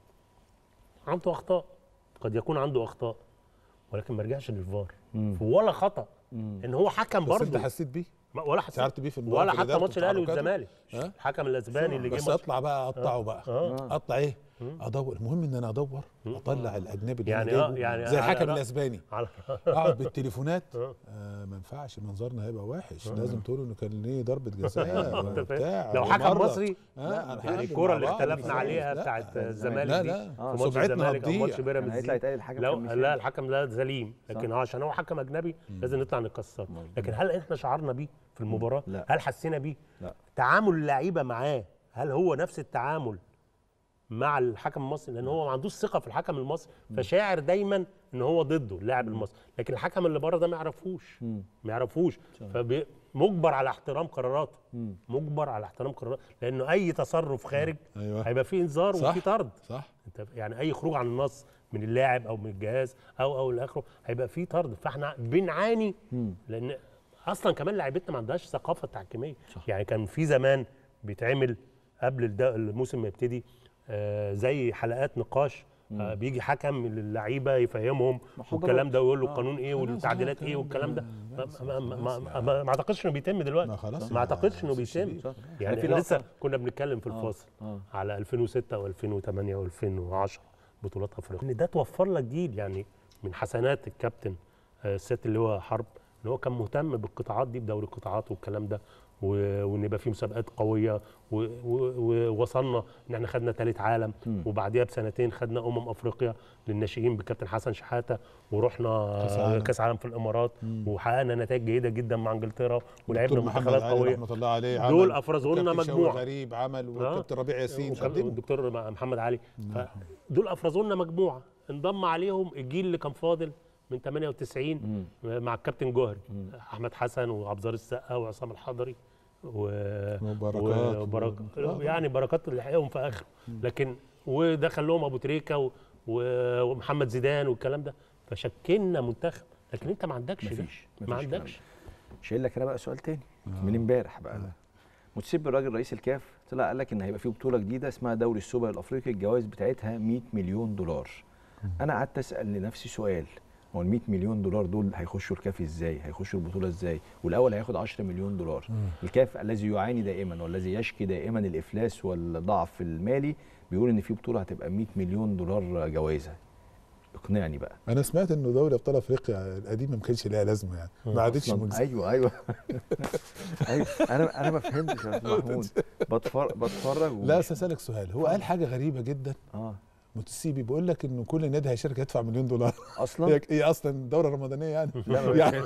عنده اخطاء قد يكون عنده اخطاء ولكن ما رجعش للفار ولا خطا ان هو حكم بس انت برضه حسيت بيه ما- ولا حسيت شعرت بيه في المباراة ولا في حتى الإدارة ماتش الاهلي وتحركاته؟ والزمالك ها؟ الحكم الاسباني اللي جه بس ماتش اطلع بقى اقطعه بقى آه. اقطع ايه ادور المهم ان انا ادور اطلع الاجنبي اللي يعني أنا اه جايبه يعني زي على- الحكم على- الاسباني على اقعد بالتليفونات آه. آه ما ينفعش منظرنا هيبقى وحش لازم تقولوا انه كان ليه ضربه جزاء أنت فاهم؟ وبتاع لو حكم ومرة. مصري آه يعني هنحاسب الكوره مع اللي بعض. اختلفنا لا، عليها لا. بتاعت لا الزمالك دي لا في ماتش سمعتنا الزمالك او هتضيع. ماتش كان بيراميدز هيطلع دي يتقال الحكم لو كان مثالي. لا الحكم لا سليم لكن هو عشان هو حكم اجنبي لازم نطلع نكسره لكن هل احنا شعرنا بيه في المباراه لا. هل حسينا بيه لا. تعامل اللعيبه معاه هل هو نفس التعامل مع الحكم المصري لان هو ما عندوش ثقه في الحكم المصري فشاعر دايما ان هو ضده اللاعب المصري لكن الحكم اللي بره ده ما يعرفوش ما يعرفوش فمجبر على احترام قراراته مجبر على احترام قراراته لانه اي تصرف خارج أيوة. هيبقى فيه انذار صح. وفيه طرد صح انت يعني اي خروج عن النص من اللاعب او من الجهاز او او لاخره هيبقى فيه طرد فاحنا بنعاني لان اصلا كمان لعيبتنا ما عندهاش ثقافه تحكيميه يعني كان في زمان بيتعمل قبل الد- الموسم ما يبتدي آه زي حلقات نقاش آه بيجي حكم للعيبه يفهمهم والكلام ده ويقول له القانون ايه والتعديلات ايه والكلام ده ما, ما, ما, ما, ما, ما اعتقدش انه بيتم دلوقتي ما خلاص ما اعتقدش انه بيتم صح. يعني في احنا لقطة- لسه كنا بنتكلم في الفاصل آه. على 2006 و2008 و2010 بطولات افريقيا ان ده توفر لك جيل يعني من حسنات الكابتن آه، السيد اللي هو حرب ان هو كان مهتم بالقطاعات دي بدوري القطاعات والكلام ده و- وان يبقى في مسابقات قويه و- و- ووصلنا ان احنا خدنا ثالث عالم وبعديها بسنتين خدنا امم افريقيا للناشئين بالكابتن حسن شحاته ورحنا كأس كاس عالم. عالم, كاس عالم في الامارات وحققنا نتائج جيده جدا مع انجلترا ولعبنا دكتور محمد منتخبات علي قويه رحمه الله عليه دول عمل. أفرزوا لنا وكابتن شوقي مجموعة. غريب عمل آه. والكابتن ربيع ياسين وكان قدموا. الدكتور محمد علي دول افرزوا لنا مجموعه انضم عليهم الجيل اللي كان فاضل من 98 مع الكابتن جوهري احمد حسن وعبد السقا وعصام الحضري و وبركات. وبركات آه. يعني بركات اللي لحقهم في اخر لكن ودخل لهم ابو تريكه و- و- ومحمد زيدان والكلام ده فشكلنا منتخب لكن انت ما عندكش ده. مفيش- ما مفيش الكلام عندكش شايل لك انا بقى سؤال تاني من امبارح بقى ده متسيب الراجل رئيس الكاف طلع قال لك ان هيبقى في بطوله جديده اسمها دوري السوبر الافريقي الجوائز بتاعتها 100 مليون دولار انا قعدت اسال لنفسي سؤال هو ال 100 مليون دولار دول هيخشوا الكاف ازاي هيخشوا البطوله ازاي والاول هياخد 10 مليون دولار الكاف الذي يعاني دائما والذي يشكي دائما الافلاس والضعف المالي بيقول ان في بطوله هتبقى 100 مليون دولار جوائزها اقنعني بقى انا سمعت انه دوري ابطال افريقيا القديمه ما كانش ليها لازمه يعني ما عادتش أصلاً مجزيه ايوه ايوه ايوه انا انا ما فهمتش يا أستاذ محمود بتفرج بتفرج ومش- لا اسالك سؤال هو قال حاجه غريبه جدا اه متسيبي بيقول لك انه كل نادي هيشارك يدفع مليون دولار اصلا هي هي اصلا دوره رمضانيه يعني يعني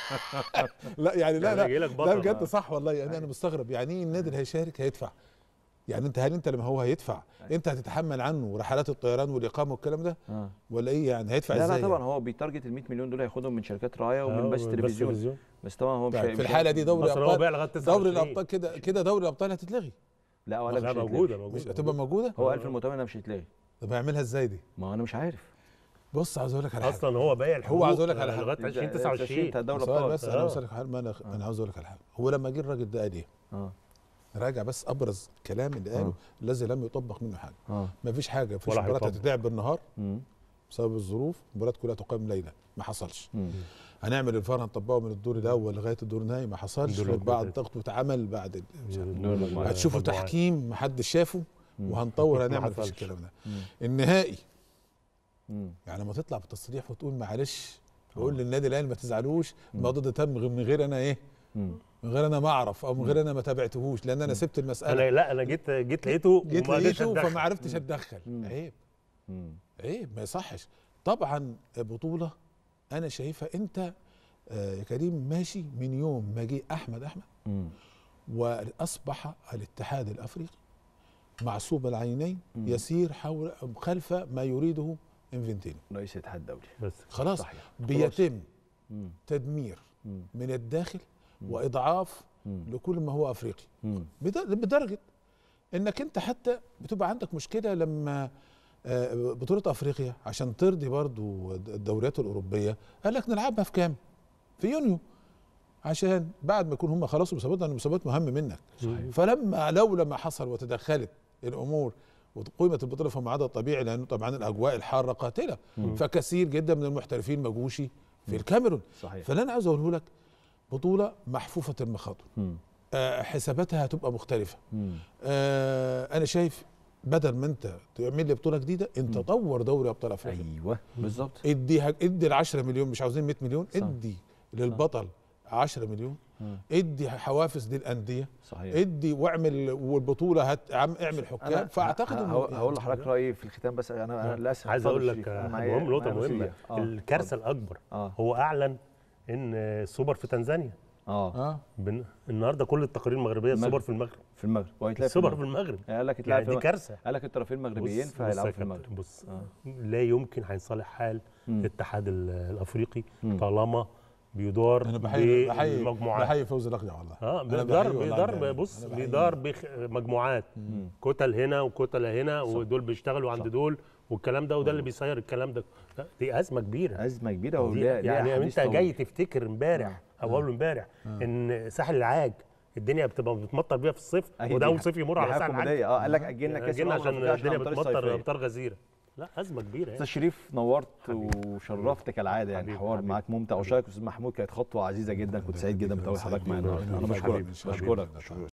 لا يعني لا يعني لا يجيلك لا بطل. بجد صح والله يعني انا مستغرب يعني ايه النادي اللي هيشارك هيدفع يعني انت هل انت لما هو هيدفع انت هتتحمل عنه رحلات الطيران والاقامه والكلام ده آه. ولا ايه يعني هيدفع لا ازاي لا طبعا يعني؟ هو بيتارجت ال 100 مليون دول هياخدهم من شركات رايه آه، ومن بث بس تلفزيون بس طبعا هو مش طيب هي- في مش الحاله هي- دي دوري مصر هو بيع الابطال لغايه دوري 29 الابطال كده كده دوري الابطال هتتلغي لا ولا لا مش موجوده هيتلغي. مش موجوده هتبقى موجوده هو قال في المؤتمر انها مش هتتلغي طب هيعملها ازاي دي ما انا مش عارف بص عاوز اقول لك على حاجه اصلا هو بايع الحقوق عايز أقول لك على حاجة. لغايه 2029 انت دوري سؤال ابطال بس انا عاوز أقول لك على- ما انا انا عاوز اقول لك على حاجه هو لما جه الراجل ده قال ايه؟ اه راجع بس ابرز كلام اللي قاله آه. الذي لم يطبق منه حاجه اه ما فيش حاجه في ولا مباراه هيطبق. هتتلعب بالنهار مم. بسبب الظروف المباراه كلها تقام ليلا ما حصلش مم. هنعمل الفار هنطبقه من الدور الاول لغايه الدور النهائي ما حصلش الدور غير بعد المجموعات. ضغط واتعمل بعد ال- مش عارف. المجموعات. هتشوفوا مجموعات. تحكيم ما حدش شافه مم. وهنطور ما هنعمل فيش حصلش. الكلام ده مم. النهائي مم. يعني لما تطلع بتصريح وتقول معلش بقول للنادي الاهلي ما تزعلوش الموضوع ده تم من غير انا ايه مم. من غير انا ما اعرف او من غير انا ما تابعتهوش لان انا سبت المساله انا لا انا جيت جيت لقيته جيت وما قدرتش لقيته أتدخل. فما عرفتش اتدخل مم. عيب مم. عيب ما يصحش طبعا بطوله انا شايفها انت آه، يا كريم ماشي من يوم ما جه احمد احمد مم. واصبح الاتحاد الافريقي معصوب العينين مم. يسير حول خلف ما يريده انفنتينو رئيس الاتحاد الدولي بس خلاص صحيح بيتم مم. تدمير مم. من الداخل واضعاف مم. لكل ما هو افريقي مم. بد- بدرجه انك انت حتى بتبقى عندك مشكله لما آه، بطوله افريقيا عشان ترضي برضو الدوريات الاوروبيه قال لك نلعبها في كام؟ في يونيو عشان بعد ما يكون هم خلصوا مسابقات لان المسابقات مهم منك فلما لولا ما حصل وتدخلت الامور وقيمت البطوله في ميعادها الطبيعي لانه طبعا الاجواء الحاره قاتله فكثير جدا من المحترفين ما جوش في الكاميرون صحيح فاللي انا عاوز اقوله لك بطوله محفوفه المخاطر مم. آه، حساباتها هتبقى مختلفه مم. آه، انا شايف بدل ما انت تعمل لي بطوله جديده انت طور دوري ابطال افريقيا ايوه بالظبط ادي ادي ال 10 مليون مش عاوزين 100 مليون صح. ادي للبطل 10 مليون مم. ادي حوافز للانديه صحيح ادي واعمل والبطوله هت عم اعمل حكام فاعتقد ه- انه ه- هقول لحضرتك رايي في الختام بس انا انا للاسف عايز اتفضل اقول لك شريف. أنا آه، معايا- مهم نقطه معايا نص مهمه دقيقة. آه، الكارثه الاكبر اه هو اعلن ان السوبر في تنزانيا اه اه بن... النهارده كل التقارير المغربيه السوبر في المغرب في المغرب وهيتلعب السوبر في المغرب قال لك اتلعب يعني في دي الم- كارثه قال لك الطرفين مغربيين بص- بص فهيلعبوا يا في كابتن، المغرب بص آه. لا يمكن هينصلح حال مم. الاتحاد ال- الافريقي مم. طالما بيدار انا بحيي بحيي بالمجموعات بحيي فوزي الاقجع والله اه أنا بيدار بحييه والله بيدار بجد. بص أنا بحييه. بيدار بمجموعات مم. كتل هنا وكتل هنا ودول بيشتغلوا عند صح. دول والكلام ده وده اللي بيسير الكلام ده لا، دي ازمه كبيره ازمه كبيره دي وليها ليها يعني حديث انت طويل. جاي تفتكر امبارح او اول امبارح ان ساحل العاج الدنيا بتبقى بتمطر بيها في الصيف أهي وده دي اول صيف يمر دي على حاجة ساحل العاج كوميدية. اه قال لك اجلنا كاس جينا الأمم عشان الأفريقية الدنيا الأمطار بتمطر الصيفية. امطار غزيره لا ازمه كبيره يعني استاذ شريف نورت حبيبي. وشرفت كالعاده يعني حبيبي، الحوار حبيبي. معاك ممتع وشارك استاذ محمود كانت خطوه عزيزه جدا كنت سعيد جدا بتواجد حضرتك معانا النهارده انا بشكرك حبيبي، إن شاء الله. بشكرك